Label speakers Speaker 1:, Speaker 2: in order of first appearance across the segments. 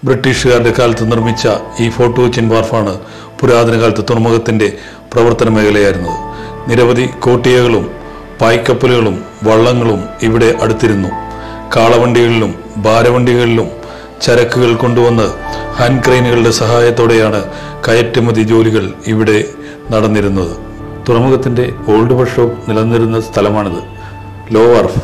Speaker 1: ബ്രിട്ടീഷുകാരുടെ കാലത്ത് നിർമ്മിച്ച ഈ ഫോർട്ട് കൊച്ചിൻ വാർഫാണ് പുരാതന കാലത്ത് തുറമുഖത്തിന്റെ പ്രവർത്തന മേഖലയായിരുന്നത് നിരവധി കോട്ടിയകളും പായ്ക്കപ്പലുകളും വള്ളങ്ങളും ഇവിടെ അടുത്തിരുന്നു കാളവണ്ടികളിലും ഭാരവണ്ടികളിലും ചരക്കുകൾ കൊണ്ടുവന്ന് ഹാൻഡ് ക്രെയിനുകളുടെ സഹായത്തോടെയാണ് കയറ്റുമതി ജോലികൾ ഇവിടെ നടന്നിരുന്നത് തുറമുഖത്തിന്റെ ഓൾഡ് വർക്ക്ഷോപ്പ് നിലനിന്നിരുന്ന സ്ഥലമാണിത് ലോ വാർഫ്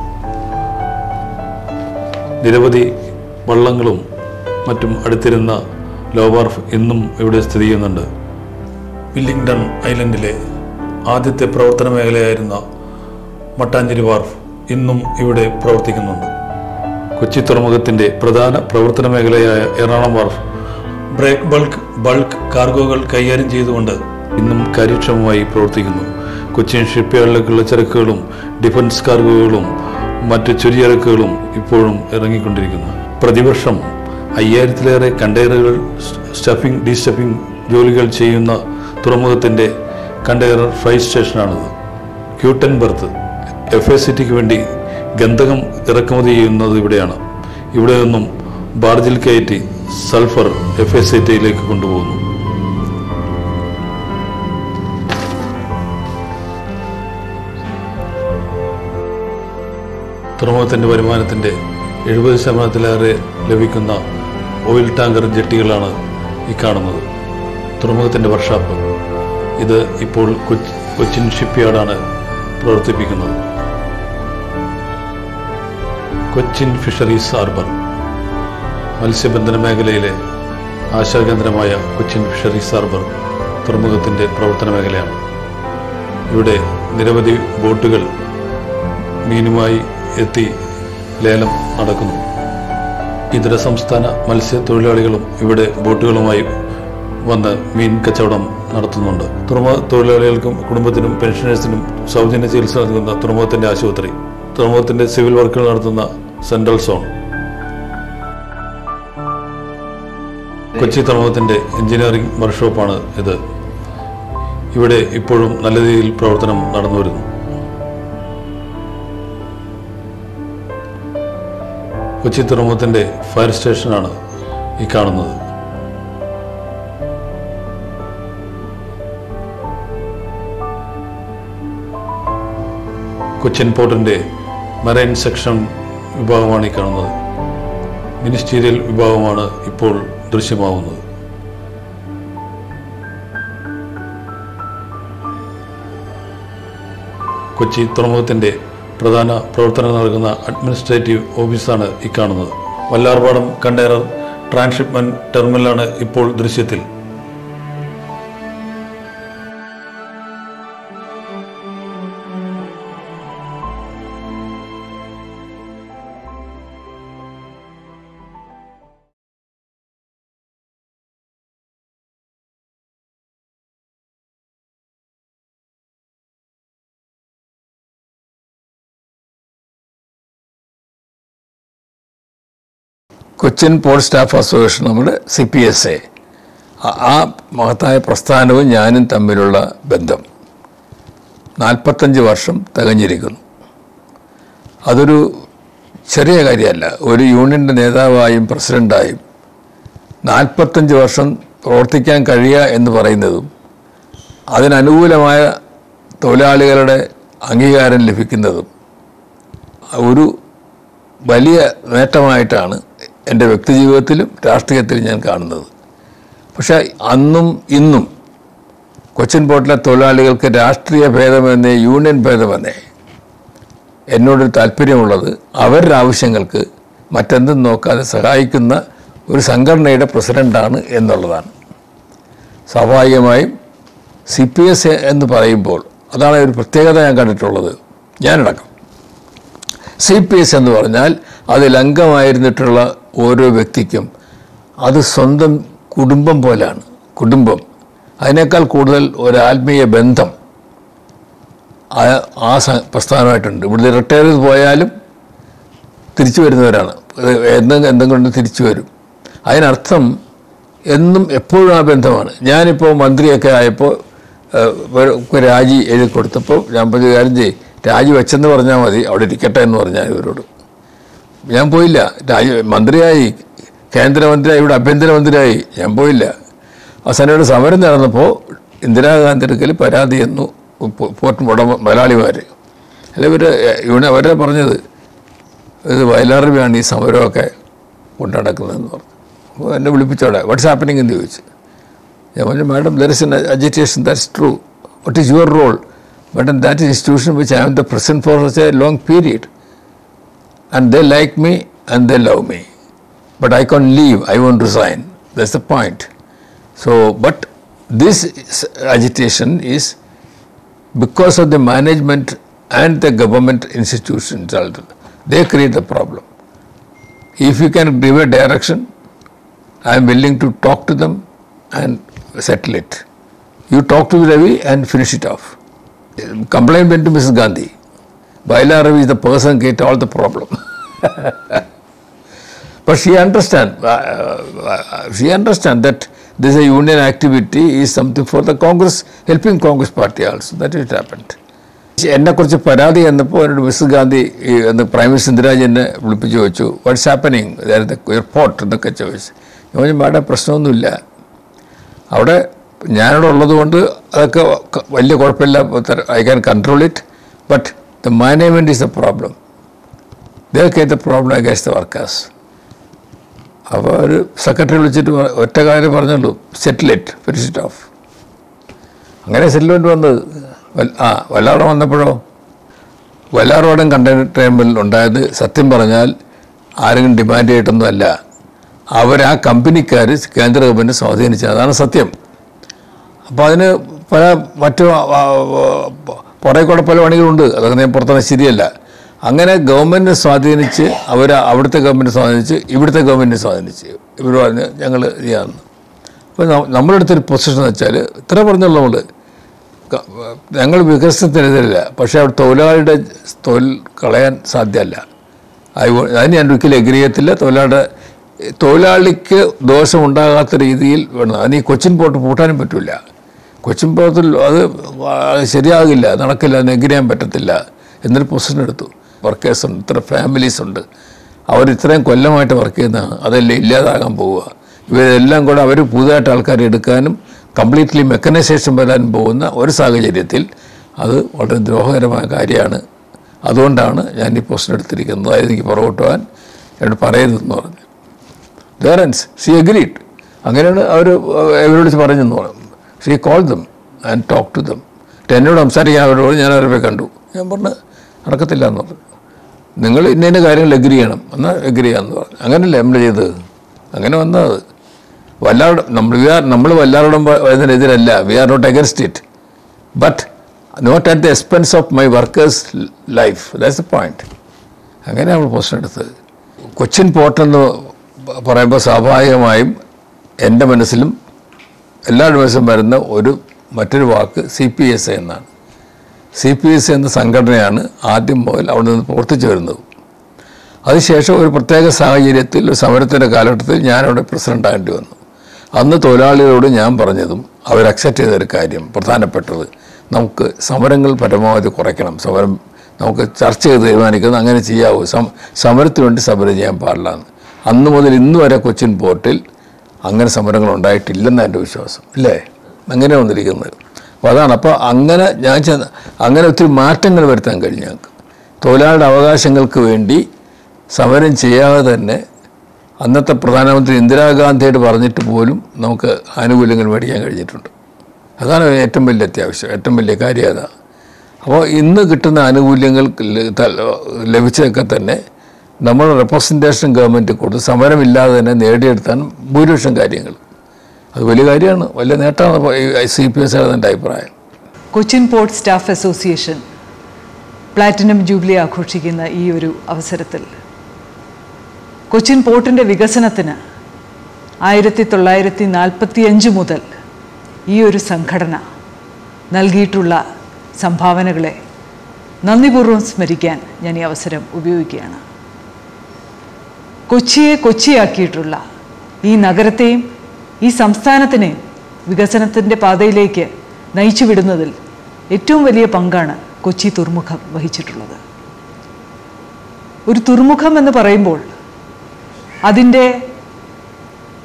Speaker 1: നിരവധി വള്ളങ്ങളും മറ്റും അടുത്തിരുന്ന ലോ വാർഫ് ഇന്നും ഇവിടെ സ്ഥിതി ചെയ്യുന്നുണ്ട് വില്ലിംഗ്ടൺ ഐലൻഡിലെ ആദ്യത്തെ പ്രവർത്തന മേഖലയായിരുന്ന മട്ടാഞ്ചേരി വാർഫ് ഇന്നും ഇവിടെ പ്രവർത്തിക്കുന്നുണ്ട് കൊച്ചി തുറമുഖത്തിന്റെ പ്രധാന പ്രവർത്തന മേഖലയായ Ernakulam wharf break bulk bulk കാർഗോകൾ കൈകാര്യം ചെയ്തുകൊണ്ട് ഇന്നും കാര്യക്ഷമമായി പ്രവർത്തിക്കുന്നു കൊച്ചിൻ ഷിപ്പ്യാർഡിലേക്കുള്ള ചരക്കുകളും ഡിഫൻസ് കാർഗോകളും മറ്റ് ചുരിചരക്കുകളും ഇപ്പോഴും ഇറങ്ങിക്കൊണ്ടിരിക്കുന്നു പ്രതിവർഷം അയ്യായിരത്തിലേറെ കണ്ടെയ്നറുകൾ സ്റ്റഫിംഗ് ഡീസ്റ്റഫിംഗ് ജോലികൾ ചെയ്യുന്ന തുറമുഖത്തിന്റെ കണ്ടെയ്നർ ഫ്രൈറ്റ് സ്റ്റേഷനാണിത് ക്യൂട്ടൻ ബർത്ത് എഫ് എ സിറ്റിക്ക് വേണ്ടി ഗന്ധകം ഇറക്കുമതി ചെയ്യുന്നത് ഇവിടെയാണ് ഇവിടെ നിന്നും ബാർജിൽ കയറ്റി സൾഫർ എഫ് എ സിറ്റിയിലേക്ക് കൊണ്ടുപോകുന്നു തുറമുഖത്തിന്റെ വരുമാനത്തിന്റെ എഴുപത് ശതമാനത്തിലേറെ ലഭിക്കുന്ന ഓയിൽ ടാങ്കർ ജെട്ടികളാണ് ഈ കാണുന്നത് തുറമുഖത്തിന്റെ വർക്ക്ഷോപ്പ് ഇത് ഇപ്പോൾ കൊച്ചി കൊച്ചിൻ ഷിപ്പ്യാർഡാണ് പ്രവർത്തിപ്പിക്കുന്നത് കൊച്ചിൻ ഫിഷറീസ് ഹാർബർ മത്സ്യബന്ധന മേഖലയിലെ ആശാകേന്ദ്രമായ കൊച്ചിൻ ഫിഷറീസ് ഹാർബർ തുറമുഖത്തിന്റെ പ്രവർത്തന മേഖലയാണ് ഇവിടെ നിരവധി ബോട്ടുകൾ മീനുമായി എത്തി ലേലം നടക്കുന്നു ഇതര സംസ്ഥാന മത്സ്യത്തൊഴിലാളികളും ഇവിടെ ബോട്ടുകളുമായി വന്ന് മീൻ കച്ചവടം നടത്തുന്നുണ്ട് തുറമുഖ തൊഴിലാളികൾക്കും കുടുംബത്തിനും പെൻഷനേഴ്സിനും സൗജന്യ ചികിത്സ നൽകുന്ന തുറമുഖത്തിന്റെ ആശുപത്രി തുറമുഖത്തിന്റെ സിവിൽ വർക്കുകൾ നടത്തുന്ന സെൻട്രൽ സോൺ കൊച്ചി തുറമുഖത്തിന്റെ എഞ്ചിനീയറിംഗ് വർക്ക്ഷോപ്പാണ് ഇത് ഇവിടെ ഇപ്പോഴും നല്ല രീതിയിൽ പ്രവർത്തനം നടന്നു വരുന്നു കൊച്ചി തുറമുഖത്തിന്റെ ഫയർ സ്റ്റേഷനാണ് ഈ കാണുന്നത് കൊച്ചിൻ പോർട്ടിന്റെ മറൈൻ സെക്ഷൻ വിഭാഗമാണ് ഈ കാണുന്നത് മിനിസ്റ്റീരിയൽ വിഭാഗമാണ് ഇപ്പോൾ ദൃശ്യമാവുന്നത് കൊച്ചി തുറമുഖത്തിന്റെ പ്രധാന പ്രവർത്തനം നടക്കുന്ന അഡ്മിനിസ്ട്രേറ്റീവ് ഓഫീസാണ് ഈ കാണുന്നത് വല്ലാർപാടം കണ്ടെയ്നർ ട്രാൻസ്ഷിപ്മെന്റ് ടെർമിനലാണ് ഇപ്പോൾ ദൃശ്യത്തിൽ
Speaker 2: കൊച്ചിൻ പോർട്ട് സ്റ്റാഫ് അസോസിയേഷൻ നമ്മുടെ സി പി എസ് എ ആ മഹത്തായ പ്രസ്ഥാനവും ഞാനും തമ്മിലുള്ള ബന്ധം നാൽപ്പത്തഞ്ച് വർഷം തികഞ്ഞിരിക്കുന്നു അതൊരു ചെറിയ കാര്യമല്ല ഒരു യൂണിയൻ്റെ നേതാവായും പ്രസിഡൻ്റായും നാൽപ്പത്തഞ്ച് വർഷം പ്രവർത്തിക്കാൻ കഴിയുക എന്ന് പറയുന്നതും അതിനനുകൂലമായ തൊഴിലാളികളുടെ അംഗീകാരം ലഭിക്കുന്നതും ഒരു വലിയ നേട്ടമായിട്ടാണ് എൻ്റെ വ്യക്തിജീവിതത്തിലും രാഷ്ട്രീയത്തിലും ഞാൻ കാണുന്നത് പക്ഷേ അന്നും ഇന്നും കൊച്ചിൻ പോർട്ടിലെ തൊഴിലാളികൾക്ക് രാഷ്ട്രീയ ഭേദമെന്നേ യൂണിയൻ ഭേദമെന്നേ എന്നോടൊരു താല്പര്യമുള്ളത് അവരുടെ ആവശ്യങ്ങൾക്ക് മറ്റെന്തും നോക്കാതെ സഹായിക്കുന്ന ഒരു സംഘടനയുടെ പ്രസിഡൻ്റാണ് എന്നുള്ളതാണ് സ്വാഭാവികമായും സി പി എസ് എന്ന് പറയുമ്പോൾ അതാണ് ഒരു പ്രത്യേകത ഞാൻ കണ്ടിട്ടുള്ളത് ഞാനടക്കം സി പി എസ് എന്ന് പറഞ്ഞാൽ അതിൽ അംഗമായിരുന്നിട്ടുള്ള ഓരോ വ്യക്തിക്കും അത് സ്വന്തം കുടുംബം പോലാണ് കുടുംബം അതിനേക്കാൾ കൂടുതൽ ഒരു ആത്മീയ ബന്ധം ആ- ആ സ- പ്രസ്ഥാനമായിട്ടുണ്ട് ഇവിടുത്തെ റിട്ടയർ ചെയ്ത് പോയാലും തിരിച്ചു വരുന്നവരാണ് അത് എന്തെങ്കിലും എന്തെങ്കിലും തിരിച്ചു വരും അതിനർത്ഥം എന്നും എപ്പോഴും ആ ബന്ധമാണ് ഞാനിപ്പോൾ മന്ത്രിയൊക്കെ ആയപ്പോൾ ഏഹ്, ഒരു ഒരു രാജി എഴുതി കൊടുത്തപ്പോൾ ഞാൻ പറഞ്ഞ കാര്യം ചെയ്യ് രാജി വെച്ചെന്ന് പറഞ്ഞാൽ മതി അവിടെ ഇരിക്കട്ടെ എന്ന് പറഞ്ഞാൽ ഇവരോട് ഞാൻ പോയില്ല രാജി മന്ത്രിയായി കേന്ദ്രമന്ത്രിയായി ഇവിടെ ആഭ്യന്തരമന്ത്രിയായി ഞാൻ പോയില്ല അവസാനം ഇവിടെ സമരം നടന്നപ്പോൾ ഇന്ദിരാഗാന്ധി അടുക്കൽ പരാതി തന്നു പോ- പോർട്ട് ഉടമ മലയാളിമാർ അല്ല ഇവർ ഇവിടെ അവരെ പറഞ്ഞത് ഇത് വയലാറിലാണ് ഈ സമരമൊക്കെ കൊണ്ടു നടക്കുന്നതെന്ന് പറഞ്ഞു അപ്പോൾ എന്നെ വിളിപ്പിച്ചോടെ വാട്ട്സ് ഹാപ്പനിങ് എന്ന് ചോദിച്ചു ഞാൻ പറഞ്ഞു madam there is an agitation that's true what is your role but that institution which I am the president for a long period and they like me and they love me. But I can't leave, I won't resign. That's the point. So, but this is- agitation is because of the management and the government institutions. They create the problem. If you can give a direction, I am willing to talk to them and settle it. You talk to Ravi and finish it off. Complaint went to Mrs. Gandhi. Baila Ravi is the person get all the problem. but she understand, uh, uh, she understand that this is a union activity is something for the Congress, helping Congress party also. That is what happened. എന്നെക്കുറിച്ച് പരാതി എന്നപ്പോൾ എന്നോട് miss Gandhi ഈ എന്ന് prime minister Indiraji എന്നെ വിളിപ്പിച്ച് ചോദിച്ചു what's happening airport എന്നൊക്കെ ചോദിച്ചു ഞാൻ പറഞ്ഞു മാഡം പ്രശ്നമൊന്നുമില്ല അവിടെ ഞാനിവിടെ ഉള്ളതുകൊണ്ട് അതൊക്കെ ക- വലിയ കുഴപ്പമില്ല I can control it but the management is the problem they create the problem against the workers അപ്പോൾ ഒരു സെക്രട്ടറി വിളിച്ചിട്ട് പറ- ഒറ്റ കാര്യം പറഞ്ഞുള്ളൂ settle it finish it off അങ്ങനെ സെറ്റിൽമെൻറ്റ് വന്നത് വൽ- ആ വല്ലാറ വന്നപ്പോഴോ വല്ലാറോടൻ കണ്ടെയ്നർ ടെർമിനൽ ഉണ്ടായത് സത്യം പറഞ്ഞാൽ ആരെങ്കിലും ഡിമാൻഡ് ചെയ്തിട്ടൊന്നും അല്ല അവർ ആ കമ്പനിക്കാർ കേന്ദ്ര ഗവൺമെൻറ് സ്വാധീനിച്ചത് അതാണ് സത്യം അപ്പോൾ അതിന് പല മറ്റു പുറകെ കൂടെ പല പണികളുണ്ട് അതൊക്കെ ഞാൻ പുറത്തുനിന്ന് ശരിയല്ല അങ്ങനെ ഗവൺമെൻറ് സ്വാധീനിച്ച് അവർ അവിടുത്തെ ഗവൺമെൻറ് സ്വാധീനിച്ച് ഇവിടുത്തെ ഗവൺമെൻറ് സ്വാധീനിച്ച് ഇവർ പറഞ്ഞ് ഞങ്ങൾ ചെയ്യാമെന്ന് അപ്പോൾ നമ്മുടെ അടുത്തൊരു പൊസിഷൻ എന്ന് വെച്ചാൽ ഇത്ര പറഞ്ഞുള്ളൂ നമ്മൾ ക- ഞങ്ങൾ വികസനത്തിനെതിരല്ല പക്ഷേ അവിടെ തൊഴിലാളിയുടെ തൊഴിൽ കളയാൻ സാധ്യമല്ല അത് അതിന് ഞാൻ ഒരിക്കലും എഗ്രി ചെയ്യത്തില്ല തൊഴിലാളിയുടെ തൊഴിലാളിക്ക് ദോഷമുണ്ടാകാത്ത രീതിയിൽ വേണം അതിന് ഈ കൊച്ചിൻ പോർട്ട് പൂട്ടാനും പറ്റില്ല കൊച്ചിൻ പോർട്ടിൽ അത് വ- ശരിയാകില്ല നടക്കില്ല അതിന് എഗ്രി ചെയ്യാൻ പറ്റത്തില്ല എന്നൊരു പൊസിഷൻ എടുത്തു വർക്കേഴ്സ് ഉണ്ട് ഇത്ര ഫാമിലീസ് ഉണ്ട് അവർ ഇത്രയും കൊല്ലമായിട്ട് വർക്ക് ചെയ്യുന്നതാണ് അതെല്ലാം ഇല്ലാതാകാൻ പോവുക ഇവരെല്ലാം കൂടെ അവർ പുതുതായിട്ട് ആൾക്കാരെ എടുക്കാനും കംപ്ലീറ്റ്ലി മെക്കനൈസേഷൻ വരാനും പോകുന്ന ഒരു സാഹചര്യത്തിൽ അത് വളരെ ദ്രോഹകരമായ കാര്യമാണ് അതുകൊണ്ടാണ് ഞാൻ ഈ പൊസിഷൻ എടുത്തിരിക്കുന്നത് അതായത് എനിക്ക് പുറകോട്ട് പോകാൻ എന്നോട് പറയരുതെന്ന് പറഞ്ഞു ദേറൻസ് ഷീ അഗ്രീഡ് അങ്ങനെയാണ് അവർ ഇവരോട് പറഞ്ഞെന്ന് പറഞ്ഞു she call them and talk to them എന്നോട് സംസാരിക്കാൻ അവരോട് ഞാൻ അവരെ പോയി കണ്ടു ഞാൻ പറഞ്ഞു നടക്കത്തില്ല എന്ന് പറഞ്ഞു നിങ്ങൾ ഇന്ന ഇന്ന കാര്യങ്ങൾ എഗ്രി ചെയ്യണം എന്നാൽ എഗ്രി ചെയ്യാമെന്ന് പറഞ്ഞു അങ്ങനെയല്ലേ നമ്മൾ ചെയ്തത് അങ്ങനെ വന്നത് വല്ലാറുടെ നമ്മൾ വി ആർ നമ്മൾ വല്ലാറുടെ ഇതിനെതിരല്ല we are not against it but not at the expense of my workers life that's a point അങ്ങനെ നമ്മൾ പോസ്റ്റ് എടുത്തത് കൊച്ചിൻ പോർട്ട് എന്ന് പറയുമ്പോൾ സ്വാഭാവികമായും എൻ്റെ മനസ്സിലും എല്ലാവരുടെ മനസ്സിലും വരുന്ന ഒരു മറ്റൊരു വാക്ക് സി പി എസ് എന്നാണ് സി പി എസ് എന്ന സംഘടനയാണ് ആദ്യം മുതൽ അവിടെ നിന്ന് പ്രവർത്തിച്ചു വരുന്നത് അതിനുശേഷം ഒരു പ്രത്യേക സാഹചര്യത്തിൽ ഒരു സമരത്തിൻ്റെ കാലഘട്ടത്തിൽ ഞാനവിടെ പ്രസിഡന്റ് ആകേണ്ടി വന്നു അന്ന് തൊഴിലാളികളോട് ഞാൻ പറഞ്ഞതും അവർ അക്സെപ്റ്റ് ചെയ്തൊരു കാര്യം പ്രധാനപ്പെട്ടത് നമുക്ക് സമരങ്ങൾ പരമാവധി കുറയ്ക്കണം സമരം നമുക്ക് ചർച്ച ചെയ്ത് തീരുമാനിക്കുന്നത് അങ്ങനെ ചെയ്യാവൂ സം സമരത്തിന് വേണ്ടി സമരം ചെയ്യാൻ പാടില്ല എന്ന് അന്ന് മുതൽ ഇന്ന് വരെ കൊച്ചിൻ പോർട്ടിൽ അങ്ങനെ സമരങ്ങൾ ഉണ്ടായിട്ടില്ലെന്ന് എൻ്റെ വിശ്വാസം അല്ലേ അങ്ങനെ വന്നിരിക്കുന്നത് അപ്പോൾ അതാണ് അപ്പോൾ അങ്ങനെ ഞാൻ ചെന്ന അങ്ങനെ ഒത്തിരി മാറ്റങ്ങൾ വരുത്താൻ കഴിഞ്ഞു ഞങ്ങൾക്ക് തൊഴിലാളിയുടെ അവകാശങ്ങൾക്ക് വേണ്ടി സമരം ചെയ്യാതെ തന്നെ അന്നത്തെ പ്രധാനമന്ത്രി ഇന്ദിരാഗാന്ധിയോട് പറഞ്ഞിട്ട് പോലും നമുക്ക് ആനുകൂല്യങ്ങൾ മേടിക്കാൻ കഴിഞ്ഞിട്ടുണ്ട് അതാണ് ഏറ്റവും വലിയ അത്യാവശ്യം ഏറ്റവും വലിയ കാര്യം അതാണ് അപ്പോൾ ഇന്ന് കിട്ടുന്ന ആനുകൂല്യങ്ങൾ ല- ത- ലഭിച്ചതൊക്കെ തന്നെ നമ്മൾ റെപ്രസെൻറ്റേഷൻ ഗവൺമെൻറ് കൊടുത്ത് സമരമില്ലാതെ തന്നെ നേടിയെടുത്താൻ ഭൂരിപക്ഷം കാര്യങ്ങൾ അത് വലിയ കാര്യമാണ് വലിയ നേട്ടമാണ് സി പി എസ് എൻ്റെ അഭിപ്രായം
Speaker 3: Cochin port staff association platinum jubilee ആഘോഷിക്കുന്ന ഈ ഒരു അവസരത്തിൽ കൊച്ചിൻ പോർട്ടിൻ്റെ വികസനത്തിന് ആയിരത്തി തൊള്ളായിരത്തി നാൽപ്പത്തി അഞ്ച് മുതൽ ഈ ഒരു സംഘടന നൽകിയിട്ടുള്ള സംഭാവനകളെ നന്ദിപൂർവ്വം സ്മരിക്കാൻ ഞാൻ ഈ അവസരം ഉപയോഗിക്കുകയാണ് കൊച്ചിയെ കൊച്ചിയാക്കിയിട്ടുള്ള ഈ നഗരത്തെയും ഈ സംസ്ഥാനത്തിനെയും വികസനത്തിൻ്റെ പാതയിലേക്ക് നയിച്ചു വിടുന്നതിൽ ഏറ്റവും വലിയ പങ്കാണ് കൊച്ചി തുറമുഖം വഹിച്ചിട്ടുള്ളത് ഒരു തുറമുഖം എന്ന് പറയുമ്പോൾ അതിൻ്റെ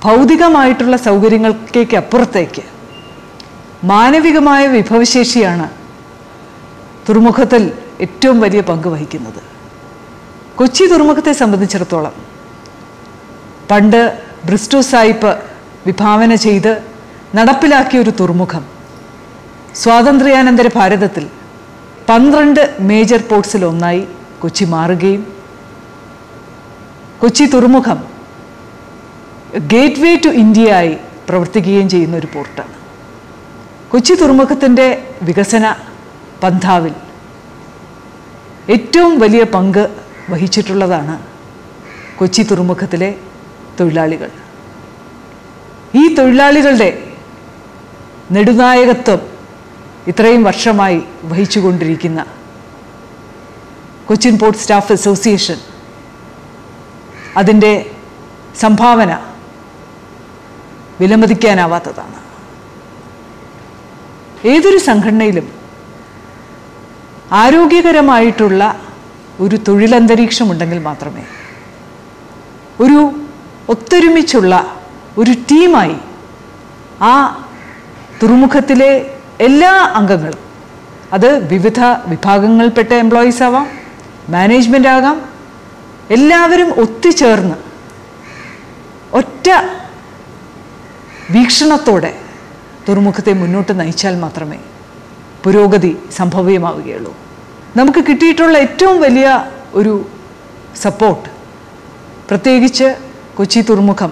Speaker 3: ഭൗതികമായിട്ടുള്ള സൗകര്യങ്ങൾക്കേക്ക് അപ്പുറത്തേക്ക് മാനവികമായ വിഭവശേഷിയാണ് തുറമുഖത്തിൽ ഏറ്റവും വലിയ പങ്ക് വഹിക്കുന്നത് കൊച്ചി തുറമുഖത്തെ സംബന്ധിച്ചിടത്തോളം പണ്ട് ബ്രിസ്റ്റോ സായിപ്പ് വിഭാവന ചെയ്ത് നടപ്പിലാക്കിയ ഒരു തുറമുഖം സ്വാതന്ത്ര്യാനന്തര ഭാരതത്തിൽ പന്ത്രണ്ട് മേജർ പോർട്സിൽ ഒന്നായി കൊച്ചി മാറുകയും കൊച്ചി തുറമുഖം ഗേറ്റ് വേ ടു ഇന്ത്യയായി പ്രവർത്തിക്കുകയും ചെയ്യുന്ന ഒരു പോർട്ടാണ് കൊച്ചി തുറമുഖത്തിൻ്റെ വികസന പന്ഥാവിൽ ഏറ്റവും വലിയ പങ്ക് വഹിച്ചിട്ടുള്ളതാണ് കൊച്ചി തുറമുഖത്തിലെ തൊഴിലാളികൾ ഈ തൊഴിലാളികളുടെ നെടുനായകത്വം ഇത്രയും വർഷമായി വഹിച്ചുകൊണ്ടിരിക്കുന്ന കൊച്ചിൻ പോർട്ട് സ്റ്റാഫ് അസോസിയേഷൻ അതിൻ്റെ സംഭാവന വിലമതിക്കാനാവാത്തതാണ് ഏതൊരു സംഘടനയിലും ആരോഗ്യകരമായിട്ടുള്ള ഒരു തൊഴിലന്തരീക്ഷം ഉണ്ടെങ്കിൽ മാത്രമേ ഒരു ഒത്തൊരുമിച്ചുള്ള ഒരു ടീമായി ആ തുറമുഖത്തിലെ എല്ലാ അംഗങ്ങളും അത് വിവിധ വിഭാഗങ്ങളിൽപ്പെട്ട എംപ്ലോയീസ് ആവാം മാനേജ്മെൻ്റ് ആകാം എല്ലാവരും ഒത്തുചേർന്ന് ഒറ്റ വീക്ഷണത്തോടെ തുറമുഖത്തെ മുന്നോട്ട് നയിച്ചാൽ മാത്രമേ പുരോഗതി സംഭവ്യമാവുകയുള്ളൂ നമുക്ക് കിട്ടിയിട്ടുള്ള ഏറ്റവും വലിയ ഒരു സപ്പോർട്ട് പ്രത്യേകിച്ച് കൊച്ചി തുറമുഖം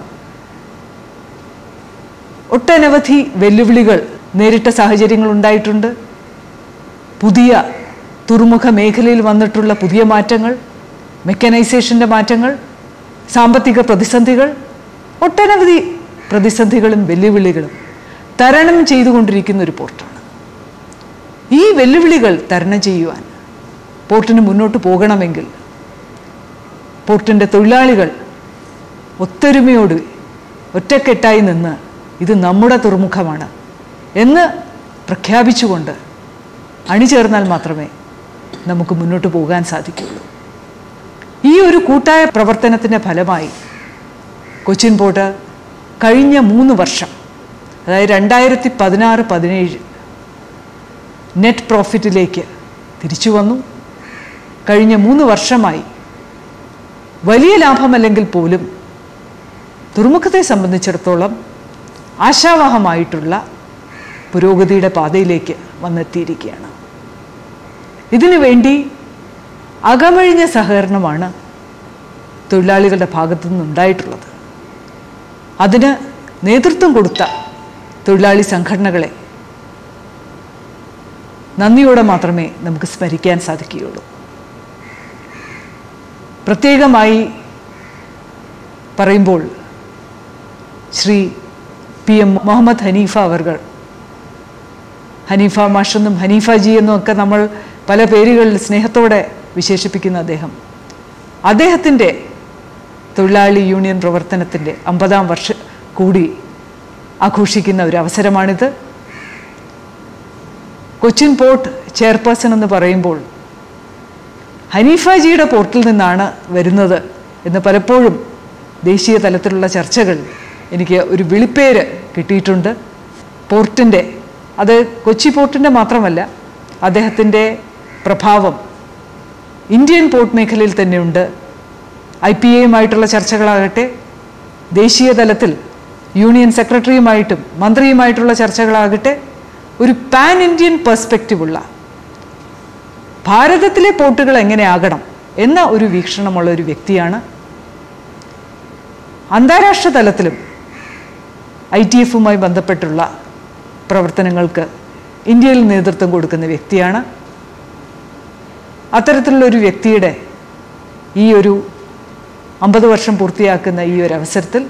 Speaker 3: ഒട്ടനവധി വെല്ലുവിളികൾ നേരിട്ട സാഹചര്യങ്ങൾ ഉണ്ടായിട്ടുണ്ട് പുതിയ തുറമുഖ മേഖലയിൽ വന്നിട്ടുള്ള പുതിയ മാറ്റങ്ങൾ മെക്കനൈസേഷൻ്റെ മാറ്റങ്ങൾ സാമ്പത്തിക പ്രതിസന്ധികൾ ഒട്ടനവധി പ്രതിസന്ധികളും വെല്ലുവിളികളും തരണം ചെയ്തുകൊണ്ടിരിക്കുന്ന ഒരു പോർട്ടാണ് ഈ വെല്ലുവിളികൾ തരണം ചെയ്യുവാൻ പോർട്ടിന് മുന്നോട്ട് പോകണമെങ്കിൽ പോർട്ടിൻ്റെ തൊഴിലാളികൾ ഒത്തൊരുമയോട് ഒറ്റക്കെട്ടായി നിന്ന് ഇത് നമ്മുടെ തുറമുഖമാണ് എന്ന് പ്രഖ്യാപിച്ചുകൊണ്ട് അണിചേർന്നാൽ മാത്രമേ നമുക്ക് മുന്നോട്ട് പോകാൻ സാധിക്കുകയുള്ളൂ ഈ ഒരു കൂട്ടായ പ്രവർത്തനത്തിൻ്റെ ഫലമായി കൊച്ചിൻ പോർട്ട് കഴിഞ്ഞ മൂന്ന് വർഷം അതായത് രണ്ടായിരത്തി പതിനാറ് പതിനേഴ് നെറ്റ് പ്രോഫിറ്റിലേക്ക് തിരിച്ചു വന്നു കഴിഞ്ഞ മൂന്ന് വർഷമായി വലിയ ലാഭമല്ലെങ്കിൽ പോലും തുറമുഖത്തെ സംബന്ധിച്ചിടത്തോളം ആശാവഹമായിട്ടുള്ള പുരോഗതിയുടെ പാതയിലേക്ക് വന്നെത്തിയിരിക്കുകയാണ് ഇതിനു വേണ്ടി അകമഴിഞ്ഞ സഹകരണമാണ് തൊഴിലാളികളുടെ ഭാഗത്തു നിന്നുണ്ടായിട്ടുള്ളത് അതിന് നേതൃത്വം കൊടുത്ത തൊഴിലാളി സംഘടനകളെ നന്ദിയോടെ മാത്രമേ നമുക്ക് സ്മരിക്കാൻ സാധിക്കുകയുള്ളൂ പ്രത്യേകമായി പറയുമ്പോൾ ശ്രീ പി എം മുഹമ്മദ് ഹനീഫ അവർകൾ ഹനീഫ മാഷെന്നും ഹനീഫ ജി എന്നും ഒക്കെ നമ്മൾ പല പേരുകളിൽ സ്നേഹത്തോടെ വിശേഷിപ്പിക്കുന്ന അദ്ദേഹം അദ്ദേഹത്തിൻ്റെ തൊഴിലാളി യൂണിയൻ പ്രവർത്തനത്തിൻ്റെ അമ്പതാം വർഷം കൂടി ആഘോഷിക്കുന്ന ഒരു അവസരമാണിത് കൊച്ചിൻ പോർട്ട് ചെയർപേഴ്സൺ എന്ന് പറയുമ്പോൾ ഹനീഫാജിയുടെ പോർട്ടിൽ നിന്നാണ് വരുന്നത് എന്ന് പലപ്പോഴും ദേശീയ തലത്തിലുള്ള ചർച്ചകൾ എനിക്ക് ഒരു വിളിപ്പേര് കിട്ടിയിട്ടുണ്ട് പോർട്ടിൻ്റെ അത് കൊച്ചി പോർട്ടിൻ്റെ മാത്രമല്ല അദ്ദേഹത്തിൻ്റെ പ്രഭാവം ഇന്ത്യൻ പോർട്ട് മേഖലയിൽ തന്നെയുണ്ട് ഐ പി എയുമായിട്ടുള്ള ചർച്ചകളാകട്ടെ ദേശീയ തലത്തിൽ യൂണിയൻ സെക്രട്ടറിയുമായിട്ടും മന്ത്രിയുമായിട്ടുള്ള ചർച്ചകളാകട്ടെ ഒരു പാൻ ഇന്ത്യൻ പെർസ്പെക്റ്റീവുള്ള ഭാരതത്തിലെ പോർട്ടുകൾ എങ്ങനെയാകണം എന്ന ഒരു വീക്ഷണമുള്ള ഒരു വ്യക്തിയാണ് അന്താരാഷ്ട്ര തലത്തിലും ഐ ടി എഫുമായി ബന്ധപ്പെട്ടുള്ള പ്രവർത്തനങ്ങൾക്ക് ഇന്ത്യയിൽ നേതൃത്വം കൊടുക്കുന്ന വ്യക്തിയാണ് അത്തരത്തിലുള്ള ഒരു വ്യക്തിയുടെ ഈ ഒരു അമ്പത് വർഷം പൂർത്തിയാക്കുന്ന ഈ ഒരു അവസരത്തിൽ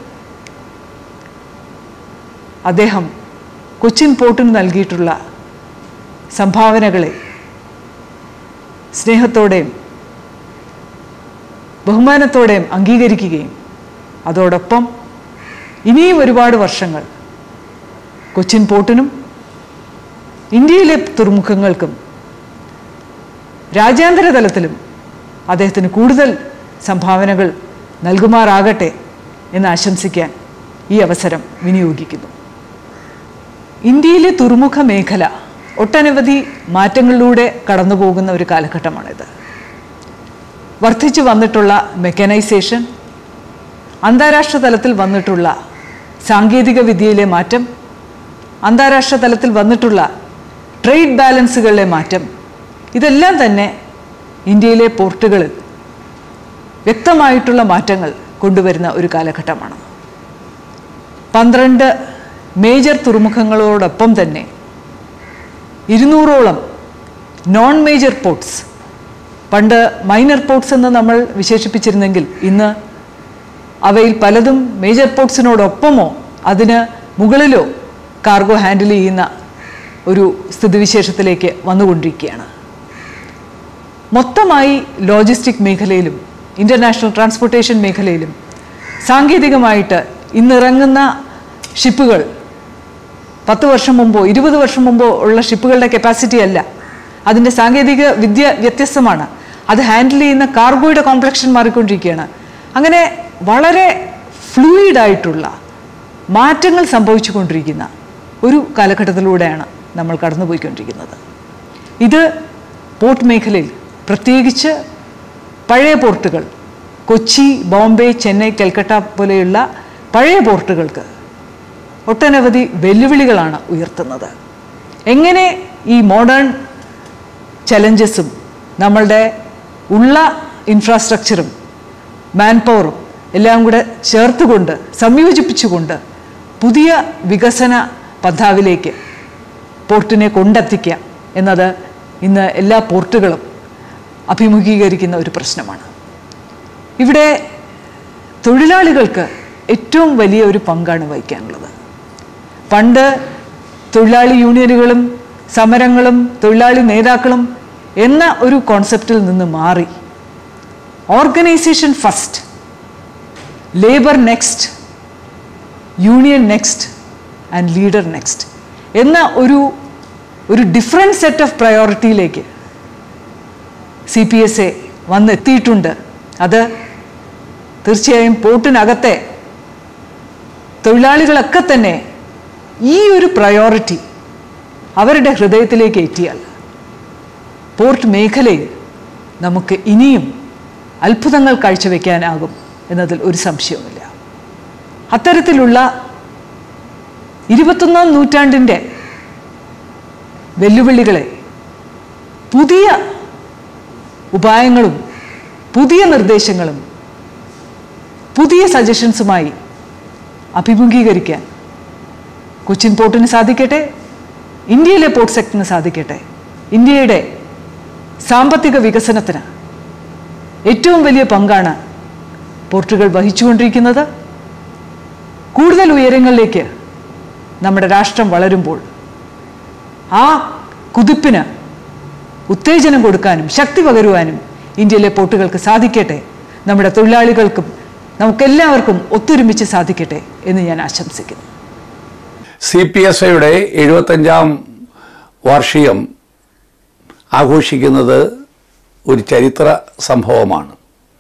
Speaker 3: അദ്ദേഹം കൊച്ചിൻ പോർട്ടിന് നൽകിയിട്ടുള്ള സംഭാവനകളെ സ്നേഹത്തോടെയും ബഹുമാനത്തോടെയും അംഗീകരിക്കുകയും അതോടൊപ്പം ഇനിയും ഒരുപാട് വർഷങ്ങൾ കൊച്ചിൻ പോർട്ടിനും ഇന്ത്യയിലെ തുറമുഖങ്ങൾക്കും രാജ്യാന്തര തലത്തിലും അദ്ദേഹത്തിന് കൂടുതൽ സംഭാവനകൾ നൽകുമാറാകട്ടെ എന്ന് ആശംസിക്കാൻ ഈ അവസരം വിനിയോഗിക്കുന്നു ഇന്ത്യയിലെ തുറമുഖ മേഖല ഒട്ടനവധി മാറ്റങ്ങളിലൂടെ കടന്നു പോകുന്ന ഒരു കാലഘട്ടമാണിത് വർദ്ധിച്ചു വന്നിട്ടുള്ള മെക്കനൈസേഷൻ അന്താരാഷ്ട്ര തലത്തിൽ വന്നിട്ടുള്ള സാങ്കേതിക വിദ്യയിലെ മാറ്റം അന്താരാഷ്ട്ര തലത്തിൽ വന്നിട്ടുള്ള ട്രേഡ് ബാലൻസുകളിലെ മാറ്റം ഇതെല്ലാം തന്നെ ഇന്ത്യയിലെ പോർട്ടുകളിൽ വ്യക്തമായിട്ടുള്ള മാറ്റങ്ങൾ കൊണ്ടുവരുന്ന ഒരു കാലഘട്ടമാണ് പന്ത്രണ്ട് മേജർ തുറമുഖങ്ങളോടൊപ്പം തന്നെ ഇരുന്നൂറോളം നോൺ മേജർ പോർട്സ് പണ്ട് മൈനർ പോർട്സ് എന്ന് നമ്മൾ വിശേഷിപ്പിച്ചിരുന്നെങ്കിൽ ഇന്ന് അവയിൽ പലതും മേജർ പോർട്സിനോടൊപ്പമോ അതിന് മുകളിലോ കാർഗോ ഹാൻഡിൽ ചെയ്യുന്ന ഒരു സ്ഥിതിവിശേഷത്തിലേക്ക് വന്നുകൊണ്ടിരിക്കുകയാണ് മൊത്തമായി ലോജിസ്റ്റിക് മേഖലയിലും ഇൻ്റർനാഷണൽ ട്രാൻസ്പോർട്ടേഷൻ മേഖലയിലും സാങ്കേതികമായിട്ട് ഇന്നിറങ്ങുന്ന ഷിപ്പുകൾ പത്ത് വർഷം മുമ്പോ ഇരുപത് വർഷം മുമ്പോ ഉള്ള ഷിപ്പുകളുടെ കപ്പാസിറ്റി അല്ല അതിൻ്റെ സാങ്കേതിക വിദ്യ വ്യത്യസ്തമാണ് അത് ഹാൻഡിൽ ചെയ്യുന്ന കാർഗോയുടെ കോംപ്ലക്ഷൻ മാറിക്കൊണ്ടിരിക്കുകയാണ് അങ്ങനെ വളരെ ഫ്ലൂയിഡായിട്ടുള്ള മാറ്റങ്ങൾ സംഭവിച്ചു കൊണ്ടിരിക്കുന്ന ഒരു കാലഘട്ടത്തിലൂടെയാണ് നമ്മൾ കടന്നുപോയിക്കൊണ്ടിരിക്കുന്നത് ഇത് പോർട്ട് മേഖലയിൽ പ്രത്യേകിച്ച് പഴയ പോർട്ടുകൾ കൊച്ചി ബോംബെ ചെന്നൈ കൽക്കട്ട പോലെയുള്ള പഴയ പോർട്ടുകൾക്ക് ഒട്ടനവധി വെല്ലുവിളികളാണ് ഉയർത്തുന്നത് എങ്ങനെ ഈ മോഡേൺ ചലഞ്ചസും നമ്മളുടെ ഉള്ള ഇൻഫ്രാസ്ട്രക്ചറും മാൻ പവറും എല്ലാം കൂടെ ചേർത്തുകൊണ്ട് സംയോജിപ്പിച്ചുകൊണ്ട് പുതിയ വികസന പന്ഥാവിലേക്ക് പോർട്ടിനെ കൊണ്ടെത്തിക്കാം എന്നത് ഇന്ന് എല്ലാ പോർട്ടുകളും അഭിമുഖീകരിക്കുന്ന ഒരു പ്രശ്നമാണ് ഇവിടെ തൊഴിലാളികൾക്ക് ഏറ്റവും വലിയ ഒരു പങ്കാണ് വഹിക്കാനുള്ളത് പണ്ട് തൊഴിലാളി യൂണിയനുകളും സമരങ്ങളും തൊഴിലാളി നേതാക്കളും എന്ന ഒരു കോൺസെപ്റ്റിൽ നിന്ന് മാറി organisation first labour next union next and leader next എന്ന ഒരു ഒരു ഡിഫറെൻറ്റ് സെറ്റ് ഓഫ് പ്രയോറിറ്റിയിലേക്ക് സി പി എസ് എ വന്നെത്തിയിട്ടുണ്ട് അത് തീർച്ചയായും പോർട്ടിനകത്തെ തൊഴിലാളികളൊക്കെ തന്നെ ഈ ഒരു പ്രയോറിറ്റി അവരുടെ ഹൃദയത്തിലേക്ക് എത്തിയാൽ പോർട്ട് മേഖലയിൽ നമുക്ക് ഇനിയും അത്ഭുതങ്ങൾ കാഴ്ചവെക്കാനാകും എന്നതിൽ ഒരു സംശയവുമില്ല അത്തരത്തിലുള്ള ഇരുപത്തൊന്നാം നൂറ്റാണ്ടിൻ്റെ വെല്ലുവിളികളെ പുതിയ ഉപായങ്ങളും പുതിയ നിർദ്ദേശങ്ങളും പുതിയ സജഷൻസുമായി അഭിമുഖീകരിക്കാൻ കൊച്ചിൻ പോർട്ടിന് സാധിക്കട്ടെ ഇന്ത്യയിലെ പോർട്ട് സെക്ടറിന് സാധിക്കട്ടെ ഇന്ത്യയുടെ സാമ്പത്തിക വികസനത്തിന് ഏറ്റവും വലിയ പങ്കാണ് പോർട്ടുകൾ വഹിച്ചുകൊണ്ടിരിക്കുന്നത് കൂടുതൽ ഉയരങ്ങളിലേക്ക് നമ്മുടെ രാഷ്ട്രം വളരുമ്പോൾ ആ കുതിപ്പിന് ഉത്തേജനം കൊടുക്കാനും ശക്തി പകരുവാനും ഇന്ത്യയിലെ പോർട്ടുകൾക്ക് സാധിക്കട്ടെ നമ്മുടെ തൊഴിലാളികൾക്കും നമുക്കെല്ലാവർക്കും ഒത്തൊരുമിച്ച് സാധിക്കട്ടെ എന്ന് ഞാൻ ആശംസിക്കുന്നു
Speaker 2: സി പി എസ് ഐയുടെ എഴുപത്തഞ്ചാം വാർഷികം ആഘോഷിക്കുന്നത് ഒരു ചരിത്ര സംഭവമാണ്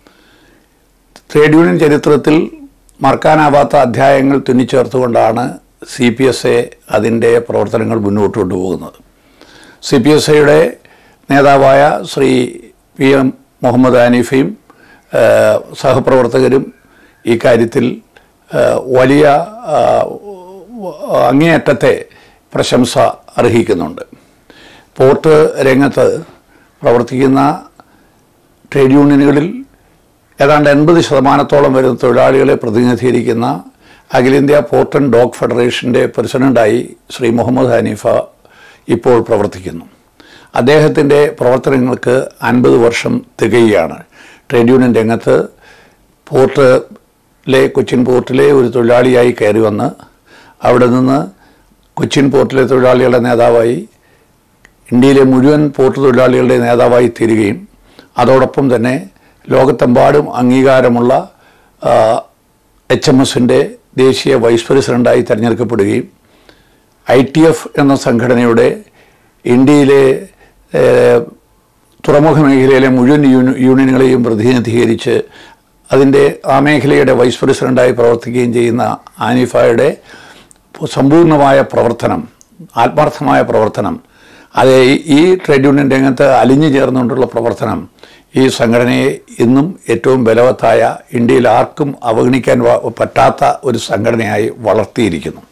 Speaker 2: ട്രേഡ് യൂണിയൻ ചരിത്രത്തിൽ മറക്കാനാവാത്ത അധ്യായങ്ങൾ തുന്നിച്ചേർത്തുകൊണ്ടാണ് സി പി എസ് എ അതിൻ്റെ പ്രവർത്തനങ്ങൾ മുന്നോട്ട് കൊണ്ടുപോകുന്നത് സി പി എസ് ഐയുടെ നേതാവായ ശ്രീ പി എം മുഹമ്മദ് ഹനീഫയും ആ, സഹപ്രവർത്തകരും ഈ കാര്യത്തിൽ ആ, വലിയ ആ, അങ്ങേയറ്റത്തെ പ്രശംസ അർഹിക്കുന്നുണ്ട് പോർട്ട് രംഗത്ത് പ്രവർത്തിക്കുന്ന ട്രേഡ് യൂണിയനുകളിൽ ഏതാണ്ട് എൺപത് ശതമാനത്തോളം വരുന്ന തൊഴിലാളികളെ പ്രതിനിധീകരിക്കുന്ന അഖിലേന്ത്യാ പോർട്ട് ആൻഡ് ഡോഗ് ഫെഡറേഷൻ്റെ പ്രസിഡന്റായി ശ്രീ മുഹമ്മദ് ഹനീഫ ഇപ്പോൾ പ്രവർത്തിക്കുന്നു അദ്ദേഹത്തിൻ്റെ പ്രവർത്തനങ്ങൾക്ക് അൻപത് വർഷം തികയുകയാണ് ട്രേഡ് യൂണിയൻ രംഗത്ത് പോർട്ടിലെ കൊച്ചിൻ പോർട്ടിലെ ഒരു തൊഴിലാളിയായി കയറി വന്ന് അവിടെ നിന്ന് കൊച്ചിൻ പോർട്ടിലെ തൊഴിലാളികളുടെ നേതാവായി ഇന്ത്യയിലെ മുഴുവൻ പോർട്ട് തൊഴിലാളികളുടെ നേതാവായി തീരുകയും അതോടൊപ്പം തന്നെ ലോകത്തെമ്പാടും അംഗീകാരമുള്ള എച്ച് എം എസിൻ്റെ ദേശീയ വൈസ് പ്രസിഡൻ്റായി തിരഞ്ഞെടുക്കപ്പെടുകയും ഐ ടി എഫ് എന്ന സംഘടനയുടെ ഇന്ത്യയിലെ ഏഹ്, തുറമുഖ മേഖലയിലെ മുഴുവൻ യൂണി- യൂണിയനുകളെയും പ്രതിനിധീകരിച്ച്
Speaker 4: അതിൻ്റെ ആ മേഖലയുടെ വൈസ് പ്രസിഡൻ്റായി പ്രവർത്തിക്കുകയും ചെയ്യുന്ന ആനിഫയുടെ സമ്പൂർണ്ണമായ പ്രവർത്തനം ആത്മാർത്ഥമായ പ്രവർത്തനം അത് ഈ- ഈ ട്രേഡ് യൂണിയൻ രംഗത്ത് അലിഞ്ഞു ചേർന്നുകൊണ്ടുള്ള പ്രവർത്തനം ഈ സംഘടനയെ ഇന്നും ഏറ്റവും ബലവത്തായ ഇന്ത്യയിൽ ആർക്കും അവഗണിക്കാൻ വ- പറ്റാത്ത ഒരു സംഘടനയായി വളർത്തിയിരിക്കുന്നു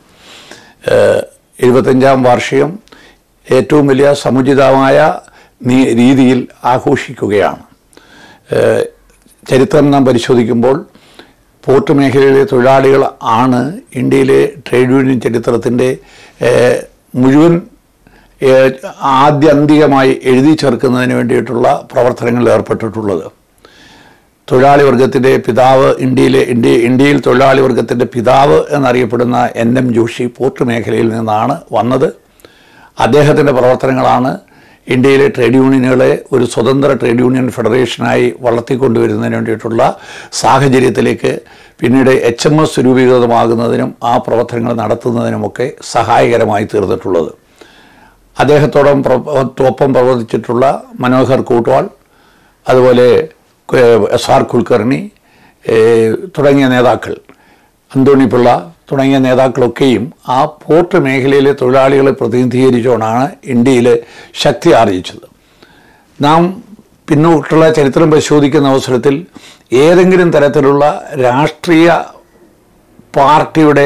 Speaker 4: ഏഹ് എഴുപത്തഞ്ചാം വാർഷികം ഏറ്റവും വലിയ സമുചിതമായ നീ- രീതിയിൽ ആഘോഷിക്കുകയാണ് ഏഹ് ചരിത്രം നാം പരിശോധിക്കുമ്പോൾ പോർട്ട് മേഖലയിലെ തൊഴിലാളികൾ ആണ് ഇന്ത്യയിലെ ട്രേഡ് യൂണിയൻ ചരിത്രത്തിൻ്റെ ഏഹ് മുഴുവൻ ഏഹ് ആദ്യന്തികമായി എഴുതി ചേർക്കുന്നതിന് വേണ്ടിയിട്ടുള്ള പ്രവർത്തനങ്ങളിൽ ഏർപ്പെട്ടിട്ടുള്ളത് തൊഴിലാളി വർഗത്തിൻ്റെ പിതാവ് ഇന്ത്യയിലെ ഇന്ത്യ ഇന്ത്യയിൽ തൊഴിലാളി വർഗത്തിൻ്റെ പിതാവ് എന്നറിയപ്പെടുന്ന എൻ എം ജോഷി പോർട്ട് മേഖലയിൽ നിന്നാണ് വന്നത് അദ്ദേഹത്തിൻ്റെ പ്രവർത്തനങ്ങളാണ് ഇന്ത്യയിലെ ട്രേഡ് യൂണിയനുകളെ ഒരു സ്വതന്ത്ര ട്രേഡ് യൂണിയൻ ഫെഡറേഷനായി വളർത്തിക്കൊണ്ടുവരുന്നതിന് വേണ്ടിയിട്ടുള്ള സാഹചര്യത്തിലേക്ക് പിന്നീട് എച്ച് എം എസ് രൂപീകൃതമാകുന്നതിനും ആ പ്രവർത്തനങ്ങൾ നടത്തുന്നതിനുമൊക്കെ സഹായകരമായി തീർന്നിട്ടുള്ളത് അദ്ദേഹത്തോടൊപ്പം പ്ര- ഒപ്പം പ്രവർത്തിച്ചിട്ടുള്ള മനോഹർ കൂട്ട്വാൾ അതുപോലെ ഏഹ്, എസ് ആർ കുൽക്കർണി ഏഹ്, തുടങ്ങിയ നേതാക്കൾ അന്തോണി പിള്ള തുടങ്ങിയ നേതാക്കളൊക്കെയും ആ പോർട്ട് മേഖലയിലെ തൊഴിലാളികളെ പ്രതിനിധീകരിച്ചുകൊണ്ടാണ് ഇന്ത്യയിൽ ശക്തി ആർജിച്ചത് നാം പിന്നോട്ടുള്ള ചരിത്രം പരിശോധിക്കുന്ന അവസരത്തിൽ ഏതെങ്കിലും തരത്തിലുള്ള രാഷ്ട്രീയ പാർട്ടിയുടെ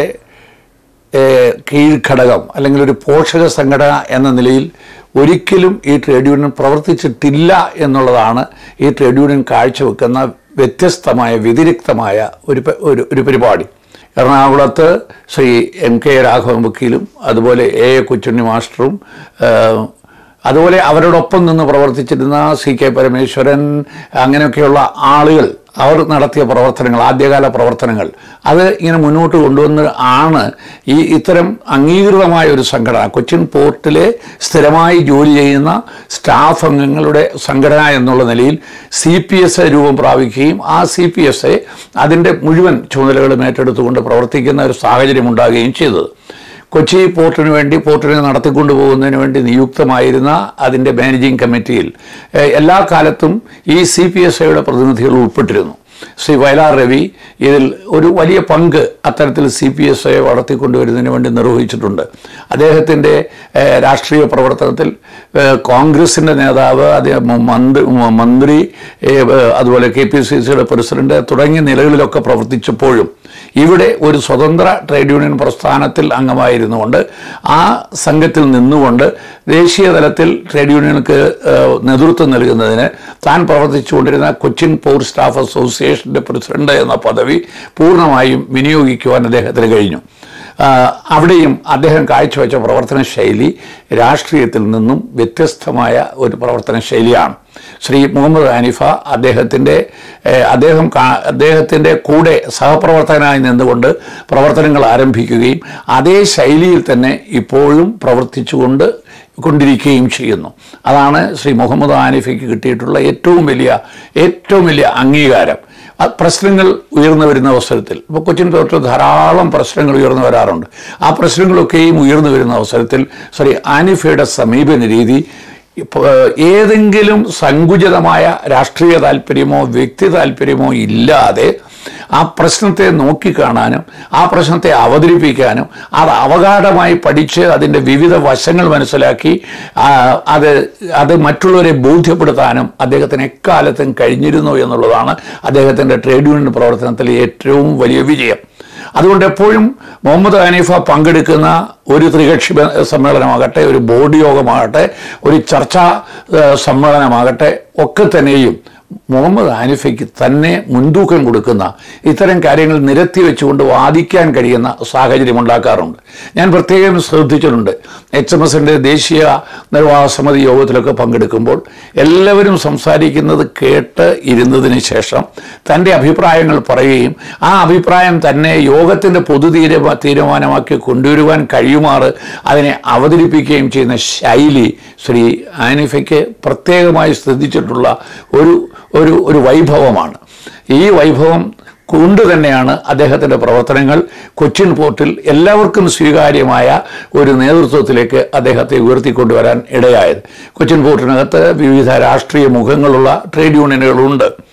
Speaker 4: ഏഹ്, കീഴ്ഘടകം അല്ലെങ്കിൽ ഒരു പോഷക സംഘടന എന്ന നിലയിൽ ഒരിക്കലും ഈ ട്രേഡ് യൂണിയൻ പ്രവർത്തിച്ചിട്ടില്ല എന്നുള്ളതാണ് ഈ ട്രേഡ് യൂണിയൻ കാഴ്ചവെക്കുന്ന വ്യത്യസ്തമായ വ്യതിരിക്തമായ ഒരു പ- ഒരു ഒരു പരിപാടി എറണാകുളത്ത് ശ്രീ എം കെ രാഘവൻ വക്കീലും അതുപോലെ എ എ കൊച്ചുണ്ണി മാസ്റ്ററും ഏഹ്, അതുപോലെ അവരോടൊപ്പം നിന്ന് പ്രവർത്തിച്ചിരുന്ന സി കെ പരമേശ്വരൻ അങ്ങനെയൊക്കെയുള്ള ആളുകൾ അവർ നടത്തിയ പ്രവർത്തനങ്ങൾ ആദ്യകാല പ്രവർത്തനങ്ങൾ അത് ഇങ്ങനെ മുന്നോട്ട് കൊണ്ടുവന്ന് ആണ് ഈ ഇത്തരം അംഗീകൃതമായ ഒരു സംഘടന കൊച്ചിൻ പോർട്ടിലെ സ്ഥിരമായി ജോലി ചെയ്യുന്ന സ്റ്റാഫ് അംഗങ്ങളുടെ സംഘടന എന്നുള്ള നിലയിൽ സി പി എസ് രൂപം പ്രാപിക്കുകയും ആ സി പി എസ് എ അതിൻ്റെ മുഴുവൻ ചുമതലകളും ഏറ്റെടുത്തുകൊണ്ട് പ്രവർത്തിക്കുന്ന ഒരു സാഹചര്യം ഉണ്ടാകുകയും ചെയ്തത് കൊച്ചി പോർട്ടിന് വേണ്ടി പോർട്ടിനെ നടത്തിക്കൊണ്ടു പോകുന്നതിന് വേണ്ടി നിയുക്തമായിരുന്ന അതിൻ്റെ മാനേജിംഗ് കമ്മിറ്റിയിൽ ഏഹ്, എല്ലാ കാലത്തും ഈ സി പി എസ് ഐയുടെ പ്രതിനിധികൾ ഉൾപ്പെട്ടിരുന്നു ശ്രീ വയലാർ രവി ഇതിൽ ഒരു വലിയ പങ്ക് അത്തരത്തിൽ സി പി എസ് ഐ വളർത്തിക്കൊണ്ടുവരുന്നതിന് വേണ്ടി നിർവഹിച്ചിട്ടുണ്ട് അദ്ദേഹത്തിൻ്റെ ഏഹ്, രാഷ്ട്രീയ പ്രവർത്തനത്തിൽ ഏഹ്, കോൺഗ്രസിൻ്റെ നേതാവ് അദ്ദേഹം മന്ത്രി മന്ത്രി ഏഹ്, അതുപോലെ കെ പി സി സിയുടെ പ്രസിഡന്റ് തുടങ്ങിയ നിലകളിലൊക്കെ പ്രവർത്തിച്ചപ്പോഴും ഇവിടെ ഒരു സ്വതന്ത്ര ട്രേഡ് യൂണിയൻ പ്രസ്ഥാനത്തിൽ അംഗമായിരുന്നുകൊണ്ട് ആ സംഘത്തിൽ നിന്നുകൊണ്ട് ദേശീയ തലത്തിൽ ട്രേഡ് യൂണിയനുകൾക്ക് ഏഹ്, നേതൃത്വം നൽകുന്നതിന് താൻ പ്രവർത്തിച്ചുകൊണ്ടിരുന്ന കൊച്ചിൻ പോർട്ട് സ്റ്റാഫ് അസോസിയേഷൻ്റെ പ്രസിഡന്റ് എന്ന പദവി പൂർണ്ണമായും വിനിയോഗിക്കുവാൻ അദ്ദേഹത്തിന് കഴിഞ്ഞു ആ, അവിടെയും അദ്ദേഹം കാഴ്ചവെച്ച പ്രവർത്തന ശൈലി രാഷ്ട്രീയത്തിൽ നിന്നും വ്യത്യസ്തമായ ഒരു പ്രവർത്തന ശൈലിയാണ് ശ്രീ മുഹമ്മദ് ഹനീഫ അദ്ദേഹത്തിൻ്റെ ഏഹ്, അദ്ദേഹം കാ- അദ്ദേഹത്തിൻ്റെ കൂടെ സഹപ്രവർത്തകനായി നിന്നുകൊണ്ട് പ്രവർത്തനങ്ങൾ ആരംഭിക്കുകയും അതേ ശൈലിയിൽ തന്നെ ഇപ്പോഴും പ്രവർത്തിച്ചുകൊണ്ട് കൊണ്ടിരിക്കുകയും ചെയ്യുന്നു അതാണ് ശ്രീ മുഹമ്മദ് ഹാനിഫയ്ക്ക് കിട്ടിയിട്ടുള്ള ഏറ്റവും വലിയ ഏറ്റവും വലിയ അംഗീകാരം ആ പ്രശ്നങ്ങൾ ഉയർന്നു വരുന്ന അവസരത്തിൽ ഇപ്പോൾ കൊച്ചിൻ തോട്ടിൽ ധാരാളം പ്രശ്നങ്ങൾ ഉയർന്നു വരാറുണ്ട് ആ പ്രശ്നങ്ങളൊക്കെയും ഉയർന്നു വരുന്ന അവസരത്തിൽ ശ്രീ ആനിഫയുടെ സമീപന രീതി ഇപ്പോ, ഏതെങ്കിലും സങ്കുചിതമായ രാഷ്ട്രീയ താല്പര്യമോ വ്യക്തി താല്പര്യമോ ഇല്ലാതെ ആ പ്രശ്നത്തെ നോക്കിക്കാണാനും ആ പ്രശ്നത്തെ അവതരിപ്പിക്കാനും അത് അവഗാഢമായി പഠിച്ച് അതിൻ്റെ വിവിധ വശങ്ങൾ മനസ്സിലാക്കി ആ, അത് അത് മറ്റുള്ളവരെ ബോധ്യപ്പെടുത്താനും അദ്ദേഹത്തിന് എക്കാലത്തും കഴിഞ്ഞിരുന്നു എന്നുള്ളതാണ് അദ്ദേഹത്തിൻ്റെ ട്രേഡ് യൂണിയൻ പ്രവർത്തനത്തിലെ ഏറ്റവും വലിയ വിജയം അതുകൊണ്ട് എപ്പോഴും മുഹമ്മദ് ഹനീഫ പങ്കെടുക്കുന്ന ഒരു ത്രികക്ഷി ബ- സമ്മേളനമാകട്ടെ ഒരു ബോർഡ് യോഗമാകട്ടെ ഒരു ചർച്ചാ ഏഹ്, സമ്മേളനമാകട്ടെ ഒക്കെ തന്നെയും മുഹമ്മദ് ഹനീഫയ്ക്ക് തന്നെ മുൻതൂക്കം കൊടുക്കുന്ന ഇത്തരം കാര്യങ്ങൾ നിരത്തി വെച്ചുകൊണ്ട് വാദിക്കാൻ കഴിയുന്ന സാഹചര്യം ഉണ്ടാക്കാറുണ്ട് ഞാൻ പ്രത്യേകം ശ്രദ്ധിച്ചിട്ടുണ്ട് എച്ച് എം എസിൻ്റെ ദേശീയ നിർവാഹക സമിതി യോഗത്തിലൊക്കെ പങ്കെടുക്കുമ്പോൾ എല്ലാവരും സംസാരിക്കുന്നത് കേട്ട് ഇരുന്നതിന് ശേഷം തൻ്റെ അഭിപ്രായങ്ങൾ പറയുകയും ആ അഭിപ്രായം തന്നെ യോഗത്തിൻ്റെ പൊതു തീരുമാ തീരുമാനമാക്കി കൊണ്ടുവരുവാൻ കഴിയുമാറ് അതിനെ അവതരിപ്പിക്കുകയും ചെയ്യുന്ന ശൈലി ശ്രീ ആനിഫയ്ക്ക് പ്രത്യേകമായി ശ്രദ്ധിച്ചിട്ടുള്ള ഒരു ഒരു ഒരു വൈഭവമാണ് ഈ വൈഭവം കൊണ്ട് തന്നെയാണ് അദ്ദേഹത്തിൻ്റെ പ്രവർത്തനങ്ങൾ കൊച്ചിൻ പോർട്ടിൽ എല്ലാവർക്കും സ്വീകാര്യമായ ഒരു നേതൃത്വത്തിലേക്ക് അദ്ദേഹത്തെ ഉയർത്തിക്കൊണ്ടുവരാൻ ഇടയായത് കൊച്ചിൻ പോർട്ടിനകത്ത് വിവിധ രാഷ്ട്രീയ മുഖങ്ങളുള്ള ട്രേഡ് യൂണിയനുകളുണ്ട്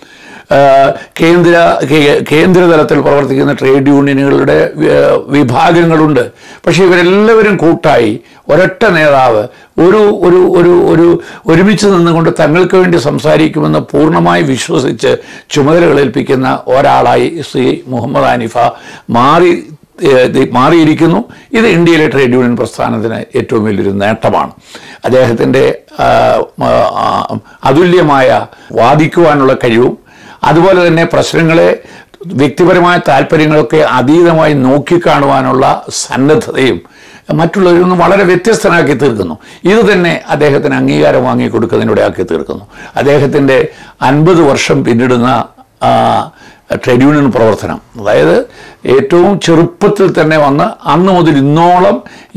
Speaker 4: ആ, കേന്ദ്ര കേ- കേന്ദ്ര തലത്തിൽ പ്രവർത്തിക്കുന്ന ട്രേഡ് യൂണിയനുകളുടെ വി- വിഭാഗങ്ങളുണ്ട് പക്ഷേ ഇവരെല്ലാവരും കൂട്ടായി ഒരൊറ്റ നേതാവ് ഒരു ഒരു ഒരു ഒരു ഒരുമിച്ച് നിന്നുകൊണ്ട് തങ്ങൾക്ക് വേണ്ടി സംസാരിക്കുമെന്ന് പൂർണ്ണമായി വിശ്വസിച്ച് ചുമതലകൾ ഏൽപ്പിക്കുന്ന ഒരാളായി ശ്രീ മുഹമ്മദ് ഹനീഫ മാറി ഏഹ്, ഇത് മാറിയിരിക്കുന്നു ഇത് ഇന്ത്യയിലെ ട്രേഡ് യൂണിയൻ പ്രസ്ഥാനത്തിന് ഏറ്റവും വലിയൊരു നേട്ടമാണ് അദ്ദേഹത്തിൻ്റെ ആ, ആ, അതുല്യമായ വാദിക്കുവാനുള്ള കഴിവും അതുപോലെ തന്നെ പ്രശ്നങ്ങളെ വ്യക്തിപരമായ താല്പര്യങ്ങളൊക്കെ അതീതമായി നോക്കിക്കാണുവാനുള്ള സന്നദ്ധതയും മറ്റുള്ളവരിൽ നിന്നും വളരെ വ്യത്യസ്തനാക്കി തീർക്കുന്നു ഇത് തന്നെ അദ്ദേഹത്തിന് അംഗീകാരം വാങ്ങിക്കൊടുക്കുന്നതിലൂടെ ആക്കി തീർക്കുന്നു അദ്ദേഹത്തിൻ്റെ അൻപത് വർഷം പിന്നിടുന്ന ആ, ട്രേഡ് യൂണിയൻ പ്രവർത്തനം അതായത് ഏറ്റവും ചെറുപ്പത്തിൽ തന്നെ വന്ന് അന്ന് മുതൽ ഇന്നോളം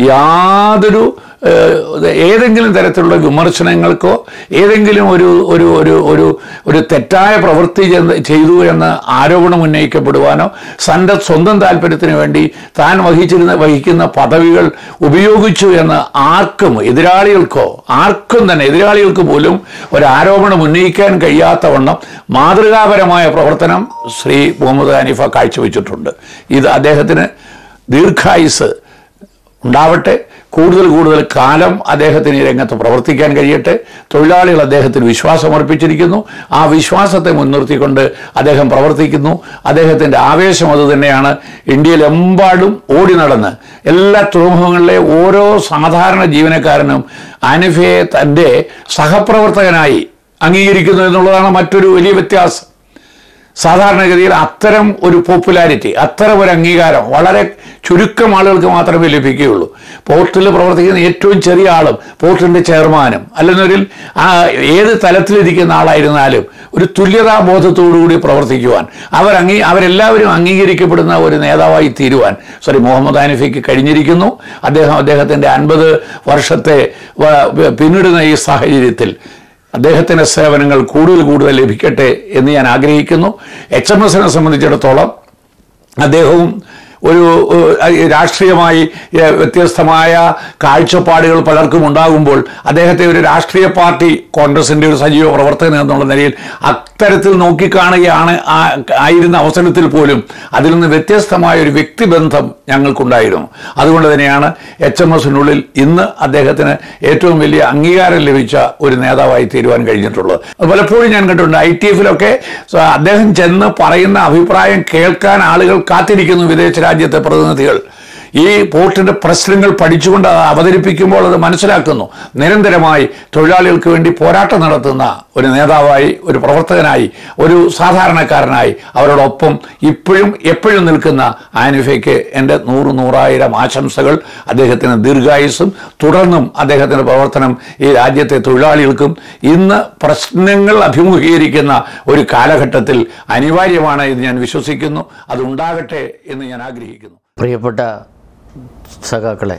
Speaker 4: യാതൊരു ഏഹ്, ഏതെങ്കിലും തരത്തിലുള്ള വിമർശനങ്ങൾക്കോ ഏതെങ്കിലും ഒരു ഒരു ഒരു ഒരു ഒരു തെറ്റായ പ്രവൃത്തി ചെന്ന് ചെയ്തു എന്ന് ആരോപണം ഉന്നയിക്കപ്പെടുവാനോ തൻ്റെ സ്വന്തം താല്പര്യത്തിന് വേണ്ടി താൻ വഹിച്ചിരുന്ന വഹിക്കുന്ന പദവികൾ ഉപയോഗിച്ചു എന്ന് ആർക്കും എതിരാളികൾക്കോ ആർക്കും തന്നെ എതിരാളികൾക്ക് പോലും ഒരു ആരോപണം ഉന്നയിക്കാൻ കഴിയാത്തവണ്ണം മാതൃകാപരമായ പ്രവർത്തനം ശ്രീ മുഹമ്മദ് ഹനീഫ കാഴ്ചവെച്ചിട്ടുണ്ട് ഇത് അദ്ദേഹത്തിന് ദീർഘായുസ് ഉണ്ടാവട്ടെ കൂടുതൽ കൂടുതൽ കാലം അദ്ദേഹത്തിന് ഈ രംഗത്ത് പ്രവർത്തിക്കാൻ കഴിയട്ടെ തൊഴിലാളികൾ അദ്ദേഹത്തിന് വിശ്വാസം അർപ്പിച്ചിരിക്കുന്നു ആ വിശ്വാസത്തെ മുൻനിർത്തിക്കൊണ്ട് അദ്ദേഹം പ്രവർത്തിക്കുന്നു അദ്ദേഹത്തിൻ്റെ ആവേശം അത് തന്നെയാണ് ഇന്ത്യയിലെമ്പാടും ഓടി നടന്ന് എല്ലാ തുറമുഖങ്ങളിലെ ഓരോ സാധാരണ ജീവനക്കാരനും അനിഫയെ തൻ്റെ സഹപ്രവർത്തകനായി അംഗീകരിക്കുന്നു എന്നുള്ളതാണ് മറ്റൊരു വലിയ വ്യത്യാസം സാധാരണഗതിയിൽ അത്തരം ഒരു പോപ്പുലാരിറ്റി അത്തരം ഒരു അംഗീകാരം വളരെ ചുരുക്കം ആളുകൾക്ക് മാത്രമേ ലഭിക്കുകയുള്ളൂ പോർട്ടിൽ പ്രവർത്തിക്കുന്ന ഏറ്റവും ചെറിയ ആളും പോർട്ടിൻ്റെ ചെയർമാനും അല്ലെന്നൊരിൽ ആ ഏത് തലത്തിലിരിക്കുന്ന ആളായിരുന്നാലും ഒരു തുല്യതാ ബോധത്തോടുകൂടി പ്രവർത്തിക്കുവാൻ അവർ അംഗീ അവരെല്ലാവരും അംഗീകരിക്കപ്പെടുന്ന ഒരു നേതാവായി തീരുവാൻ സോറി മുഹമ്മദ് ഹനീഫയ്ക്ക് കഴിഞ്ഞിരിക്കുന്നു അദ്ദേഹം അദ്ദേഹത്തിൻ്റെ അൻപത് വർഷത്തെ വ- പിന്നിടുന്ന ഈ സാഹചര്യത്തിൽ അദ്ദേഹത്തിൻ്റെ സേവനങ്ങൾ കൂടുതൽ കൂടുതൽ ലഭിക്കട്ടെ എന്ന് ഞാൻ ആഗ്രഹിക്കുന്നു എച്ച് എം എസിനെ സംബന്ധിച്ചിടത്തോളം അദ്ദേഹവും ഒരു ഏഹ്, രാഷ്ട്രീയമായി ഏഹ്, വ്യത്യസ്തമായ കാഴ്ചപ്പാടുകൾ പലർക്കും ഉണ്ടാകുമ്പോൾ അദ്ദേഹത്തെ ഒരു രാഷ്ട്രീയ പാർട്ടി കോൺഗ്രസിൻ്റെ ഒരു സജീവ പ്രവർത്തകൻ എന്നുള്ള നിലയിൽ അത്തരത്തിൽ നോക്കിക്കാണുകയാണ് ആ- ആയിരുന്ന അവസരത്തിൽ പോലും അതിൽ നിന്ന് വ്യത്യസ്തമായ ഒരു വ്യക്തിബന്ധം ഞങ്ങൾക്കുണ്ടായിരുന്നു അതുകൊണ്ട് തന്നെയാണ് എച്ച് എം എസിനുള്ളിൽ ഇന്ന് അദ്ദേഹത്തിന് ഏറ്റവും വലിയ അംഗീകാരം ലഭിച്ച ഒരു നേതാവായി തീരുവാൻ കഴിഞ്ഞിട്ടുള്ളത് അത് പലപ്പോഴും ഞാൻ കണ്ടിട്ടുണ്ട് ഐ ടി എഫിലൊക്കെ അദ്ദേഹം ചെന്ന് പറയുന്ന അഭിപ്രായം കേൾക്കാൻ ആളുകൾ കാത്തിരിക്കുന്നു വിദേശ രാജ്യത്തെ പ്രതിനിധികൾ ഈ പോർട്ടിന്റെ പ്രശ്നങ്ങൾ പഠിച്ചുകൊണ്ട് അത് അവതരിപ്പിക്കുമ്പോൾ അത് മനസ്സിലാക്കുന്നു നിരന്തരമായി തൊഴിലാളികൾക്ക് വേണ്ടി പോരാട്ടം നടത്തുന്ന ഒരു നേതാവായി ഒരു പ്രവർത്തകനായി ഒരു സാധാരണക്കാരനായി അവരോടൊപ്പം ഇപ്പോഴും എപ്പോഴും നിൽക്കുന്ന ആനിഫയ്ക്ക് എൻ്റെ നൂറ് നൂറായിരം ആശംസകൾ അദ്ദേഹത്തിന് ദീർഘായുസ്സും തുടർന്നും അദ്ദേഹത്തിൻ്റെ പ്രവർത്തനം ഈ രാജ്യത്തെ തൊഴിലാളികൾക്കും ഇന്ന് പ്രശ്നങ്ങൾ അഭിമുഖീകരിക്കുന്ന ഒരു കാലഘട്ടത്തിൽ അനിവാര്യമാണ് എന്ന് ഞാൻ വിശ്വസിക്കുന്നു അതുണ്ടാകട്ടെ എന്ന് ഞാൻ ആഗ്രഹിക്കുന്നു
Speaker 5: പ്രിയപ്പെട്ട സഖാക്കളെ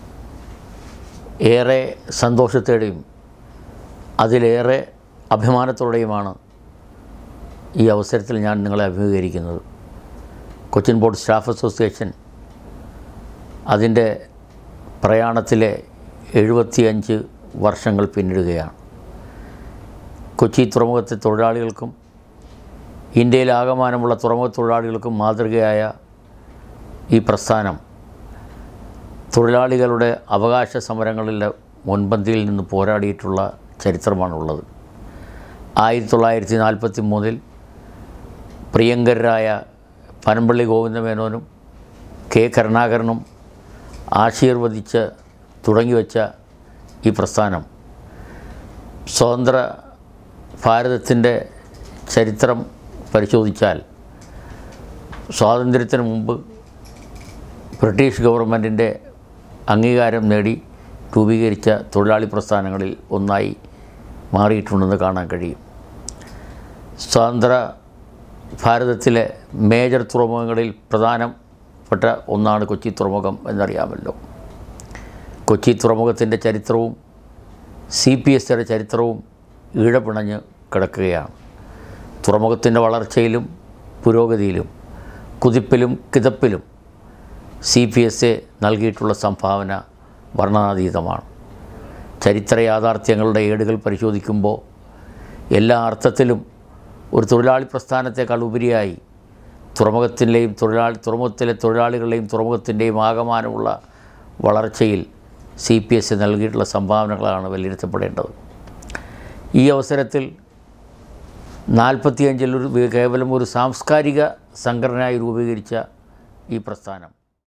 Speaker 5: ഏറെ സന്തോഷത്തോടെയും അതിലേറെ അഭിമാനത്തോടെയുമാണ് ഈ അവസരത്തിൽ ഞാൻ നിങ്ങളെ അഭിമുഖീകരിക്കുന്നത് കൊച്ചിൻ ബോർഡ് സ്റ്റാഫ് അസോസിയേഷൻ അതിൻ്റെ പ്രയാണത്തിലെ എഴുപത്തിയഞ്ച് വർഷങ്ങൾ പിന്നിടുകയാണ് കൊച്ചി തുറമുഖത്തെ തൊഴിലാളികൾക്കും ഇന്ത്യയിലാകമാനമുള്ള തുറമുഖ തൊഴിലാളികൾക്കും മാതൃകയായ ഈ പ്രസ്ഥാനം തൊഴിലാളികളുടെ അവകാശ സമരങ്ങളിലെ മുൻപന്തിയിൽ നിന്ന് പോരാടിയിട്ടുള്ള ചരിത്രമാണുള്ളത് ആയിരത്തി തൊള്ളായിരത്തി നാൽപ്പത്തി മൂന്നിൽ പ്രിയങ്കരായ പനമ്പള്ളി ഗോവിന്ദമേനോനും കെ കരുണാകരനും ആശീർവദിച്ച് തുടങ്ങിവെച്ച ഈ പ്രസ്ഥാനം സ്വതന്ത്ര ഭാരതത്തിൻ്റെ ചരിത്രം പരിശോധിച്ചാൽ സ്വാതന്ത്ര്യത്തിന് മുമ്പ് ബ്രിട്ടീഷ് ഗവൺമെൻറ്റിൻ്റെ അംഗീകാരം നേടി രൂപീകരിച്ച തൊഴിലാളി പ്രസ്ഥാനങ്ങളിൽ ഒന്നായി മാറിയിട്ടുണ്ടെന്ന് കാണാൻ കഴിയും സ്വതന്ത്ര ഭാരതത്തിലെ മേജർ തുറമുഖങ്ങളിൽ പ്രധാനപ്പെട്ട ഒന്നാണ് കൊച്ചി തുറമുഖം എന്നറിയാമല്ലോ കൊച്ചി തുറമുഖത്തിൻ്റെ ചരിത്രവും സി പി എസ് ചരിത്രവും ഈഴപിണഞ്ഞ് കിടക്കുകയാണ് തുറമുഖത്തിൻ്റെ വളർച്ചയിലും പുരോഗതിയിലും കുതിപ്പിലും കിതപ്പിലും സി പി എസ് എ നൽകിയിട്ടുള്ള സംഭാവന വർണ്ണനാതീതമാണ് ചരിത്ര യാഥാർത്ഥ്യങ്ങളുടെ ഏടുകൾ പരിശോധിക്കുമ്പോൾ എല്ലാ അർത്ഥത്തിലും ഒരു തൊഴിലാളി പ്രസ്ഥാനത്തെക്കാൾ ഉപരിയായി തുറമുഖത്തിൻ്റെയും തൊഴിലാളി തുറമുഖത്തിലെ തൊഴിലാളികളുടെയും തുറമുഖത്തിൻ്റെയും ആകമാനമുള്ള വളർച്ചയിൽ സി പി എസ് നൽകിയിട്ടുള്ള സംഭാവനകളാണ് വിലയിരുത്തപ്പെടേണ്ടത് ഈ അവസരത്തിൽ നാൽപ്പത്തിയഞ്ചിൽ ഒരു കേവലം ഒരു സാംസ്കാരിക സംഘടനയായി രൂപീകരിച്ച ഈ പ്രസ്ഥാനം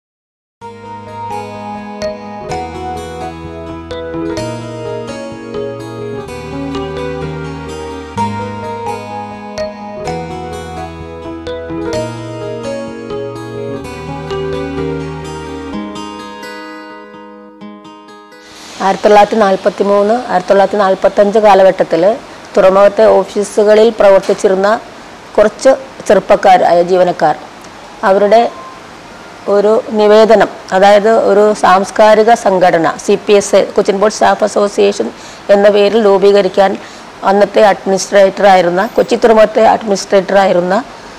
Speaker 6: ആയിരത്തി തൊള്ളായിരത്തി നാൽപ്പത്തി മൂന്ന് ആയിരത്തി തൊള്ളായിരത്തി നാൽപ്പത്തഞ്ച് കാലഘട്ടത്തിൽ തുറമുഖത്തെ ഓഫീസുകളിൽ പ്രവർത്തിച്ചിരുന്ന കുറച്ച് ചെറുപ്പക്കാരായ ജീവനക്കാർ അവരുടെ ഒരു നിവേദനം അതായത് ഒരു സാംസ്കാരിക സംഘടന C P S Cochin board staff association എന്ന പേരിൽ രൂപീകരിക്കാൻ അന്നത്തെ അഡ്മിനിസ്ട്രേറ്റർ ആയിരുന്ന കൊച്ചി തുറമുഖത്തെ അഡ്മിനിസ്ട്രേറ്റർ ആയിരുന്ന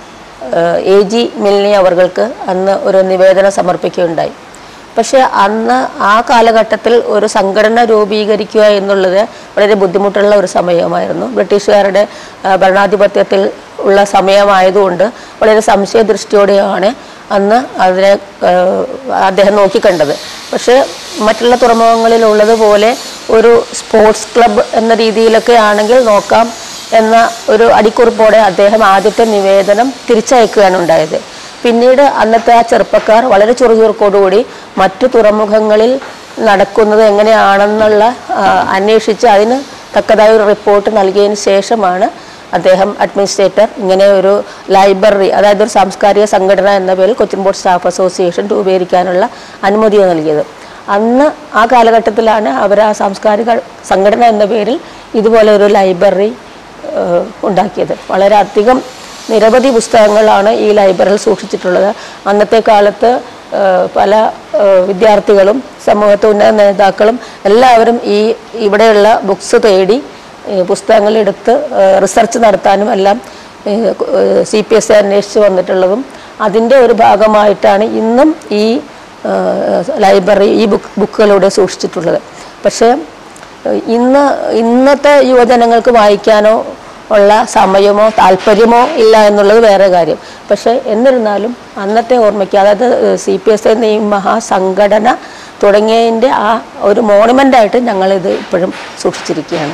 Speaker 6: എ ജി മിൽനി അവർക്ക് അന്ന് ഒരു നിവേദനം സമർപ്പിക്കുകയുണ്ടായി പക്ഷേ അന്ന് ആ കാലഘട്ടത്തിൽ ഒരു സംഘടന രൂപീകരിക്കുക എന്നുള്ളത് വളരെ ബുദ്ധിമുട്ടുള്ള ഒരു സമയമായിരുന്നു ബ്രിട്ടീഷുകാരുടെ ആ, ഭരണാധിപത്യത്തിൽ ഉള്ള സമയമായതുകൊണ്ട് വളരെ സംശയദൃഷ്ടിയോടെയാണ് അന്ന് അതിനെ ആ, അദ്ദേഹം നോക്കിക്കണ്ടത് പക്ഷേ മറ്റുള്ള തുറമുഖങ്ങളിലുള്ളതുപോലെ ഒരു സ്പോർട്സ് ക്ലബ്ബ് എന്ന രീതിയിലൊക്കെ ആണെങ്കിൽ നോക്കാം എന്ന ഒരു അടിക്കുറിപ്പോടെ അദ്ദേഹം ആദ്യത്തെ നിവേദനം തിരിച്ചയക്കുകയാണ് ഉണ്ടായത് പിന്നീട് അന്നത്തെ ആ ചെറുപ്പക്കാർ വളരെ ചുറുചുറുക്കോടുകൂടി മറ്റു തുറമുഖങ്ങളിൽ നടക്കുന്നത് എങ്ങനെയാണെന്നുള്ള ആ, അന്വേഷിച്ച് അതിന് തക്കതായ ഒരു റിപ്പോർട്ട് നൽകിയതിന് ശേഷമാണ് അദ്ദേഹം അഡ്മിനിസ്ട്രേറ്റർ ഇങ്ങനെ ഒരു ലൈബ്രറി അതായത് ഒരു സാംസ്കാരിക സംഘടന എന്ന പേരിൽ കൊച്ചിൻ ബോർഡ് സ്റ്റാഫ് അസോസിയേഷൻ രൂപീകരിക്കാനുള്ള അനുമതി നൽകിയത് അന്ന് ആ കാലഘട്ടത്തിലാണ് അവർ ആ സാംസ്കാരിക സംഘടന എന്ന പേരിൽ ഇതുപോലെ ഒരു ലൈബ്രറി ഏഹ് ഉണ്ടാക്കിയത് വളരെയധികം നിരവധി പുസ്തകങ്ങളാണ് ഈ ലൈബ്രറിയിൽ സൂക്ഷിച്ചിട്ടുള്ളത് അന്നത്തെ കാലത്ത് ഏഹ് പല ഏഹ് വിദ്യാർത്ഥികളും സമൂഹത്തെ ഉന്നത നേതാക്കളും എല്ലാവരും ഈ ഇവിടെയുള്ള ബുക്സ് തേടി ഏഹ് പുസ്തകങ്ങളെടുത്ത് ഏഹ് റിസർച്ച് നടത്താനും എല്ലാം സി പി എസ് അന്വേഷിച്ച് വന്നിട്ടുള്ളതും അതിൻ്റെ ഒരു ഭാഗമായിട്ടാണ് ഇന്നും ഈ ഏഹ് ലൈബ്രറി ഈ ബുക്ക് ബുക്കുകളിലൂടെ സൂക്ഷിച്ചിട്ടുള്ളത് പക്ഷേ ഏഹ് ഇന്ന് ഇന്നത്തെ യുവജനങ്ങൾക്ക് വായിക്കാനോ ഉള്ള സമയമോ താല്പര്യമോ ഇല്ല എന്നുള്ളത് വേറെ കാര്യം പക്ഷേ എന്നിരുന്നാലും അന്നത്തെ ഓർമ്മയ്ക്ക് അതായത് സി പി എസ് എന്ന ഈ മഹാസംഘടന തുടങ്ങിയതിൻ്റെ ആ ഒരു മോണമെൻ്റായിട്ട് ഞങ്ങളിത് ഇപ്പോഴും സൂക്ഷിച്ചിരിക്കുകയാണ്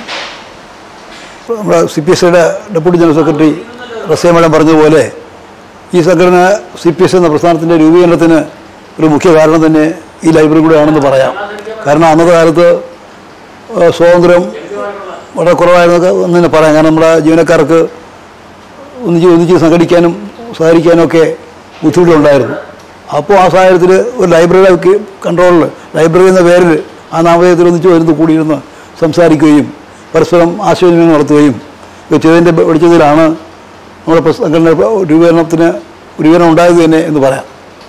Speaker 7: നമ്മുടെ സി പി എസ് സിയുടെ deputy general secretary Razia madam പറഞ്ഞതുപോലെ ഈ സംഘടന സി പി എസ് എന്ന പ്രസ്ഥാനത്തിൻ്റെ രൂപീകരണത്തിന് ഒരു മുഖ്യ കാരണം തന്നെ ഈ ലൈബ്രറി കൂടെ ആണെന്ന് പറയാം കാരണം അന്നത്തെ കാലത്ത് ഏഹ്, സ്വാതന്ത്ര്യം വളരെ കുറവായിരുന്നൊക്കെ എന്ന് തന്നെ പറയാം കാരണം നമ്മുടെ ജീവനക്കാർക്ക് ഒന്നിച്ച് ഒന്നിച്ച് സംഘടിക്കാനും സഹകരിക്കാനും ഒക്കെ ബുദ്ധിമുട്ടുണ്ടായിരുന്നു അപ്പോൾ ആ സാഹചര്യത്തിൽ ഒരു ലൈബ്രറിയുടെ കൺട്രോളിൽ ലൈബ്രറി എന്ന പേരിൽ ആ നാമധേയത്തിൽ ഒന്നിച്ച് വരുന്ന കൂടിയിരുന്ന് സംസാരിക്കുകയും പരസ്പരം ആശയവിനിമയം നടത്തുകയും ഒക്കെ ചെയ്തതിൻ്റെ വെളിച്ചത്തിലാണ് നമ്മുടെ പ്രസ്- സംഘടന രൂപീകരണത്തിന് രൂപീകരണം ഉണ്ടായത് തന്നെ എന്ന് പറയാം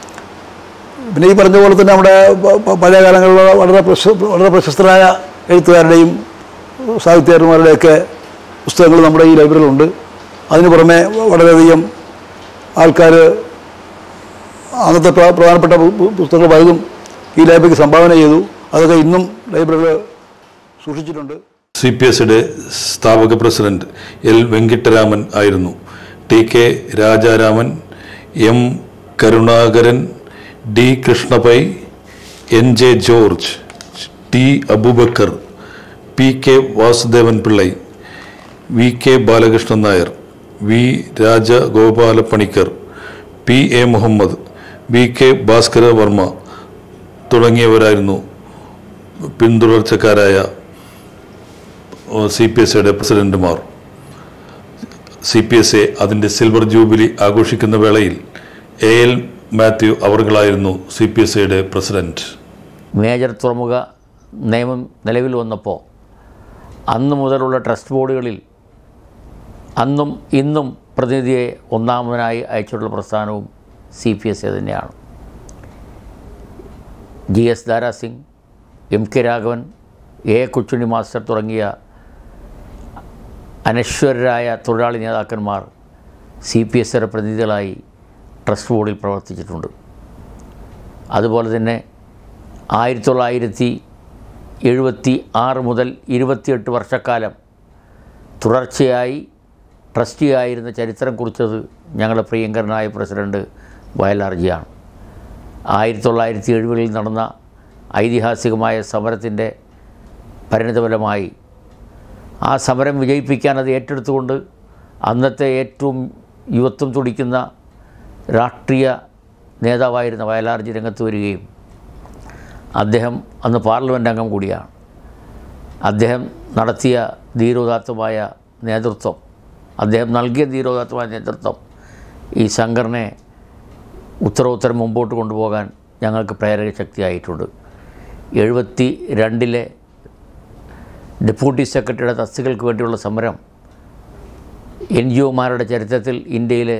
Speaker 7: പിന്നെ ഈ പറഞ്ഞ പോലെ തന്നെ നമ്മുടെ പ- പ- പഴയ കാലങ്ങളിലുള്ള വളരെ പ്രശ വളരെ പ്രശസ്തരായ എഴുത്തുകാരുടെയും സാഹിത്യകാരന്മാരുടെയൊക്കെ പുസ്തകങ്ങൾ നമ്മുടെ ഈ ലൈബ്രറിയിലുണ്ട് അതിന് പുറമെ വളരെയധികം ആൾക്കാർ അന്നത്തെ പ്ര- പ്രധാനപ്പെട്ട പു- പു- പുസ്തകങ്ങൾ പലതും ഈ ലൈബ്രറിക്ക് സംഭാവന ചെയ്തു അതൊക്കെ ഇന്നും ലൈബ്രറിയിൽ സൂക്ഷിച്ചിട്ടുണ്ട്
Speaker 1: സി പി എസിയുടെ സ്ഥാപക പ്രസിഡന്റ് എൽ വെങ്കിട്ടരാമൻ ആയിരുന്നു T K Rajaraman M Karunakaran D Krishnapai N J George T Aboobacker P K Vasudevan Pillai V K Balakrishnan Nair V Rajagopala Panicker P A Muhammad V K Bhaskara Varma തുടങ്ങിയവരായിരുന്നു പിന്തുടർച്ചക്കാരായ സി പി എസ് സിയുടെ പ്രസിഡന്റുമാർ സി പി എസ് എ അതിൻ്റെ സിൽവർ ജൂബിലി ആഘോഷിക്കുന്ന വേളയിൽ എ എൽ മാത്യു അവർകളായിരുന്നു C P S എയുടെ president
Speaker 5: major തുറമുഖ നിയമം നിലവിൽ വന്നപ്പോൾ അന്ന് മുതലുള്ള ട്രസ്റ്റ് ബോർഡുകളിൽ അന്നും ഇന്നും പ്രതിനിധിയെ ഒന്നാമനായി അയച്ചിട്ടുള്ള പ്രസ്ഥാനവും സി പി എസ് എ തന്നെയാണ് G S Dara Singh M K Raghavan A Kochunni master തുടങ്ങിയ അനശ്വരരായ തൊഴിലാളി നേതാക്കന്മാർ സി പി എസ് സിയുടെ പ്രതിനിധികളായി ട്രസ്റ്റ് ബോർഡിൽ പ്രവർത്തിച്ചിട്ടുണ്ട് അതുപോലെ തന്നെ ആയിരത്തി തൊള്ളായിരത്തി എഴുപത്തി ആറ് മുതൽ ഇരുപത്തിയെട്ട് വർഷക്കാലം തുടർച്ചയായി ട്രസ്റ്റി ആയിരുന്ന ചരിത്രം കുറിച്ചത് ഞങ്ങളുടെ പ്രിയങ്കരനായ പ്രസിഡൻറ്റ് വയലാർജിയാണ് ആയിരത്തി തൊള്ളായിരത്തി എഴുപതിൽ നടന്ന ഐതിഹാസികമായ സമരത്തിൻ്റെ പരിണിതഫലമായി ആ സമരം വിജയിപ്പിക്കാൻ അത് ഏറ്റെടുത്തുകൊണ്ട് അന്നത്തെ ഏറ്റവും യുവത്വം തുടിക്കുന്ന രാഷ്ട്രീയ നേതാവായിരുന്ന വയലാർജി രംഗത്ത് വരികയും അദ്ദേഹം അന്ന് പാർലമെൻ്റ് അംഗം കൂടിയാണ് അദ്ദേഹം നടത്തിയ ധീരോദാത്തമായ നേതൃത്വം അദ്ദേഹം നൽകിയ ധീരോദാത്തമായ നേതൃത്വം ഈ ശങ്കറിനെ ഉത്തരോത്തരം മുമ്പോട്ട് കൊണ്ടുപോകാൻ ഞങ്ങൾക്ക് പ്രേരക ശക്തിയായിട്ടുണ്ട് എഴുപത്തി രണ്ടിലെ ഡെപ്യൂട്ടി സെക്രട്ടറിയുടെ തസ്തികൾക്ക് വേണ്ടിയുള്ള സമരം എൻ ജി ഒമാരുടെ ചരിത്രത്തിൽ ഇന്ത്യയിലെ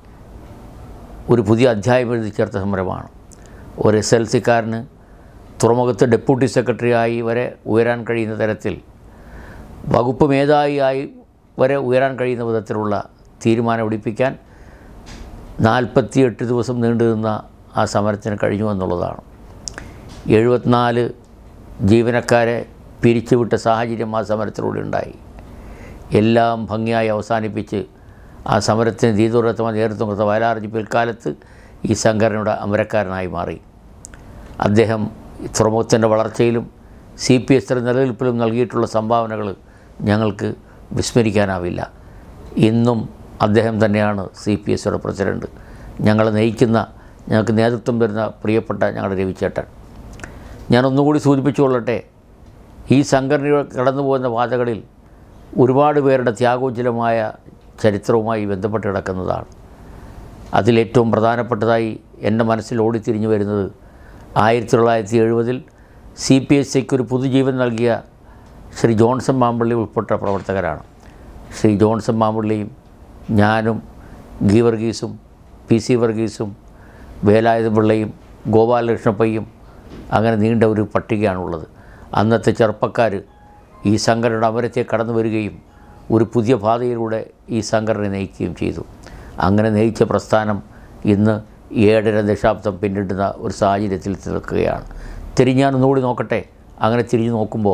Speaker 5: ഒരു പുതിയ അധ്യായം എഴുതി ചേർത്ത സമരമാണ് ഒരു എസ് എൽ സിക്കാരന് തുറമുഖത്ത് ഡെപ്യൂട്ടി സെക്രട്ടറി ആയി വരെ ഉയരാൻ കഴിയുന്ന തരത്തിൽ വകുപ്പ് മേധാവിയായി വരെ ഉയരാൻ കഴിയുന്ന വിധത്തിലുള്ള തീരുമാനം എടുപ്പിക്കാൻ നാൽപ്പത്തിയെട്ട് ദിവസം നീണ്ടു നിന്ന ആ സമരത്തിന് കഴിഞ്ഞു എന്നുള്ളതാണ് എഴുപത്തിനാല് ജീവനക്കാരെ പിരിച്ചുവിട്ട സാഹചര്യം ആ സമരത്തിലൂടെ ഉണ്ടായി എല്ലാം ഭംഗിയായി അവസാനിപ്പിച്ച് ആ സമരത്തിന് ധീതോരത്തമായ നേതൃത്വം കൊടുത്ത വയലാർജി പിൽക്കാലത്ത് ഈ സംഘടനയുടെ അമരക്കാരനായി മാറി അദ്ദേഹം തുറമുഖത്തിൻ്റെ വളർച്ചയിലും സി പി എസ് നിലനിൽപ്പിലും നൽകിയിട്ടുള്ള സംഭാവനകൾ ഞങ്ങൾക്ക് വിസ്മരിക്കാനാവില്ല ഇന്നും അദ്ദേഹം തന്നെയാണ് സി പി എസ് പ്രസിഡൻറ്റ് ഞങ്ങളെ നയിക്കുന്ന ഞങ്ങൾക്ക് നേതൃത്വം തരുന്ന പ്രിയപ്പെട്ട ഞങ്ങളുടെ രവിച്ചേട്ടൻ ഞാൻ ഒന്നുകൂടി സൂചിപ്പിച്ചുകൊള്ളട്ടെ ഈ സംഘടനയുടെ കടന്നു പോകുന്ന പാതകളിൽ ഒരുപാട് പേരുടെ ത്യാഗോജ്വലമായ ചരിത്രവുമായി ബന്ധപ്പെട്ട് കിടക്കുന്നതാണ് അതിലേറ്റവും പ്രധാനപ്പെട്ടതായി എൻ്റെ മനസ്സിൽ ഓടിത്തിരിഞ്ഞു വരുന്നത് ആയിരത്തി തൊള്ളായിരത്തി എഴുപതിൽ സി പി എസ് സിക്ക് ഒരു പുതുജീവൻ നൽകിയ ശ്രീ ജോൺസൺ മാമ്പള്ളി ഉൾപ്പെട്ട പ്രവർത്തകരാണ് ശ്രീ ജോൺസൺ മാമ്പള്ളിയും ഞാനും ഗി വർഗീസും പി സി വർഗീസും വേലായുധ പിള്ളയും ഗോപാലകൃഷ്ണപ്പയ്യും അങ്ങനെ നീണ്ട ഒരു പട്ടികയാണുള്ളത് അന്നത്തെ ചെറുപ്പക്കാർ ഈ സംഘടനയുടെ അമരത്തെ കടന്നു വരികയും ഒരു പുതിയ പാതയിലൂടെ ഈ സംഘടന നയിക്കുകയും ചെയ്തു അങ്ങനെ നയിച്ച പ്രസ്ഥാനം ഇന്ന് ഏഴര ദശാബ്ദം പിന്നിടുന്ന ഒരു സാഹചര്യത്തിൽ നിൽക്കുകയാണ് തിരിഞ്ഞാനൊന്നുകൂടി നോക്കട്ടെ അങ്ങനെ തിരിഞ്ഞു നോക്കുമ്പോൾ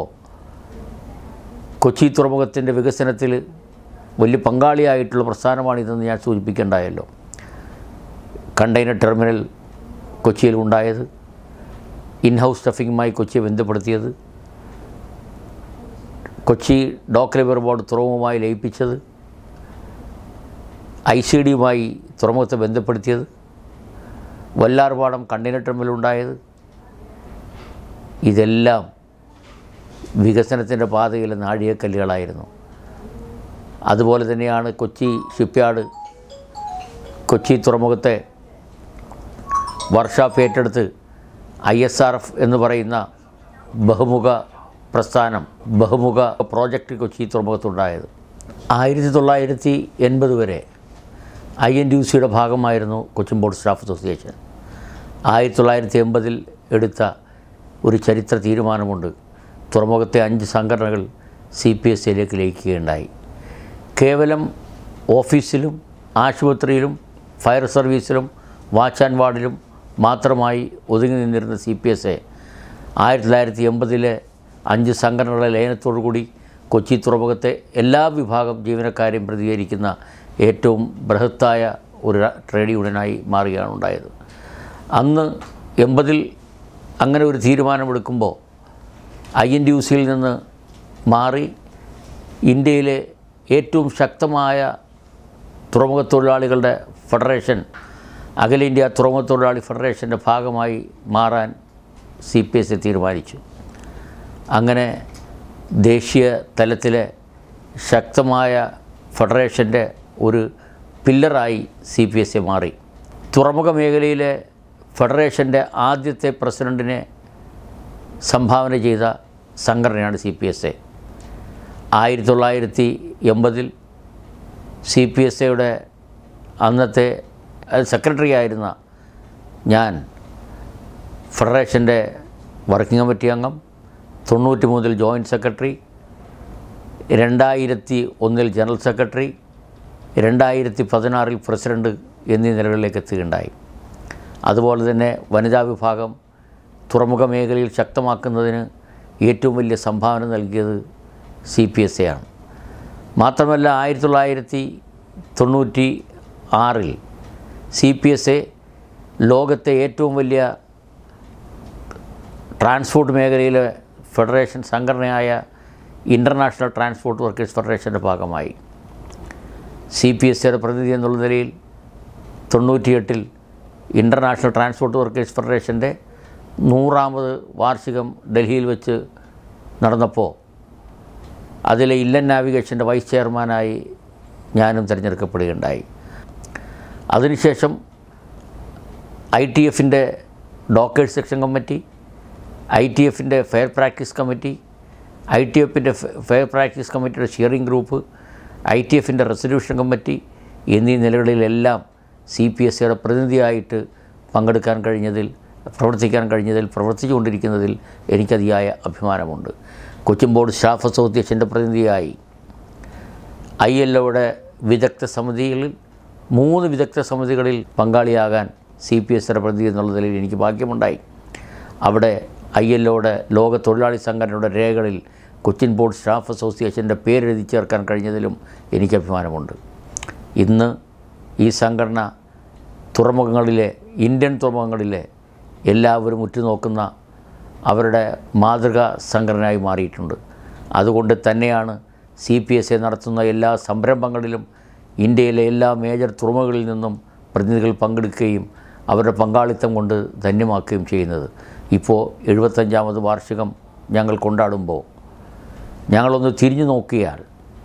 Speaker 5: കൊച്ചി തുറമുഖത്തിൻ്റെ വികസനത്തിൽ വലിയ പങ്കാളിയായിട്ടുള്ള പ്രസ്ഥാനമാണിതെന്ന് ഞാൻ സൂചിപ്പിക്കേണ്ടായല്ലോ കണ്ടെയ്നർ ടെർമിനൽ കൊച്ചിയിൽ ഉണ്ടായത് ഇൻ ഹൗസ് സ്റ്റഫിങ്ങുമായി കൊച്ചിയെ ബന്ധപ്പെടുത്തിയത് കൊച്ചി ഡോക്ക് ലിവർ ബോർഡ് തുറമുഖമായി ലയിപ്പിച്ചത് ഐ സി ഡിയുമായി തുറമുഖത്തെ ബന്ധപ്പെടുത്തിയത് വല്ലാർപാടം കണ്ടെയ്നർ ടെർമിനൽ ഉണ്ടായത് ഇതെല്ലാം വികസനത്തിൻ്റെ പാതയിലെ നാഴികക്കല്ലുകളായിരുന്നു അതുപോലെ തന്നെയാണ് കൊച്ചി ഷിപ്പ്യാർഡ് കൊച്ചി തുറമുഖത്തെ വർക്ക്ഷോപ്പ് ഏറ്റെടുത്ത് ഐ എസ് ആർ എഫ് എന്ന് പറയുന്ന ബഹുമുഖ പ്രസ്ഥാനം ബഹുമുഖ പ്രോജക്റ്റ് കൊച്ചി തുറമുഖത്തുണ്ടായത് ആയിരത്തി തൊള്ളായിരത്തി എൺപത് വരെ ഐ എൻ ടി യു സിയുടെ ഭാഗമായിരുന്നു കൊച്ചിൻ ബോർഡ് സ്റ്റാഫ് അസോസിയേഷൻ ആയിരത്തി തൊള്ളായിരത്തി എൺപതിൽ എടുത്ത ഒരു ചരിത്ര തീരുമാനമുണ്ട് തുറമുഖത്തെ അഞ്ച് സംഘടനകൾ സി പി എസ് സിയിലേക്ക് ലയിക്കുകയുണ്ടായി കേവലം ഓഫീസിലും ആശുപത്രിയിലും ഫയർ സർവീസിലും വാച്ച് ആൻഡ് വാർഡിലും മാത്രമായി ഒതുങ്ങി നിന്നിരുന്ന സി പി എസ് എ ആയിരത്തി തൊള്ളായിരത്തി എൺപതിലെ അഞ്ച് സംഘടനകളുടെ ലയനത്തോടുകൂടി കൊച്ചി തുറമുഖത്തെ എല്ലാ വിഭാഗം ജീവനക്കാരെയും പ്രതികരിക്കുന്ന ഏറ്റവും ബൃഹത്തായ ഒരു ര- ട്രേഡ് യൂണിയനായി മാറുകയാണ് ഉണ്ടായത് അന്ന് എൺപതിൽ അങ്ങനെ ഒരു തീരുമാനമെടുക്കുമ്പോൾ ഐ എൻ ഡി യു സിയിൽ നിന്ന് മാറി ഇന്ത്യയിലെ ഏറ്റവും ശക്തമായ തുറമുഖ തൊഴിലാളികളുടെ ഫെഡറേഷൻ അഖിലേന്ത്യാ തുറമുഖ തൊഴിലാളി ഫെഡറേഷൻ്റെ ഭാഗമായി മാറാൻ സി പി എസ് തീരുമാനിച്ചു അങ്ങനെ ദേശീയ തലത്തിലെ ശക്തമായ ഫെഡറേഷൻ്റെ ഒരു പില്ലറായി സി പി എസ് എ മാറി തുറമുഖ മേഖലയിലെ ഫെഡറേഷൻ്റെ ആദ്യത്തെ പ്രസിഡൻറ്റിനെ സംഭാവന ചെയ്ത സംഘടനയാണ് സി പി എസ് എ ആയിരത്തി തൊള്ളായിരത്തി എൺപതിൽ സി പി എസ് എയുടെ അന്നത്തെ സെക്രട്ടറി ആയിരുന്ന ഞാൻ ഫെഡറേഷൻ്റെ വർക്കിംഗ് കമ്മിറ്റി അംഗം തൊണ്ണൂറ്റി മൂന്നിൽ ജോയിൻറ്റ് സെക്രട്ടറി രണ്ടായിരത്തി ഒന്നിൽ ജനറൽ സെക്രട്ടറി രണ്ടായിരത്തി പതിനാറിൽ പ്രസിഡൻറ്റ് എന്നീ നിലകളിലേക്ക് എത്തുകയുണ്ടായി അതുപോലെ തന്നെ വനിതാ വിഭാഗം തുറമുഖ മേഖലയിൽ ശക്തമാക്കുന്നതിന് ഏറ്റവും വലിയ സംഭാവന നൽകിയത് സി പി എസ് എ ആണ് മാത്രമല്ല ആയിരത്തി തൊള്ളായിരത്തി തൊണ്ണൂറ്റി ആറിൽ സി പി എസ് എ ലോകത്തെ ഏറ്റവും വലിയ ട്രാൻസ്പോർട്ട് മേഖലയിലെ ഫെഡറേഷൻ സംഘടനയായ ഇൻ്റർനാഷണൽ ട്രാൻസ്പോർട്ട് വർക്കേഴ്സ് ഫെഡറേഷൻ്റെ ഭാഗമായി സി പി എസ് സിയുടെ പ്രതിനിധി എന്നുള്ള നിലയിൽ തൊണ്ണൂറ്റിയെട്ടിൽ ഇൻ്റർനാഷണൽ ട്രാൻസ്പോർട്ട് വർക്കേഴ്സ് ഫെഡറേഷൻ്റെ നൂറാമത് വാർഷികം ഡൽഹിയിൽ വെച്ച് നടന്നപ്പോൾ അതിലെ ഇല്ലൻ നാവിഗേഷൻ്റെ വൈസ് ചെയർമാനായി ഞാനും തിരഞ്ഞെടുക്കപ്പെടുകയുണ്ടായി അതിനുശേഷം ഐ ടി എഫിൻ്റെ dockers section committee I T എഫിൻ്റെ fair practice committee I T എഫിൻ്റെ ഫെയർ പ്രാക്ടീസ് കമ്മിറ്റിയുടെ ഷിയറിംഗ് ഗ്രൂപ്പ് ഐ ടി എഫിൻ്റെ റെസൊല്യൂഷൻ കമ്മിറ്റി എന്നീ നിലകളിലെല്ലാം സി പി എസ് സിയുടെ പ്രതിനിധിയായിട്ട് പങ്കെടുക്കാൻ കഴിഞ്ഞതിൽ പ്രവർത്തിക്കാൻ കഴിഞ്ഞതിൽ പ്രവർത്തിച്ചുകൊണ്ടിരിക്കുന്നതിൽ എനിക്കതിയായ അഭിമാനമുണ്ട് കൊച്ചിൻ ബോർഡ് സ്റ്റാഫ് അസോസിയേഷൻ്റെ പ്രതിനിധിയായി ഐ എൽ ഒയുടെ വിദഗ്ധ സമിതികളിൽ മൂന്ന് വിദഗ്ധ സമിതികളിൽ പങ്കാളിയാകാൻ സി പി എസ് പ്രതിനിധി എന്നുള്ളതിൽ എനിക്ക് ഭാഗ്യമുണ്ടായി അവിടെ ഐ എൽ ഒയുടെ ലോക തൊഴിലാളി സംഘടനയുടെ രേഖകളിൽ കൊച്ചിൻ ബോർഡ് സ്റ്റാഫ് അസോസിയേഷൻ്റെ പേരെഴുതി ചേർക്കാൻ കഴിഞ്ഞതിലും എനിക്ക് അഭിമാനമുണ്ട് ഇന്ന് ഈ സംഘടന തുറമുഖങ്ങളിലെ ഇന്ത്യൻ തുറമുഖങ്ങളിലെ എല്ലാവരും ഉറ്റുനോക്കുന്ന അവരുടെ മാതൃകാ സംഘടനയായി മാറിയിട്ടുണ്ട് അതുകൊണ്ട് തന്നെയാണ് സി പി എസ് എ നടത്തുന്ന എല്ലാ സംരംഭങ്ങളിലും ഇന്ത്യയിലെ എല്ലാ മേജർ തുറമുഖങ്ങളിൽ നിന്നും പ്രതിനിധികൾ പങ്കെടുക്കുകയും അവരുടെ പങ്കാളിത്തം കൊണ്ട് ധന്യമാക്കുകയും ചെയ്യുന്നത് ഇപ്പോൾ എഴുപത്തഞ്ചാമത് വാർഷികം ഞങ്ങൾ കൊണ്ടാടുമ്പോൾ ഞങ്ങളൊന്ന് തിരിഞ്ഞു നോക്കിയാൽ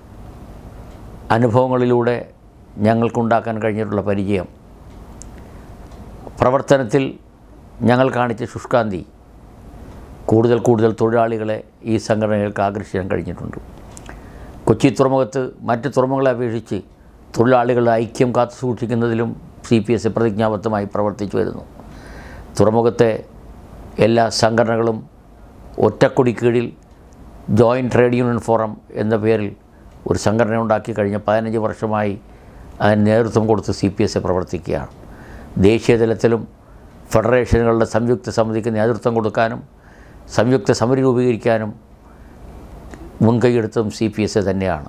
Speaker 5: അനുഭവങ്ങളിലൂടെ ഞങ്ങൾക്കുണ്ടാക്കാൻ കഴിഞ്ഞിട്ടുള്ള പരിചയം പ്രവർത്തനത്തിൽ ഞങ്ങൾ കാണിച്ച ശുഷ്കാന്തി കൂടുതൽ കൂടുതൽ തൊഴിലാളികളെ ഈ സംഘടനകൾക്ക് ആകർഷിക്കാൻ കഴിഞ്ഞിട്ടുണ്ട് കൊച്ചി തുറമുഖത്ത് മറ്റ് തുറമുഖങ്ങളെ അപേക്ഷിച്ച് തൊഴിലാളികളുടെ ഐക്യം കാത്തു സൂക്ഷിക്കുന്നതിലും സി പി എസ് പ്രതിജ്ഞാബദ്ധമായി പ്രവർത്തിച്ചു വരുന്നു തുറമുഖത്തെ എല്ലാ സംഘടനകളും ഒറ്റക്കൊടി കീഴിൽ ജോയിൻറ്റ് ട്രേഡ് യൂണിയൻ ഫോറം എന്ന പേരിൽ ഒരു സംഘടന ഉണ്ടാക്കി കഴിഞ്ഞ പതിനഞ്ച് വർഷമായി അതിന് നേതൃത്വം കൊടുത്ത് സി പി എസ് എ പ്രവർത്തിക്കുകയാണ് ദേശീയ തലത്തിലും ഫെഡറേഷനുകളുടെ സംയുക്ത സമിതിക്ക് നേതൃത്വം കൊടുക്കാനും സംയുക്ത സമിതി രൂപീകരിക്കാനും മുൻകൈയെടുത്തതും സി പി എസ് എ തന്നെയാണ്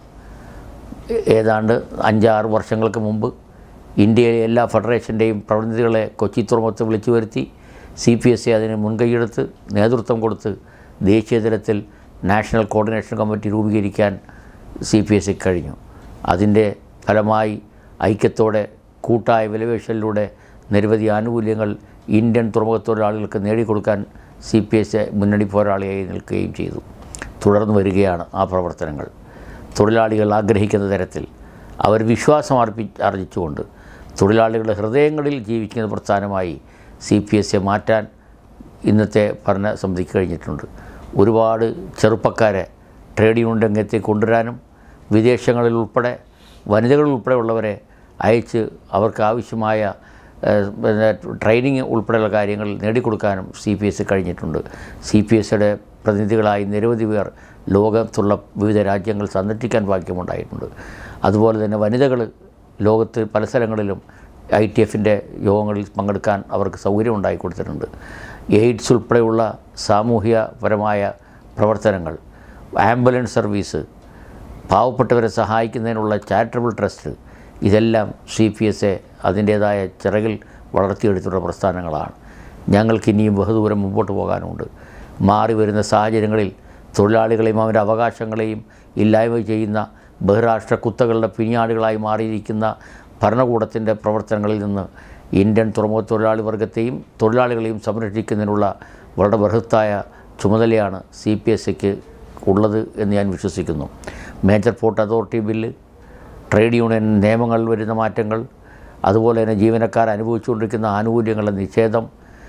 Speaker 5: ഏതാണ്ട് അഞ്ചാറ് വർഷങ്ങൾക്ക് മുമ്പ് ഇന്ത്യയിലെ എല്ലാ ഫെഡറേഷൻ്റെയും പ്രതിനിധികളെ കൊച്ചി തുറമുഖത്ത് വിളിച്ചു വരുത്തി സി പി എസ് എ അതിന് മുൻകൈയെടുത്ത് നേതൃത്വം കൊടുത്ത് ദേശീയ തലത്തിൽ നാഷണൽ കോർഡിനേഷൻ കമ്മിറ്റി രൂപീകരിക്കാൻ സി പി എസ് സിക്ക് കഴിഞ്ഞു അതിൻ്റെ ഫലമായി ഐക്യത്തോടെ കൂട്ടായ വിലപേശലിലൂടെ നിരവധി ആനുകൂല്യങ്ങൾ ഇന്ത്യൻ തുറമുഖ തൊഴിലാളികൾക്ക് നേടിക്കൊടുക്കാൻ സി പി എസ് എ മുന്നണി പോരാളിയായി നിൽക്കുകയും ചെയ്തു തുടർന്നു വരികയാണ് ആ പ്രവർത്തനങ്ങൾ തൊഴിലാളികൾ ആഗ്രഹിക്കുന്ന തരത്തിൽ അവർ വിശ്വാസം അർപ്പി ആർജിച്ചുകൊണ്ട് തൊഴിലാളികളുടെ ഹൃദയങ്ങളിൽ ജീവിക്കുന്ന പ്രസ്ഥാനമായി സി പി എസ് എ മാറ്റാൻ ഇന്നത്തെ ഭരണസമിതിക്ക് കഴിഞ്ഞിട്ടുണ്ട് ഒരുപാട് ചെറുപ്പക്കാരെ ട്രേഡ് യൂണിയൻ രംഗത്തേക്ക് കൊണ്ടുവരാനും വിദേശങ്ങളിൽ ഉൾപ്പെടെ വനിതകൾ ഉൾപ്പെടെയുള്ളവരെ അയച്ച് അവർക്ക് ആവശ്യമായ ഏഹ്, പിന്നെ ട്രെയിനിങ് ഉൾപ്പെടെയുള്ള കാര്യങ്ങൾ നേടിക്കൊടുക്കാനും സി പി എസ് കഴിഞ്ഞിട്ടുണ്ട് സി പി എസ്യുടെ പ്രതിനിധികളായി നിരവധി പേർ ലോകത്തുള്ള വിവിധ രാജ്യങ്ങൾ സന്ദർശിക്കാൻ ഭാഗ്യമുണ്ടായിട്ടുണ്ട് അതുപോലെ തന്നെ വനിതകൾ ലോകത്ത് പല സ്ഥലങ്ങളിലും ഐ ടി എഫിൻ്റെ യോഗങ്ങളിൽ പങ്കെടുക്കാൻ അവർക്ക് സൗകര്യം ഉണ്ടാക്കി കൊടുത്തിട്ടുണ്ട് എയ്ഡ്സ് ഉൾപ്പെടെയുള്ള സാമൂഹ്യപരമായ പ്രവർത്തനങ്ങൾ ആംബുലൻസ് സർവീസ് പാവപ്പെട്ടവരെ സഹായിക്കുന്നതിനുള്ള ചാരിറ്റബിൾ ട്രസ്റ്റ് ഇതെല്ലാം സി പി എസ് എ അതിൻ്റേതായ ചിറകിൽ വളർത്തിയെടുത്തുള്ള പ്രസ്ഥാനങ്ങളാണ് ഞങ്ങൾക്ക് ഇനിയും ബഹുദൂരം മുമ്പോട്ട് പോകാനുണ്ട് മാറി വരുന്ന സാഹചര്യങ്ങളിൽ തൊഴിലാളികളെയും അവരുടെ അവകാശങ്ങളെയും ഇല്ലായ്മ ചെയ്യുന്ന ബഹിരാഷ്ട്ര കുത്തകളുടെ പിനിയാടുകളായി മാറിയിരിക്കുന്ന ഭരണകൂടത്തിൻ്റെ പ്രവർത്തനങ്ങളിൽ നിന്ന് ഇന്ത്യൻ തുറമുഖ തൊഴിലാളി വർഗത്തെയും തൊഴിലാളികളെയും സംരക്ഷിക്കുന്നതിനുള്ള വളരെ ബൃഹത്തായ ചുമതലയാണ് സി പി എസ് സിക്ക് ഉള്ളത് എന്ന് ഞാൻ വിശ്വസിക്കുന്നു major port authority bill trade union നിയമങ്ങളിൽ വരുന്ന മാറ്റങ്ങൾ അതുപോലെ തന്നെ ജീവനക്കാർ അനുഭവിച്ചുകൊണ്ടിരിക്കുന്ന ആനുകൂല്യങ്ങളുടെ നിഷേധം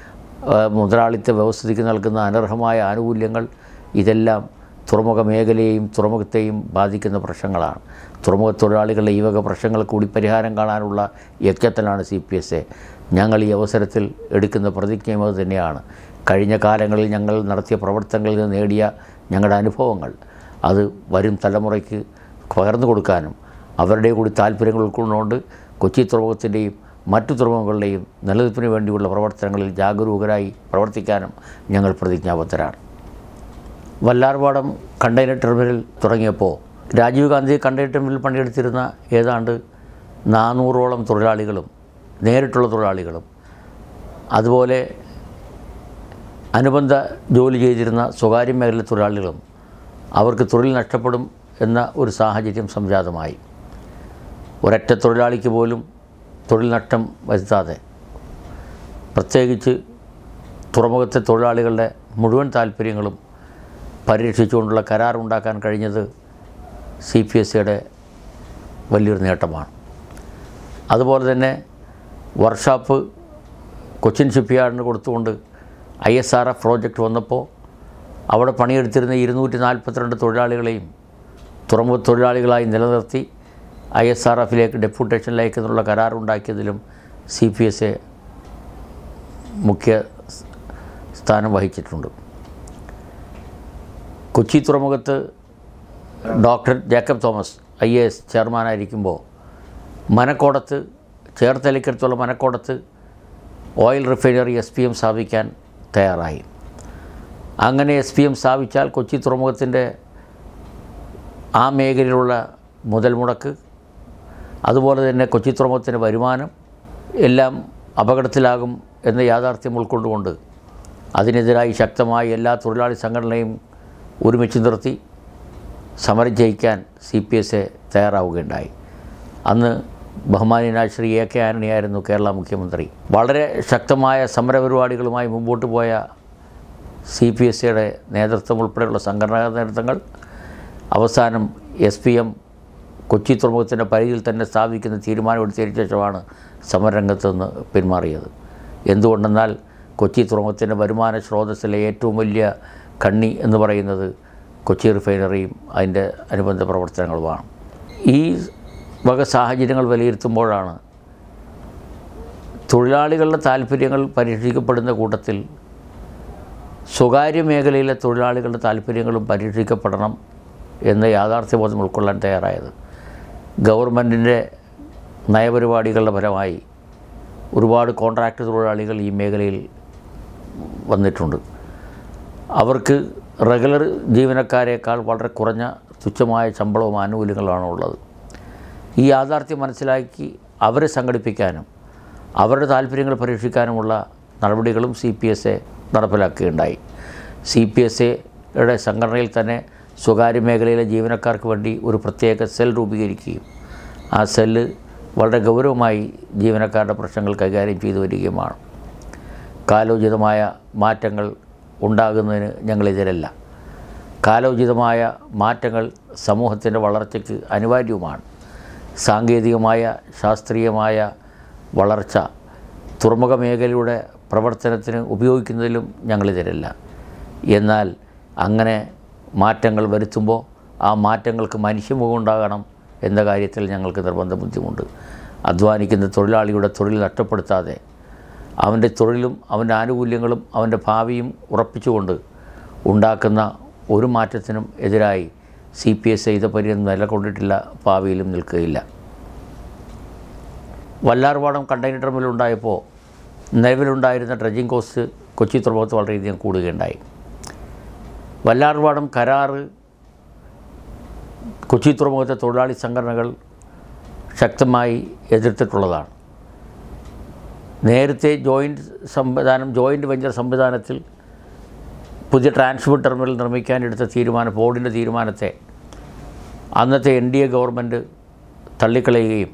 Speaker 5: ആ, മുതലാളിത്ത വ്യവസ്ഥിതിക്ക് നൽകുന്ന അനർഹമായ ആനുകൂല്യങ്ങൾ ഇതെല്ലാം തുറമുഖ മേഖലയെയും തുറമുഖത്തെയും ബാധിക്കുന്ന പ്രശ്നങ്ങളാണ് തുറമുഖ തൊഴിലാളികളുടെ ഈ വക പ്രശ്നങ്ങൾ കൂടി പരിഹാരം കാണാനുള്ള യജ്ഞത്തിലാണ് സി പി എസ് എ ഞങ്ങൾ ഈ അവസരത്തിൽ എടുക്കുന്ന പ്രതിജ്ഞയും അത് തന്നെയാണ് കഴിഞ്ഞ കാലങ്ങളിൽ ഞങ്ങൾ നടത്തിയ പ്രവർത്തനങ്ങളിൽ നിന്ന് നേടിയ ഞങ്ങളുടെ അനുഭവങ്ങൾ അത് വരും തലമുറയ്ക്ക് പകർന്നു കൊടുക്കാനും അവരുടെ കൂടി താല്പര്യങ്ങൾ ഉൾക്കൊണ്ടുകൊണ്ട് കൊച്ചി തുറമുഖത്തിൻ്റെയും മറ്റു തുറമുഖങ്ങളുടെയും നിലനിൽപ്പിന് വേണ്ടിയുള്ള പ്രവർത്തനങ്ങളിൽ ജാഗരൂകരായി പ്രവർത്തിക്കാനും ഞങ്ങൾ പ്രതിജ്ഞാബദ്ധരാണ് വല്ലാർപാടം കണ്ടെയ്നർ ടെർമിനൽ തുടങ്ങിയപ്പോൾ രാജീവ് ഗാന്ധി കണ്ടെയ്നർ ടെർമിനൽ പണിയെടുത്തിരുന്ന ഏതാണ്ട് നാനൂറോളം തൊഴിലാളികളും നേരിട്ടുള്ള തൊഴിലാളികളും അതുപോലെ അനുബന്ധ ജോലി ചെയ്തിരുന്ന സ്വകാര്യ മേഖല തൊഴിലാളികളും അവർക്ക് തൊഴിൽ നഷ്ടപ്പെടും എന്ന ഒരു സാഹചര്യം സംജാതമായി ഒരൊറ്റ തൊഴിലാളിക്ക് പോലും തൊഴിൽ നഷ്ടം വരുത്താതെ പ്രത്യേകിച്ച് തുറമുഖത്തെ തൊഴിലാളികളുടെ മുഴുവൻ താല്പര്യങ്ങളും പരിരക്ഷിച്ചുകൊണ്ടുള്ള കരാറുണ്ടാക്കാൻ കഴിഞ്ഞത് സി പി എസ് സിയുടെ വലിയൊരു നേട്ടമാണ് അതുപോലെ തന്നെ വർക്ക്ഷോപ്പ് കൊച്ചിൻ ഷിപ്പ്യാർഡിന് കൊടുത്തുകൊണ്ട് I S R F project വന്നപ്പോൾ അവിടെ പണിയെടുത്തിരുന്ന ഇരുന്നൂറ്റി നാൽപ്പത്തിരണ്ട് തൊഴിലാളികളെയും തുറമുഖ തൊഴിലാളികളായി നിലനിർത്തി ഐ എസ് ആർ എഫിലേക്ക് ഡെപ്യൂട്ടേഷനിലേക്ക് എന്നുള്ള കരാറുണ്ടാക്കിയതിലും സി പി എസ് എ മുഖ്യ സ്ഥാനം വഹിച്ചിട്ടുണ്ട് കൊച്ചി തുറമുഖത്ത് doctor Jacob Thomas I A S ചെയർമാനായിരിക്കുമ്പോൾ മനക്കോടത്ത് ചേർത്തലയ്ക്കടുത്തുള്ള മനക്കോടത്ത് oil refinery S P M സ്ഥാപിക്കാൻ തയ്യാറായി അങ്ങനെ എസ് പി എം സ്ഥാപിച്ചാൽ കൊച്ചി തുറമുഖത്തിൻ്റെ ആ മേഖലയിലുള്ള മുതൽ മുടക്ക് അതുപോലെ തന്നെ കൊച്ചി തുറമുഖത്തിൻ്റെ വരുമാനം എല്ലാം അപകടത്തിലാകും എന്ന യാഥാർത്ഥ്യം ഉൾക്കൊണ്ടുകൊണ്ട് അതിനെതിരായി ശക്തമായി എല്ലാ തൊഴിലാളി സംഘടനയും ഒരുമിച്ച് നിർത്തി സമരം ജയിക്കാൻ സി പി എസ് എ തയ്യാറാവുകയുണ്ടായി അന്ന് ബഹുമാനീയനായ ശ്രീ എ കെ ആന്റണിയായിരുന്നു കേരള മുഖ്യമന്ത്രി വളരെ ശക്തമായ സമരപരിപാടികളുമായി മുമ്പോട്ട് പോയ സി പി എസ് സിയുടെ നേതൃത്വം ഉൾപ്പെടെയുള്ള സംഘടനാ നേതൃത്വങ്ങൾ അവസാനം എസ് പി എം കൊച്ചി തുറമുഖത്തിൻ്റെ പരിധിയിൽ തന്നെ സ്ഥാപിക്കുന്ന തീരുമാനമെടുത്തതിന് ശേഷമാണ് സമരരംഗത്ത് നിന്ന് പിന്മാറിയത് എന്തുകൊണ്ടെന്നാൽ കൊച്ചി തുറമുഖത്തിൻ്റെ വരുമാന സ്രോതസ്സിലെ ഏറ്റവും വലിയ കണ്ണി എന്ന് പറയുന്നത് കൊച്ചി റിഫൈനറിയും അതിൻ്റെ അനുബന്ധ പ്രവർത്തനങ്ങളുമാണ് ഈ വക സാഹചര്യങ്ങൾ വിലയിരുത്തുമ്പോഴാണ് തൊഴിലാളികളുടെ താല്പര്യങ്ങൾ പരീക്ഷിക്കപ്പെടുന്ന കൂട്ടത്തിൽ സ്വകാര്യ മേഖലയിലെ തൊഴിലാളികളുടെ താല്പര്യങ്ങളും പരീക്ഷിക്കപ്പെടണം എന്ന യാഥാർത്ഥ്യബോധം ഉൾക്കൊള്ളാൻ തയ്യാറായത് ഗവൺമെൻറ്റിൻ്റെ നയപരിപാടികളുടെ ഫലമായി ഒരുപാട് കോൺട്രാക്ട് തൊഴിലാളികൾ ഈ മേഖലയിൽ വന്നിട്ടുണ്ട് അവർക്ക് റെഗുലർ ജീവനക്കാരേക്കാൾ വളരെ കുറഞ്ഞ തുച്ഛമായ ശമ്പളവും ആനുകൂല്യങ്ങളുമാണ് ഉള്ളത് ഈ യാഥാർത്ഥ്യം മനസ്സിലാക്കി അവരെ സംഘടിപ്പിക്കാനും അവരുടെ താല്പര്യങ്ങൾ പരീക്ഷിക്കാനുമുള്ള നടപടികളും സി പി എസ് എ നടപ്പിലാക്കുകയുണ്ടായി സി പി എസ് എയുടെ സംഘടനയിൽ തന്നെ സ്വകാര്യ മേഖലയിലെ ജീവനക്കാർക്ക് വേണ്ടി ഒരു പ്രത്യേക സെൽ രൂപീകരിക്കുകയും ആ സെല്ല് വളരെ ഗൗരവമായി ജീവനക്കാരുടെ പ്രശ്നങ്ങൾ കൈകാര്യം ചെയ്തു വരികയുമാണ് കാലോചിതമായ മാറ്റങ്ങൾ ഉണ്ടാകുന്നതിന് ഞങ്ങളെതിരല്ല കാലോചിതമായ മാറ്റങ്ങൾ സമൂഹത്തിൻ്റെ വളർച്ചയ്ക്ക് അനിവാര്യവുമാണ് സാങ്കേതികമായ ശാസ്ത്രീയമായ വളർച്ച തുറമുഖ മേഖലയുടെ പ്രവർത്തനത്തിന് ഉപയോഗിക്കുന്നതിലും ഞങ്ങളെതിരല്ല എന്നാൽ അങ്ങനെ മാറ്റങ്ങൾ വരുത്തുമ്പോൾ ആ മാറ്റങ്ങൾക്ക് മനുഷ്യമുഖം ഉണ്ടാകണം എന്ന കാര്യത്തിൽ ഞങ്ങൾക്ക് നിർബന്ധ ബുദ്ധിമുണ്ട് അധ്വാനിക്കുന്ന തൊഴിലാളിയുടെ തൊഴിൽ നഷ്ടപ്പെടുത്താതെ അവൻ്റെ തൊഴിലും അവൻ്റെ ആനുകൂല്യങ്ങളും അവൻ്റെ ഭാവിയും ഉറപ്പിച്ചുകൊണ്ട് ഉണ്ടാക്കുന്ന ഒരു മാറ്റത്തിനും എതിരായി സി പി എസ് ഇതപര്യന്തം നിലകൊണ്ടിട്ടില്ല ഭാവിയിലും നിൽക്കുകയില്ല വല്ലാർപാടം കണ്ടെയ്നർ ടെർമിനൽ ഉണ്ടായപ്പോൾ നിലവിലുണ്ടായിരുന്ന ഡ്രഡ്ജിങ് കോസ്റ്റ് കൊച്ചി തുറമുഖത്ത് വളരെയധികം കൂടുകയുണ്ടായി വല്ലാർപാടം കരാറ് കൊച്ചി തുറമുഖത്തെ തൊഴിലാളി സംഘടനകൾ ശക്തമായി എതിർത്തിട്ടുള്ളതാണ് നേരത്തെ ജോയിൻറ്റ് സംവിധാനം ജോയിൻറ്റ് വെഞ്ചർ സംവിധാനത്തിൽ പുതിയ ട്രാൻസ്പോർട്ട് ടെർമിനൽ നിർമ്മിക്കാനെടുത്ത തീരുമാനം ബോർഡിൻ്റെ തീരുമാനത്തെ അന്നത്തെ എൻ ഡി എ ഗവൺമെൻറ് തള്ളിക്കളയുകയും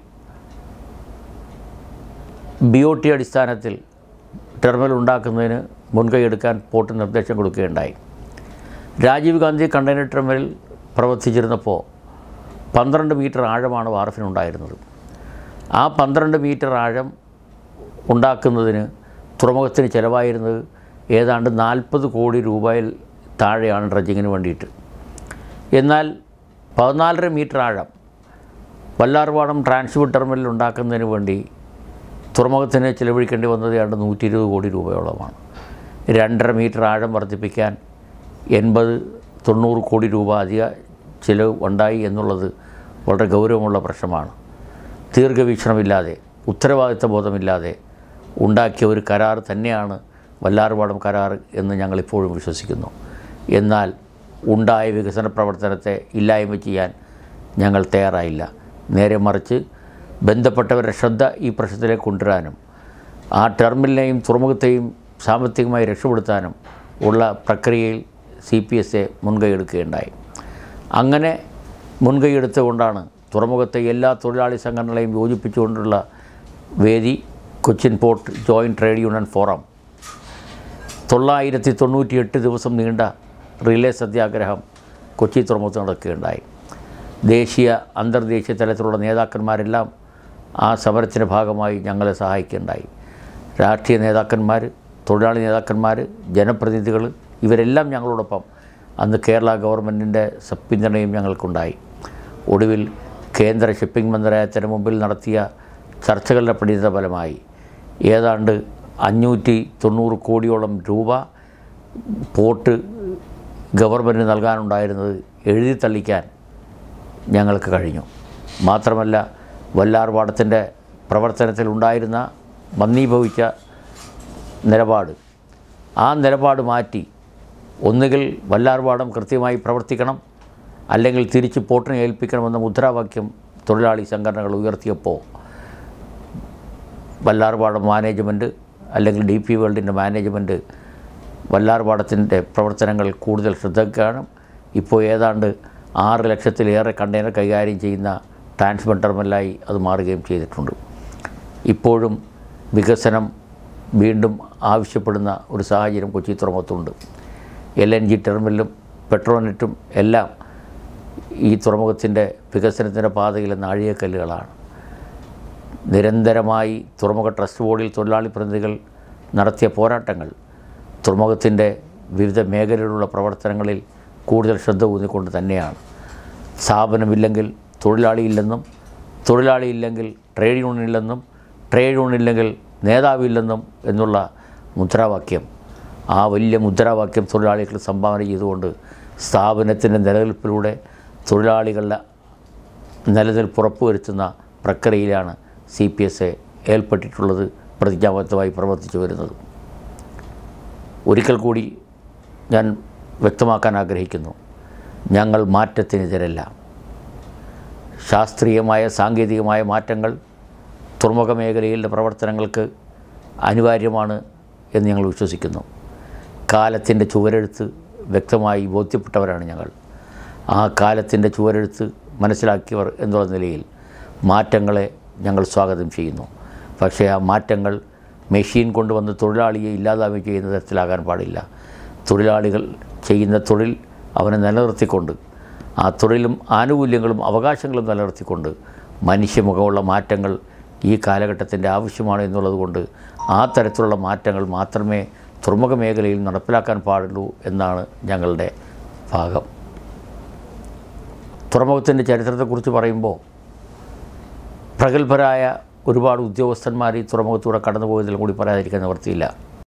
Speaker 5: ബി ഒ ടി അടിസ്ഥാനത്തിൽ ടെർമിനൽ ഉണ്ടാക്കുന്നതിന് മുൻകൈ എടുക്കാൻ പോർട്ട് നിർദ്ദേശം കൊടുക്കുകയുണ്ടായി രാജീവ് ഗാന്ധി കണ്ടെയ്നർ ടെർമിനൽ പ്രവർത്തിച്ചിരുന്നപ്പോൾ പന്ത്രണ്ട് മീറ്റർ ആഴമാണ് വാർഫിനുണ്ടായിരുന്നത് ആ പന്ത്രണ്ട് മീറ്റർ ആഴം ഉണ്ടാക്കുന്നതിന് തുറമുഖത്തിന് ചിലവായിരുന്നത് ഏതാണ്ട് നാൽപ്പത് കോടി രൂപയിൽ താഴെയാണ് ഡ്രഡ്ജിങ്ങിന് വേണ്ടിയിട്ട് എന്നാൽ പതിനാലര മീറ്റർ ആഴം വല്ലാർപാടം ട്രാൻസ്പോർട്ട് ടെർമിനൽ ഉണ്ടാക്കുന്നതിന് വേണ്ടി തുറമുഖത്തിന് ചിലവഴിക്കേണ്ടി വന്നത് ഏതാണ്ട് നൂറ്റി ഇരുപത് കോടി രൂപയോളമാണ് രണ്ടര മീറ്റർ ആഴം വർദ്ധിപ്പിക്കാൻ എൺപത് തൊണ്ണൂറ് കോടി രൂപ അധിക ചിലവ് ഉണ്ടായി എന്നുള്ളത് വളരെ ഗൗരവമുള്ള പ്രശ്നമാണ് ദീർഘവീക്ഷണമില്ലാതെ ഉത്തരവാദിത്ത ബോധമില്ലാതെ ഉണ്ടാക്കിയ ഒരു കരാർ തന്നെയാണ് വല്ലാർപാടം കരാർ എന്ന് ഞങ്ങളിപ്പോഴും വിശ്വസിക്കുന്നു എന്നാൽ ഉണ്ടായ വികസന പ്രവർത്തനത്തെ ഇല്ലായ്മ ചെയ്യാൻ ഞങ്ങൾ തയ്യാറായില്ല നേരെ മറിച്ച് ബന്ധപ്പെട്ടവരുടെ ശ്രദ്ധ ഈ പ്രശ്നത്തിലേക്ക് കൊണ്ടുവരാനും ആ ടെർമിനലിനെയും തുറമുഖത്തെയും സാമ്പത്തികമായി രക്ഷപ്പെടുത്താനും ഉള്ള പ്രക്രിയയിൽ സി പി എസ് എ മുൻകൈയെടുക്കുകയുണ്ടായി അങ്ങനെ മുൻകൈയെടുത്തുകൊണ്ടാണ് തുറമുഖത്തെ എല്ലാ തൊഴിലാളി സംഘടനകളെയും യോജിപ്പിച്ചുകൊണ്ടുള്ള വേദി Cochin port joint trade union forum തൊള്ളായിരത്തി തൊണ്ണൂറ്റി എട്ട് ദിവസം നീണ്ട റിലേ സത്യാഗ്രഹം കൊച്ചി തുറമുഖത്ത് നടക്കുകയുണ്ടായി ദേശീയ അന്തർദേശീയ തലത്തിലുള്ള നേതാക്കന്മാരെല്ലാം ആ സമരത്തിൻ്റെ ഭാഗമായി ഞങ്ങളെ സഹായിക്കുകയുണ്ടായി രാഷ്ട്രീയ നേതാക്കന്മാർ തൊഴിലാളി നേതാക്കന്മാർ ജനപ്രതിനിധികൾ ഇവരെല്ലാം ഞങ്ങളോടൊപ്പം അന്ന് കേരള ഗവൺമെൻറ്റിൻ്റെ പിന്തുണയും ഞങ്ങൾക്കുണ്ടായി ഒടുവിൽ കേന്ദ്ര ഷിപ്പിംഗ് മന്ത്രാലയത്തിന് മുമ്പിൽ നടത്തിയ ചർച്ചകളുടെ പരിണിത ഫലമായി ഏതാണ്ട് അഞ്ഞൂറ്റി തൊണ്ണൂറ് കോടിയോളം രൂപ പോർട്ട് ഗവൺമെൻറ്റിന് നൽകാനുണ്ടായിരുന്നത് എഴുതി തള്ളിക്കാൻ ഞങ്ങൾക്ക് കഴിഞ്ഞു മാത്രമല്ല വല്ലാർപാടത്തിൻ്റെ പ്രവർത്തനത്തിലുണ്ടായിരുന്ന മന്ദീഭവിച്ച നിലപാട് ആ നിലപാട് മാറ്റി ഒന്നുകിൽ വല്ലാർപാടം കൃത്യമായി പ്രവർത്തിക്കണം അല്ലെങ്കിൽ തിരിച്ച് പോർട്ടിനെ ഏൽപ്പിക്കണമെന്ന മുദ്രാവാക്യം തൊഴിലാളി സംഘടനകൾ ഉയർത്തിയപ്പോൾ വല്ലാർപാടം മാനേജ്മെൻറ്റ് അല്ലെങ്കിൽ ഡി പി വേൾഡിൻ്റെ മാനേജ്മെൻറ്റ് വല്ലാർപാടത്തിൻ്റെ പ്രവർത്തനങ്ങൾ കൂടുതൽ ശ്രദ്ധക്കാണ് ഇപ്പോൾ ഏതാണ്ട് ആറ് ലക്ഷത്തിലേറെ കണ്ടെയ്നർ കൈകാര്യം ചെയ്യുന്ന ട്രാൻസ്മിറ്റ് ടെർമിനലായി അത് മാറുകയും ചെയ്തിട്ടുണ്ട് ഇപ്പോഴും വികസനം വീണ്ടും ആവശ്യപ്പെടുന്ന ഒരു സാഹചര്യം കൊച്ചി തുറമുഖത്തുണ്ട് എൽ എൻ ജി ടെർമിനലും പെട്രോനെറ്റും എല്ലാം ഈ തുറമുഖത്തിൻ്റെ വികസനത്തിൻ്റെ പാതയിലെ നാഴികക്കല്ലുകളാണ് നിരന്തരമായി തുറമുഖ ട്രസ്റ്റ് ബോർഡിൽ തൊഴിലാളി പ്രതിനിധികൾ നടത്തിയ പോരാട്ടങ്ങൾ തുറമുഖത്തിൻ്റെ വിവിധ മേഖലയിലുള്ള പ്രവർത്തനങ്ങളിൽ കൂടുതൽ ശ്രദ്ധ ഊന്നിക്കൊണ്ട് തന്നെയാണ് സ്ഥാപനമില്ലെങ്കിൽ തൊഴിലാളിയില്ലെന്നും തൊഴിലാളിയില്ലെങ്കിൽ ട്രേഡ് യൂണിയനില്ലെന്നും ട്രേഡ് യൂണിയനില്ലെങ്കിൽ നേതാവില്ലെന്നും എന്നുള്ള മുദ്രാവാക്യം ആ വലിയ മുദ്രാവാക്യം തൊഴിലാളികൾ സംഭാവന ചെയ്തുകൊണ്ട് സ്ഥാപനത്തിൻ്റെ നിലനിൽപ്പിലൂടെ തൊഴിലാളികളുടെ നിലനിൽപ്പ് ഉറപ്പുവരുത്തുന്ന പ്രക്രിയയിലാണ് സി പി എസ് എ ഏർപ്പെട്ടിട്ടുള്ളത് പ്രതിജ്ഞാബദ്ധമായി പ്രവർത്തിച്ചു വരുന്നത് ഒരിക്കൽ കൂടി ഞാൻ വ്യക്തമാക്കാൻ ആഗ്രഹിക്കുന്നു ഞങ്ങൾ മാറ്റത്തിനെതിരല്ല ശാസ്ത്രീയമായ സാങ്കേതികമായ മാറ്റങ്ങൾ തുറമുഖ മേഖലയിലെ പ്രവർത്തനങ്ങൾക്ക് അനിവാര്യമാണ് എന്ന് ഞങ്ങൾ വിശ്വസിക്കുന്നു കാലത്തിൻ്റെ ചുവരെഴുത്ത് വ്യക്തമായി ബോധ്യപ്പെട്ടവരാണ് ഞങ്ങൾ ആ കാലത്തിൻ്റെ ചുവരെഴുത്ത് മനസ്സിലാക്കിയവർ എന്നുള്ള നിലയിൽ മാറ്റങ്ങളെ ഞങ്ങൾ സ്വാഗതം ചെയ്യുന്നു പക്ഷേ ആ മാറ്റങ്ങൾ മെഷീൻ കൊണ്ടുവന്ന് തൊഴിലാളിയെ ഇല്ലാതാവുകയും ചെയ്യുന്ന തരത്തിലാകാൻ പാടില്ല തൊഴിലാളികൾ ചെയ്യുന്ന തൊഴിൽ അവനെ നിലനിർത്തിക്കൊണ്ട് ആ തൊഴിലും ആനുകൂല്യങ്ങളും അവകാശങ്ങളും നിലനിർത്തിക്കൊണ്ട് മനുഷ്യമുഖമുള്ള മാറ്റങ്ങൾ ഈ കാലഘട്ടത്തിൻ്റെ ആവശ്യമാണ് എന്നുള്ളതുകൊണ്ട് ആ തരത്തിലുള്ള മാറ്റങ്ങൾ മാത്രമേ തുറമുഖ മേഖലയിൽ നടപ്പിലാക്കാൻ പാടുള്ളൂ എന്നാണ് ഞങ്ങളുടെ ഭാഗം തുറമുഖത്തിൻ്റെ ചരിത്രത്തെക്കുറിച്ച് പറയുമ്പോൾ പ്രഗത്ഭരായ ഒരുപാട് ഉദ്യോഗസ്ഥന്മാർ ഈ തുറമുഖത്തൂടെ കടന്നുപോയതിലും കൂടി പറയാതിരിക്കാൻ നിവർത്തിയില്ല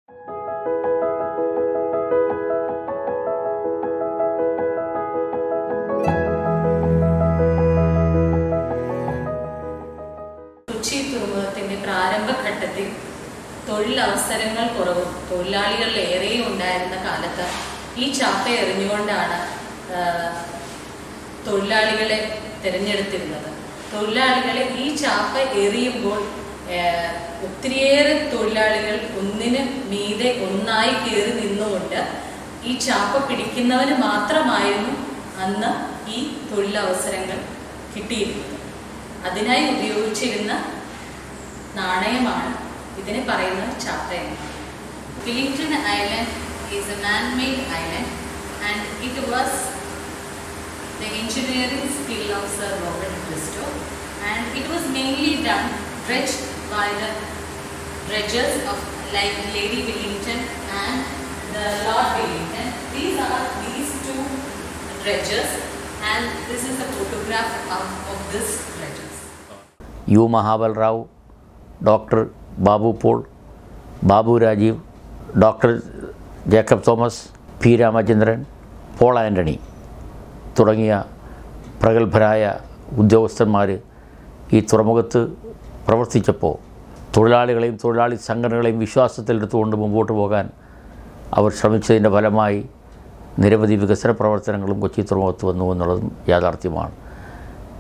Speaker 8: കൊച്ചി തുറമുഖത്തിന്റെ പ്രാരംഭഘട്ടത്തിൽ തൊഴിലവസരങ്ങൾ കുറവും തൊഴിലാളികൾ ഏറെയും ഉണ്ടായിരുന്ന കാലത്ത് ഈ ചാപ്പ എറിഞ്ഞുകൊണ്ടാണ് ആ, തൊഴിലാളികളെ തിരഞ്ഞെടുത്തിരുന്നത് തൊഴിലാളികളെ ഈ ചാപ്പ എറിയുമ്പോൾ ആ, ഒത്തിരിയേറെ തൊഴിലാളികൾ ഒന്നിന് മീതെ ഒന്നായി കയറി നിന്നുകൊണ്ട് ഈ ചാപ്പ പിടിക്കുന്നവന് മാത്രമായിരുന്നു അന്ന് ഈ തൊഴിലവസരങ്ങൾ കിട്ടിയിരുന്നത് അതിനായി ഉപയോഗിച്ചിരുന്ന നാണയമാണ് ഇതിനെ പറയുന്നത് ചാപ്പയം Willingdon island is a man made island and it was the engineering skill of Sir Robert Bristow and it was mainly done dredged by the dredgers of like Lady Wellington and the Lord Wellington. These are these two dredgers and this is a photograph of, of this dredgers.
Speaker 5: U Mahabal Rao doctor Babu Paul Babu Rajiv doctor Jacob Thomas P Ramachandran Paul Antony തുടങ്ങിയ പ്രഗത്ഭരായ ഉദ്യോഗസ്ഥന്മാർ ഈ തുറമുഖത്ത് പ്രവർത്തിച്ചപ്പോൾ തൊഴിലാളികളെയും തൊഴിലാളി സംഘടനകളെയും വിശ്വാസത്തിലെടുത്തുകൊണ്ട് മുമ്പോട്ട് പോകാൻ അവർ ശ്രമിച്ചതിൻ്റെ ഫലമായി നിരവധി വികസന പ്രവർത്തനങ്ങളും കൊച്ചി തുറമുഖത്ത് വന്നു എന്നുള്ളതും യാഥാർത്ഥ്യമാണ്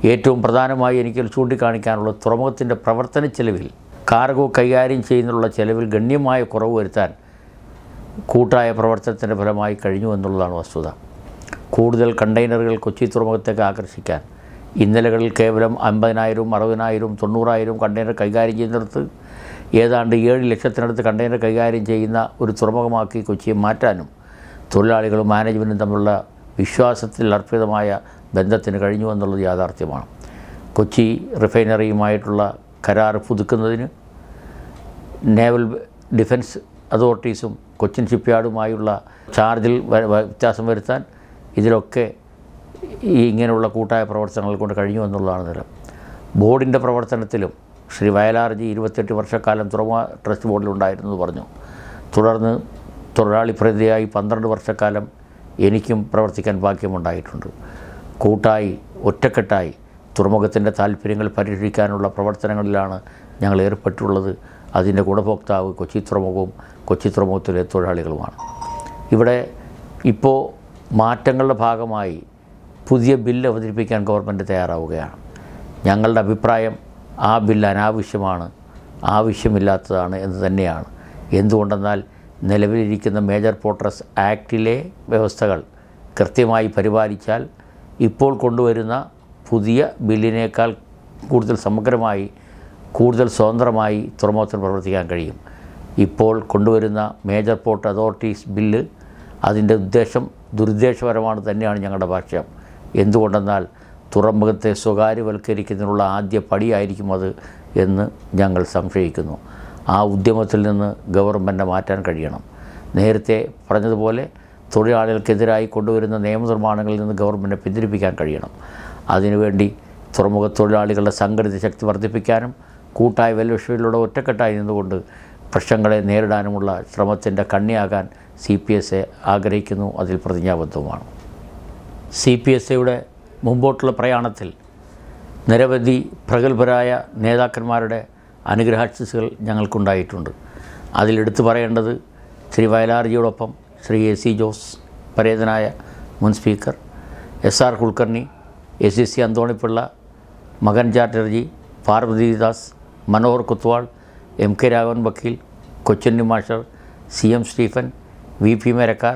Speaker 5: ഏറ്റവും പ്രധാനമായി എനിക്ക് ചൂണ്ടിക്കാണിക്കാനുള്ളത് തുറമുഖത്തിൻ്റെ പ്രവർത്തന ചെലവിൽ കാർഗോ കൈകാര്യം ചെയ്യുന്നതിനുള്ള ചെലവിൽ ഗണ്യമായ കുറവ് വരുത്താൻ കൂട്ടായ പ്രവർത്തനത്തിൻ്റെ ഫലമായി കഴിഞ്ഞു എന്നുള്ളതാണ് വസ്തുത കൂടുതൽ കണ്ടെയ്നറുകൾ കൊച്ചി തുറമുഖത്തേക്ക് ആകർഷിക്കാൻ ഇന്നലകളിൽ കേവലം അമ്പതിനായിരവും അറുപതിനായിരവും തൊണ്ണൂറായിരവും കണ്ടെയ്നർ കൈകാര്യം ചെയ്യുന്നിടത്ത് ഏതാണ്ട് ഏഴ് ലക്ഷത്തിനടുത്ത് കണ്ടെയ്നർ കൈകാര്യം ചെയ്യുന്ന ഒരു തുറമുഖമാക്കി കൊച്ചിയെ മാറ്റാനും തൊഴിലാളികളും മാനേജ്മെൻറ്റും തമ്മിലുള്ള വിശ്വാസത്തിൽ അർപ്പിതമായ ബന്ധത്തിന് കഴിഞ്ഞു എന്നുള്ളത് യാഥാർത്ഥ്യമാണ് കൊച്ചി റിഫൈനറിയുമായിട്ടുള്ള കരാർ പുതുക്കുന്നതിന് നേവൽ ഡിഫൻസ് അതോറിറ്റീസും കൊച്ചിൻ ഷിപ്പ്യാർഡുമായുള്ള ചാർജിൽ വ- വ- വ്യത്യാസം വരുത്താൻ ഇതിലൊക്കെ ഈ ഇങ്ങനെയുള്ള കൂട്ടായ പ്രവർത്തനങ്ങൾ കൊണ്ട് കഴിഞ്ഞു എന്നുള്ളതാണ് നിലം ബോർഡിൻ്റെ പ്രവർത്തനത്തിലും ശ്രീ വയലാർജി ഇരുപത്തെട്ട് വർഷക്കാലം തുറമുഖ ട്രസ്റ്റ് ബോർഡിലുണ്ടായിരുന്നു പറഞ്ഞു തുടർന്ന് തൊഴിലാളി പ്രതിയായി പന്ത്രണ്ട് വർഷക്കാലം എനിക്കും പ്രവർത്തിക്കാൻ ഭാഗ്യമുണ്ടായിട്ടുണ്ട് കൂട്ടായി ഒറ്റക്കെട്ടായി തുറമുഖത്തിൻ്റെ താല്പര്യങ്ങൾ പരിരക്ഷിക്കാനുള്ള പ്രവർത്തനങ്ങളിലാണ് ഞങ്ങൾ ഏർപ്പെട്ടുള്ളത് അതിൻ്റെ ഗുണഭോക്താവ് കൊച്ചി തുറമുഖവും കൊച്ചി തുറമുഖത്തിലെ തൊഴിലാളികളുമാണ് ഇവിടെ ഇപ്പോൾ മാറ്റങ്ങളുടെ ഭാഗമായി പുതിയ ബില്ല് അവതരിപ്പിക്കാൻ ഗവൺമെൻറ് തയ്യാറാവുകയാണ് ഞങ്ങളുടെ അഭിപ്രായം ആ ബില്ല് അനാവശ്യമാണ് ആവശ്യമില്ലാത്തതാണ് എന്ന് തന്നെയാണ് എന്തുകൊണ്ടെന്നാൽ നിലവിലിരിക്കുന്ന മേജർ പോർട്ടറസ് ആക്ടിലെ വ്യവസ്ഥകൾ കൃത്യമായി പരിപാലിച്ചാൽ ഇപ്പോൾ കൊണ്ടുവരുന്ന പുതിയ ബില്ലിനേക്കാൾ കൂടുതൽ സമഗ്രമായി കൂടുതൽ സ്വതന്ത്രമായി തുറമുഖത്തിന് പ്രവർത്തിക്കാൻ കഴിയും ഇപ്പോൾ കൊണ്ടുവരുന്ന മേജർ പോർട്ട് അതോറിറ്റീസ് ബില്ല് അതിൻ്റെ ഉദ്ദേശം ദുരുദ്ദേശപരമാണ് തന്നെയാണ് ഞങ്ങളുടെ ഭാഷ്യം എന്തുകൊണ്ടെന്നാൽ തുറമുഖത്തെ സ്വകാര്യവൽക്കരിക്കുന്നതിനുള്ള ആദ്യ പടിയായിരിക്കും അത് എന്ന് ഞങ്ങൾ സംശയിക്കുന്നു ആ ഉദ്യമത്തിൽ നിന്ന് ഗവൺമെൻറ് മാറ്റാൻ കഴിയണം നേരത്തെ പറഞ്ഞതുപോലെ തൊഴിലാളികൾക്കെതിരായി കൊണ്ടുവരുന്ന നിയമനിർമ്മാണങ്ങളിൽ നിന്ന് ഗവൺമെൻറ് പിന്തിരിപ്പിക്കാൻ കഴിയണം അതിനുവേണ്ടി തുറമുഖ തൊഴിലാളികളുടെ സംഘടിത ശക്തി വർദ്ധിപ്പിക്കാനും കൂട്ടായ വെല്ലുവിളിയിലൂടെ ഒറ്റക്കെട്ടായി നിന്നുകൊണ്ട് പ്രശ്നങ്ങളെ നേരിടാനുമുള്ള ശ്രമത്തിൻ്റെ കണ്ണിയാകാൻ സി പി എസ് എ ആഗ്രഹിക്കുന്നു അതിൽ പ്രതിജ്ഞാബദ്ധവുമാണ് സി പി എസ് എയുടെ മുമ്പോട്ടുള്ള പ്രയാണത്തിൽ നിരവധി പ്രഗത്ഭരായ നേതാക്കന്മാരുടെ അനുഗ്രഹാശിസുകൾ ഞങ്ങൾക്കുണ്ടായിട്ടുണ്ട് അതിലെടുത്തു പറയേണ്ടത് ശ്രീ വയലാർജിയോടൊപ്പം ശ്രീ എ സി ജോസ് പരേതനായ മുൻ speaker S R Kulkarni S C C Anthonypillai മകൻ ചാറ്റർജി പാർവതിദാസ് മനോഹർ കുത്വാൾ എം കെ രാഘവൻ വക്കീൽ കൊച്ചുണ്ണി മാഷർ C M Stephen V P Marakkar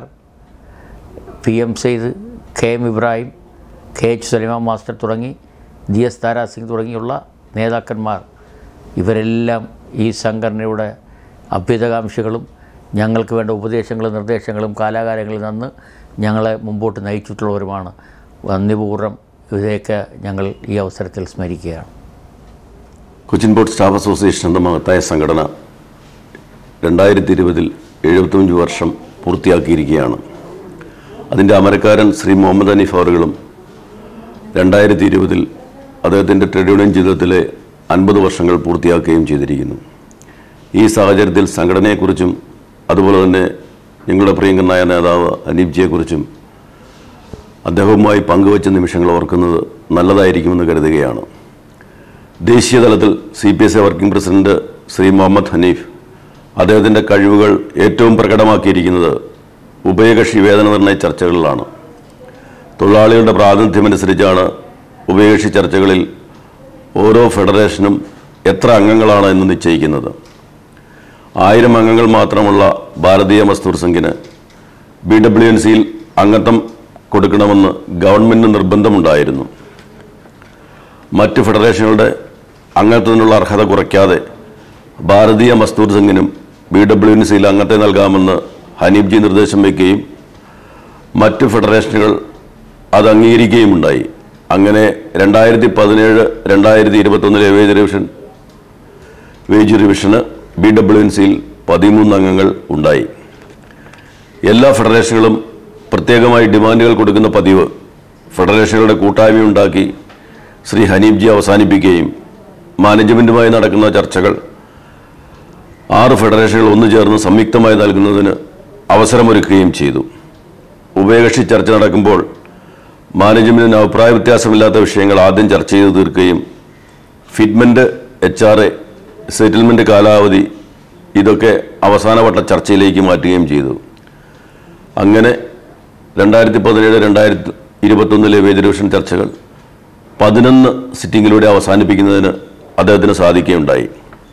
Speaker 5: P M Sayed K M Ibrahim K H Sulaiman master തുടങ്ങി ജി എസ് താരാ സിംഗ് തുടങ്ങിയുള്ള നേതാക്കന്മാർ ഇവരെല്ലാം ഈ സംഘടനയുടെ അഭ്യുതകാംക്ഷികളും ഞങ്ങൾക്ക് വേണ്ട ഉപദേശങ്ങളും നിർദ്ദേശങ്ങളും കാലാകാലങ്ങളിൽ നിന്ന് ഞങ്ങളെ മുമ്പോട്ട് നയിച്ചിട്ടുള്ളവരുമാണ് നന്ദിപൂർവ്വം ഇവരെയൊക്കെ ഞങ്ങൾ ഈ അവസരത്തിൽ സ്മരിക്കുകയാണ്
Speaker 9: കൊച്ചിൻ പോർട്ട് സ്റ്റാഫ് അസോസിയേഷൻ എന്ന മഹത്തായ സംഘടന രണ്ടായിരത്തി ഇരുപതിൽ എഴുപത്തഞ്ച് വർഷം പൂർത്തിയാക്കിയിരിക്കുകയാണ് അതിൻ്റെ അമരക്കാരൻ ശ്രീ മുഹമ്മദ് അനീഫ് അവറുകളും രണ്ടായിരത്തി ഇരുപതിൽ അദ്ദേഹത്തിൻ്റെ ട്രേഡ് യൂണിയൻ ജീവിതത്തിലെ അൻപത് വർഷങ്ങൾ പൂർത്തിയാക്കുകയും ചെയ്തിരിക്കുന്നു ഈ സാഹചര്യത്തിൽ സംഘടനയെക്കുറിച്ചും അതുപോലെ തന്നെ ഞങ്ങളുടെ പ്രിയങ്കനായ നേതാവ് അനീപ്ജിയെക്കുറിച്ചും അദ്ദേഹവുമായി പങ്കുവച്ച നിമിഷങ്ങൾ ഓർക്കുന്നത് നല്ലതായിരിക്കുമെന്ന് കരുതുകയാണ് ദേശീയ തലത്തിൽ C P S A working president Shri Muhammad Hanif അദ്ദേഹത്തിൻ്റെ കഴിവുകൾ ഏറ്റവും പ്രകടമാക്കിയിരിക്കുന്നത് ഉഭയകക്ഷി വേതന നിർണയ ചർച്ചകളിലാണ് തൊഴിലാളികളുടെ പ്രാതിനിധ്യമനുസരിച്ചാണ് ഉഭയകക്ഷി ചർച്ചകളിൽ ഓരോ ഫെഡറേഷനും എത്ര അംഗങ്ങളാണ് എന്ന് നിശ്ചയിക്കുന്നത് ആയിരം അംഗങ്ങൾ മാത്രമുള്ള ഭാരതീയ മസ്ദൂർ സംഘിന് ബി ഡബ്ല്യു എൻ സിയിൽ അംഗത്വം കൊടുക്കണമെന്ന് ഗവൺമെൻറ് നിർബന്ധമുണ്ടായിരുന്നു മറ്റ് ഫെഡറേഷനുകളുടെ അംഗത്വത്തിനുള്ള അർഹത കുറയ്ക്കാതെ ഭാരതീയ മസ്ദൂർ സംഘിനും ബി ഡബ്ല്യു എൻ സിയിൽ അംഗത്തെ നൽകാമെന്ന് ഹനീബ്ജി നിർദ്ദേശം വയ്ക്കുകയും മറ്റ് ഫെഡറേഷനുകൾ അത് അംഗീകരിക്കുകയും ഉണ്ടായി അങ്ങനെ രണ്ടായിരത്തി പതിനേഴ് രണ്ടായിരത്തി ഇരുപത്തൊന്നിലെ വേജ് റിവിഷൻ വേജ് റിവിഷന് ബി ഡബ്ല്യു എൻ സിയിൽ പതിമൂന്ന് അംഗങ്ങൾ ഉണ്ടായി എല്ലാ ഫെഡറേഷനുകളും പ്രത്യേകമായി ഡിമാൻഡുകൾ കൊടുക്കുന്ന പതിവ് ഫെഡറേഷനുകളുടെ കൂട്ടായ്മയുണ്ടാക്കി ശ്രീ ഹനീബ്ജി അവസാനിപ്പിക്കുകയും മാനേജ്മെൻറ്റുമായി നടക്കുന്ന ചർച്ചകൾ ആറ് ഫെഡറേഷനുകൾ ഒന്നു ചേർന്ന് സംയുക്തമായി നൽകുന്നതിന് അവസരമൊരുക്കുകയും ചെയ്തു ഉഭയകക്ഷി ചർച്ച നടക്കുമ്പോൾ മാനേജ്മെൻറ്റിന് അഭിപ്രായ വ്യത്യാസമില്ലാത്ത വിഷയങ്ങൾ ആദ്യം ചർച്ച ചെയ്ത് തീർക്കുകയും fitment H R A settlement കാലാവധി ഇതൊക്കെ അവസാനവട്ട ചർച്ചയിലേക്ക് മാറ്റുകയും ചെയ്തു അങ്ങനെ രണ്ടായിരത്തി പതിനേഴ് രണ്ടായിരത്തി ഇരുപത്തൊന്നിലെ വേജ് റിവിഷൻ ചർച്ചകൾ പതിനൊന്ന് സിറ്റിങ്ങിലൂടെ അവസാനിപ്പിക്കുന്നതിന് അദ്ദേഹത്തിന് സാധിക്കുകയുണ്ടായി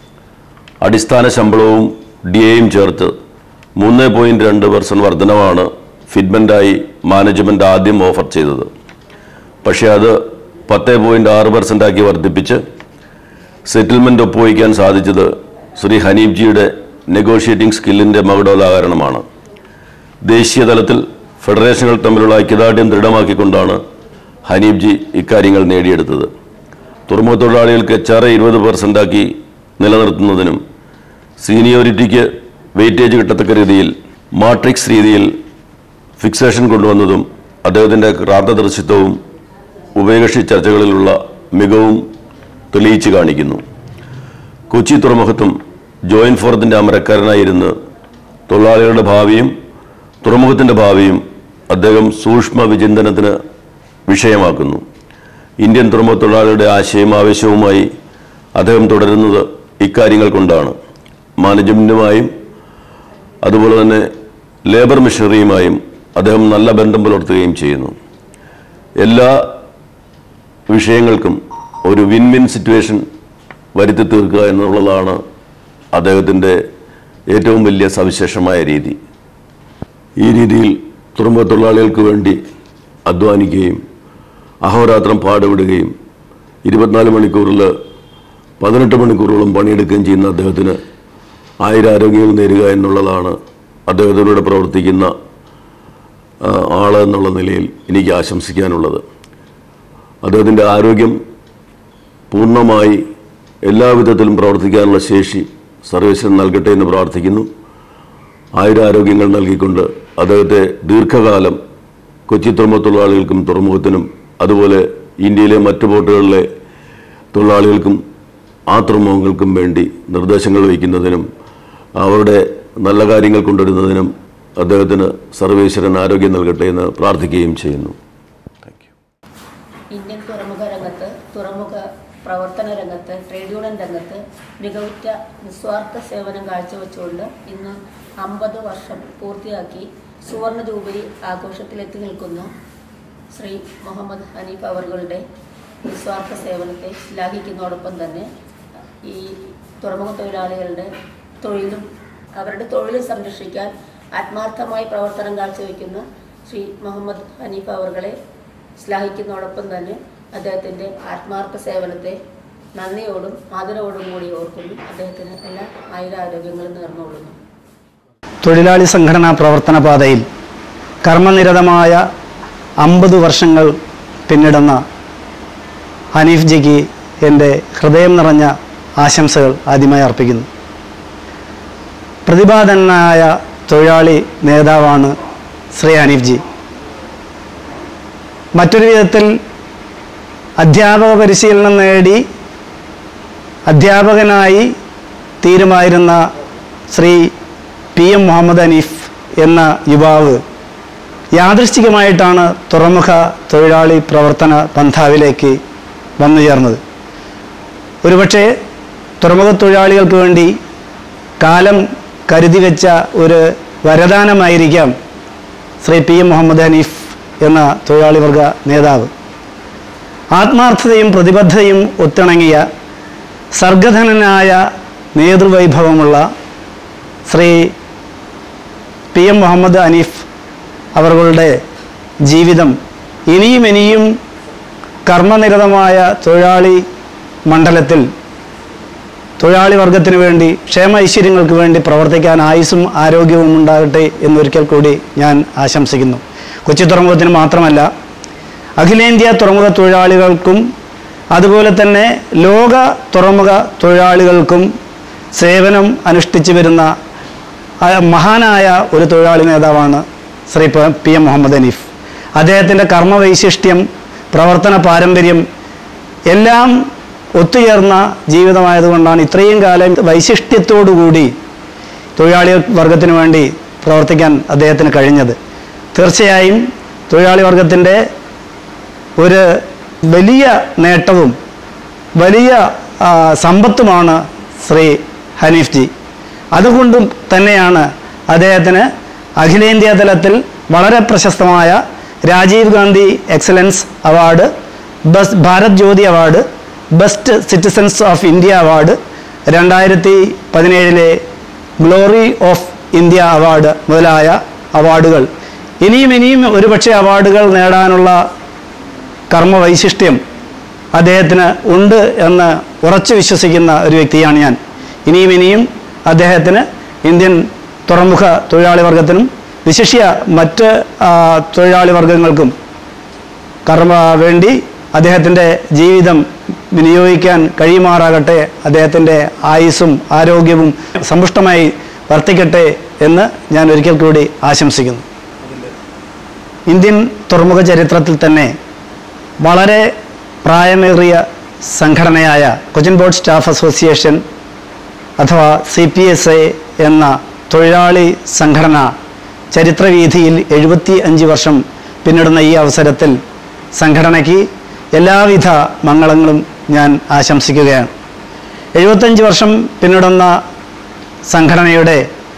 Speaker 9: അടിസ്ഥാന ശമ്പളവും ഡി എയും ചേർത്ത് മൂന്ന് പോയിൻറ്റ് രണ്ട് പെർസെൻറ്റ് വർധനവാണ് ഫിറ്റ്മെൻ്റായി മാനേജ്മെൻറ്റ് ആദ്യം ഓഫർ ചെയ്തത് പക്ഷേ അത് പത്ത് പോയിൻറ്റ് ആറ് പെർസെൻറ്റാക്കി വർദ്ധിപ്പിച്ച് സെറ്റിൽമെൻ്റ് ഒപ്പുവയ്ക്കാൻ സാധിച്ചത് ശ്രീ ഹനീഫ്ജിയുടെ നെഗോഷിയേറ്റിംഗ് സ്കില്ലിൻ്റെ മകുടോദാഹരണമാണ് ദേശീയ തലത്തിൽ ഫെഡറേഷനുകൾ തമ്മിലുള്ള ഐക്യദാർഢ്യം ദൃഢമാക്കിക്കൊണ്ടാണ് ഹനീഫ്ജി ഇക്കാര്യങ്ങൾ നേടിയെടുത്തത് തുറമുഖ തൊഴിലാളികൾക്ക് എച്ച് ആർ ഇരുപത് പെർസെൻറ്റാക്കി നിലനിർത്തുന്നതിനും സീനിയോറിറ്റിക്ക് വെയിറ്റേജ് കിട്ടത്തക്ക രീതിയിൽ മാട്രിക്സ് രീതിയിൽ ഫിക്സേഷൻ കൊണ്ടുവന്നതും അദ്ദേഹത്തിൻ്റെ ക്രാന്തദർശിത്വവും ഉഭയകക്ഷി ചർച്ചകളിലുള്ള മികവും തെളിയിച്ചു കാണിക്കുന്നു കൊച്ചി തുറമുഖത്തും ജോയിന്റ് ഫോറത്തിൻ്റെ അമരക്കാരനായിരുന്ന് തൊഴിലാളികളുടെ ഭാവിയും തുറമുഖത്തിൻ്റെ ഭാവിയും അദ്ദേഹം സൂക്ഷ്മ വിചിന്തനത്തിന് വിഷയമാക്കുന്നു ഇന്ത്യൻ തുറമുഖ തൊഴിലാളികളുടെ ആശയം ആവേശവുമായി അദ്ദേഹം തുടരുന്നത് ഇക്കാര്യങ്ങൾ കൊണ്ടാണ് മാനേജ്മെൻറ്റുമായും അതുപോലെ തന്നെ ലേബർ മിഷണറിയുമായും അദ്ദേഹം നല്ല ബന്ധം പുലർത്തുകയും ചെയ്യുന്നു എല്ലാ വിഷയങ്ങൾക്കും ഒരു വിൻ വിൻ സിറ്റുവേഷൻ വരുത്തി തീർക്കുക എന്നുള്ളതാണ് അദ്ദേഹത്തിൻ്റെ ഏറ്റവും വലിയ സവിശേഷമായ രീതി ഈ രീതിയിൽ തുറമുഖ തൊഴിലാളികൾക്ക് വേണ്ടി അധ്വാനിക്കുകയും അഹോരാത്രം പാടുപെടുകയും ഇരുപത്തിനാല് മണിക്കൂറിൽ പതിനെട്ട് മണിക്കൂറോളം പണിയെടുക്കുകയും ചെയ്യുന്ന അദ്ദേഹത്തിന് ആയിരാരോഗ്യങ്ങൾ നേരുക എന്നുള്ളതാണ് അദ്ദേഹത്തിലൂടെ പ്രവർത്തിക്കുന്ന ആ, ആള് എന്നുള്ള നിലയിൽ എനിക്ക് ആശംസിക്കാനുള്ളത് അദ്ദേഹത്തിൻ്റെ ആരോഗ്യം പൂർണ്ണമായി എല്ലാവിധത്തിലും പ്രവർത്തിക്കാനുള്ള ശേഷി സർവേശ്വരൻ നൽകട്ടെ എന്ന് പ്രാർത്ഥിക്കുന്നു ആയുരാരോഗ്യങ്ങൾ നൽകിക്കൊണ്ട് അദ്ദേഹത്തെ ദീർഘകാലം കൊച്ചി തുറമുഖ തൊഴിലാളികൾക്കും തുറമുഖത്തിനും അതുപോലെ ഇന്ത്യയിലെ മറ്റു പോർട്ടുകളിലെ തൊഴിലാളികൾക്കും ആ തുറമുഖങ്ങൾക്കും വേണ്ടി നിർദ്ദേശങ്ങൾ വയ്ക്കുന്നതിനും അവരുടെ നല്ല കാര്യങ്ങൾ കൊണ്ടുവരുന്നതിനും അദ്ദേഹത്തിന് സർവേശ്വരൻ ആരോഗ്യം നൽകട്ടെ എന്ന് പ്രാർത്ഥിക്കുകയും ചെയ്യുന്നു
Speaker 6: ഇന്ത്യൻ തുറമുഖ രംഗത്ത് തുറമുഖ പ്രവർത്തന രംഗത്ത് ട്രേഡ് യൂണിയൻ രംഗത്ത് മികവുറ്റ നിസ്വാർത്ഥ സേവനം കാഴ്ചവെച്ചുകൊണ്ട് ഇന്ന് അമ്പത് വർഷം പൂർത്തിയാക്കി സുവർണ ജൂബിലി ആഘോഷത്തിലെത്തി നിൽക്കുന്ന ശ്രീ മുഹമ്മദ് ഹനീഫ് അവറുകളുടെ നിസ്വാർത്ഥ സേവനത്തെ ശ്ലാഘിക്കുന്നതോടൊപ്പം തന്നെ ഈ തുറമുഖ തൊഴിലാളികളുടെ തൊഴിലും അവരുടെ തൊഴിലും സംരക്ഷിക്കാൻ ആത്മാർത്ഥമായി പ്രവർത്തനം കാഴ്ചവെക്കുന്ന ശ്രീ മുഹമ്മദ് ഹനീഫ് അവറുകളെ ശ്ലാഘിക്കുന്നതോടൊപ്പം തന്നെ അദ്ദേഹത്തിൻ്റെ ആത്മാർത്ഥ സേവനത്തെ നന്ദിയോടും ആദരവോടും കൂടി ഓർക്കുന്നു അദ്ദേഹത്തിന് എല്ലാ ആയുരാരോഗ്യങ്ങളും നേർന്നുകൊള്ളുന്നു
Speaker 10: തൊഴിലാളി സംഘടനാ പ്രവർത്തന പാതയിൽ കർമ്മനിരതമായ അമ്പത് വർഷങ്ങൾ പിന്നിടുന്ന ഹനീഫ് ജിക്ക് എൻ്റെ ഹൃദയം നിറഞ്ഞ ആശംസകൾ ആദ്യമായി അർപ്പിക്കുന്നു പ്രതിപാദനായ തൊഴിലാളി നേതാവാണ് ശ്രീ ഹനീഫ് ജി മറ്റൊരു വിധത്തിൽ അധ്യാപക പരിശീലനം നേടി അധ്യാപകനായി തീരുമായിരുന്ന ശ്രീ പി എം മുഹമ്മദ് ഹനീഫ് എന്ന യുവാവ് യാദൃശ്ചികമായിട്ടാണ് തുറമുഖ തൊഴിലാളി പ്രവർത്തന പന്ഥാവിലേക്ക് വന്നു ചേർന്നത് ഒരുപക്ഷെ തുറമുഖ തൊഴിലാളികൾക്ക് വേണ്ടി കാലം കരുതി വെച്ച ഒരു വരദാനമായിരിക്കാം ശ്രീ പി എം മുഹമ്മദ് ഹനീഫ് എന്ന തൊഴിലാളി വർഗ നേതാവ് ആത്മാർത്ഥതയും പ്രതിബദ്ധതയും ഒത്തിണങ്ങിയ സർഗധനനായ നേതൃവൈഭവമുള്ള ശ്രീ പി എം മുഹമ്മദ് അനീഫ് അവരുടെ ജീവിതം ഇനിയും ഇനിയും കർമ്മനിരതമായ തൊഴിലാളി മണ്ഡലത്തിൽ തൊഴിലാളി വർഗത്തിന് വേണ്ടി ക്ഷേമ ഐശ്വര്യങ്ങൾക്ക് വേണ്ടി പ്രവർത്തിക്കാൻ ആയുസ്സും ആരോഗ്യവും ഉണ്ടാകട്ടെ എന്നൊരിക്കൽ കൂടി ഞാൻ ആശംസിക്കുന്നു കൊച്ചി തുറമുഖത്തിന് മാത്രമല്ല അഖിലേന്ത്യാ തുറമുഖ തൊഴിലാളികൾക്കും അതുപോലെ തന്നെ ലോക തുറമുഖ തൊഴിലാളികൾക്കും സേവനം അനുഷ്ഠിച്ചു വരുന്ന ആ മഹാനായ ഒരു തൊഴിലാളി നേതാവാണ് ശ്രീ പ- പി എം മുഹമ്മദ് അനീഫ് അദ്ദേഹത്തിൻ്റെ കർമ്മവൈശിഷ്ട്യം പ്രവർത്തന പാരമ്പര്യം എല്ലാം ഒത്തുചേർന്ന ജീവിതമായതുകൊണ്ടാണ് ഇത്രയും കാലം വൈശിഷ്ട്യത്തോടുകൂടി തൊഴിലാളി വർഗത്തിന് വേണ്ടി പ്രവർത്തിക്കാൻ അദ്ദേഹത്തിന് കഴിഞ്ഞത് തീർച്ചയായും തൊഴിലാളി വർഗത്തിൻ്റെ ഒരു വലിയ നേട്ടവും വലിയ ആ, സമ്പത്തുമാണ് ശ്രീ ഹനീഫ് ജി അതുകൊണ്ടും തന്നെയാണ് അദ്ദേഹത്തിന് അഖിലേന്ത്യാ തലത്തിൽ വളരെ പ്രശസ്തമായ രാജീവ് ഗാന്ധി എക്സലൻസ് അവാർഡ് ബസ് Bharat Jyoti award best citizens of India award രണ്ടായിരത്തി പതിനേഴിലെ ഗ്ലോറി ഓഫ് ഇന്ത്യ അവാർഡ് മുതലായ അവാർഡുകൾ ഇനിയും ഇനിയും ഒരുപക്ഷെ അവാർഡുകൾ നേടാനുള്ള കർമ്മവൈശിഷ്ട്യം അദ്ദേഹത്തിന് ഉണ്ട് എന്ന് ഉറച്ചു വിശ്വസിക്കുന്ന ഒരു വ്യക്തിയാണ് ഞാൻ ഇനിയും ഇനിയും അദ്ദേഹത്തിന് ഇന്ത്യൻ തുറമുഖ തൊഴിലാളി വർഗത്തിനും വിശിഷ്യ മറ്റ് ആ, തൊഴിലാളി വർഗങ്ങൾക്കും കർമ്മ വേണ്ടി അദ്ദേഹത്തിൻ്റെ ജീവിതം വിനിയോഗിക്കാൻ കഴിയുമാറാകട്ടെ അദ്ദേഹത്തിൻ്റെ ആയുസ്സും ആരോഗ്യവും സമ്പുഷ്ടമായി വർത്തിക്കട്ടെ എന്ന് ഞാൻ ഒരിക്കൽ കൂടി ആശംസിക്കുന്നു ഇന്ത്യൻ തുറമുഖ ചരിത്രത്തിൽ തന്നെ വളരെ പ്രായമേറിയ സംഘടനയായ കൊച്ചിൻ ബോർഡ് സ്റ്റാഫ് അസോസിയേഷൻ അഥവാ സി പി എസ് എ എന്ന തൊഴിലാളി സംഘടന ചരിത്രവീഥിയിൽ എഴുപത്തി അഞ്ച് വർഷം പിന്നിടുന്ന ഈ അവസരത്തിൽ സംഘടനയ്ക്ക് എല്ലാവിധ മംഗളങ്ങളും ഞാൻ ആശംസിക്കുകയാണ് എഴുപത്തഞ്ച് വർഷം പിന്നിടുന്ന സംഘടനയുടെ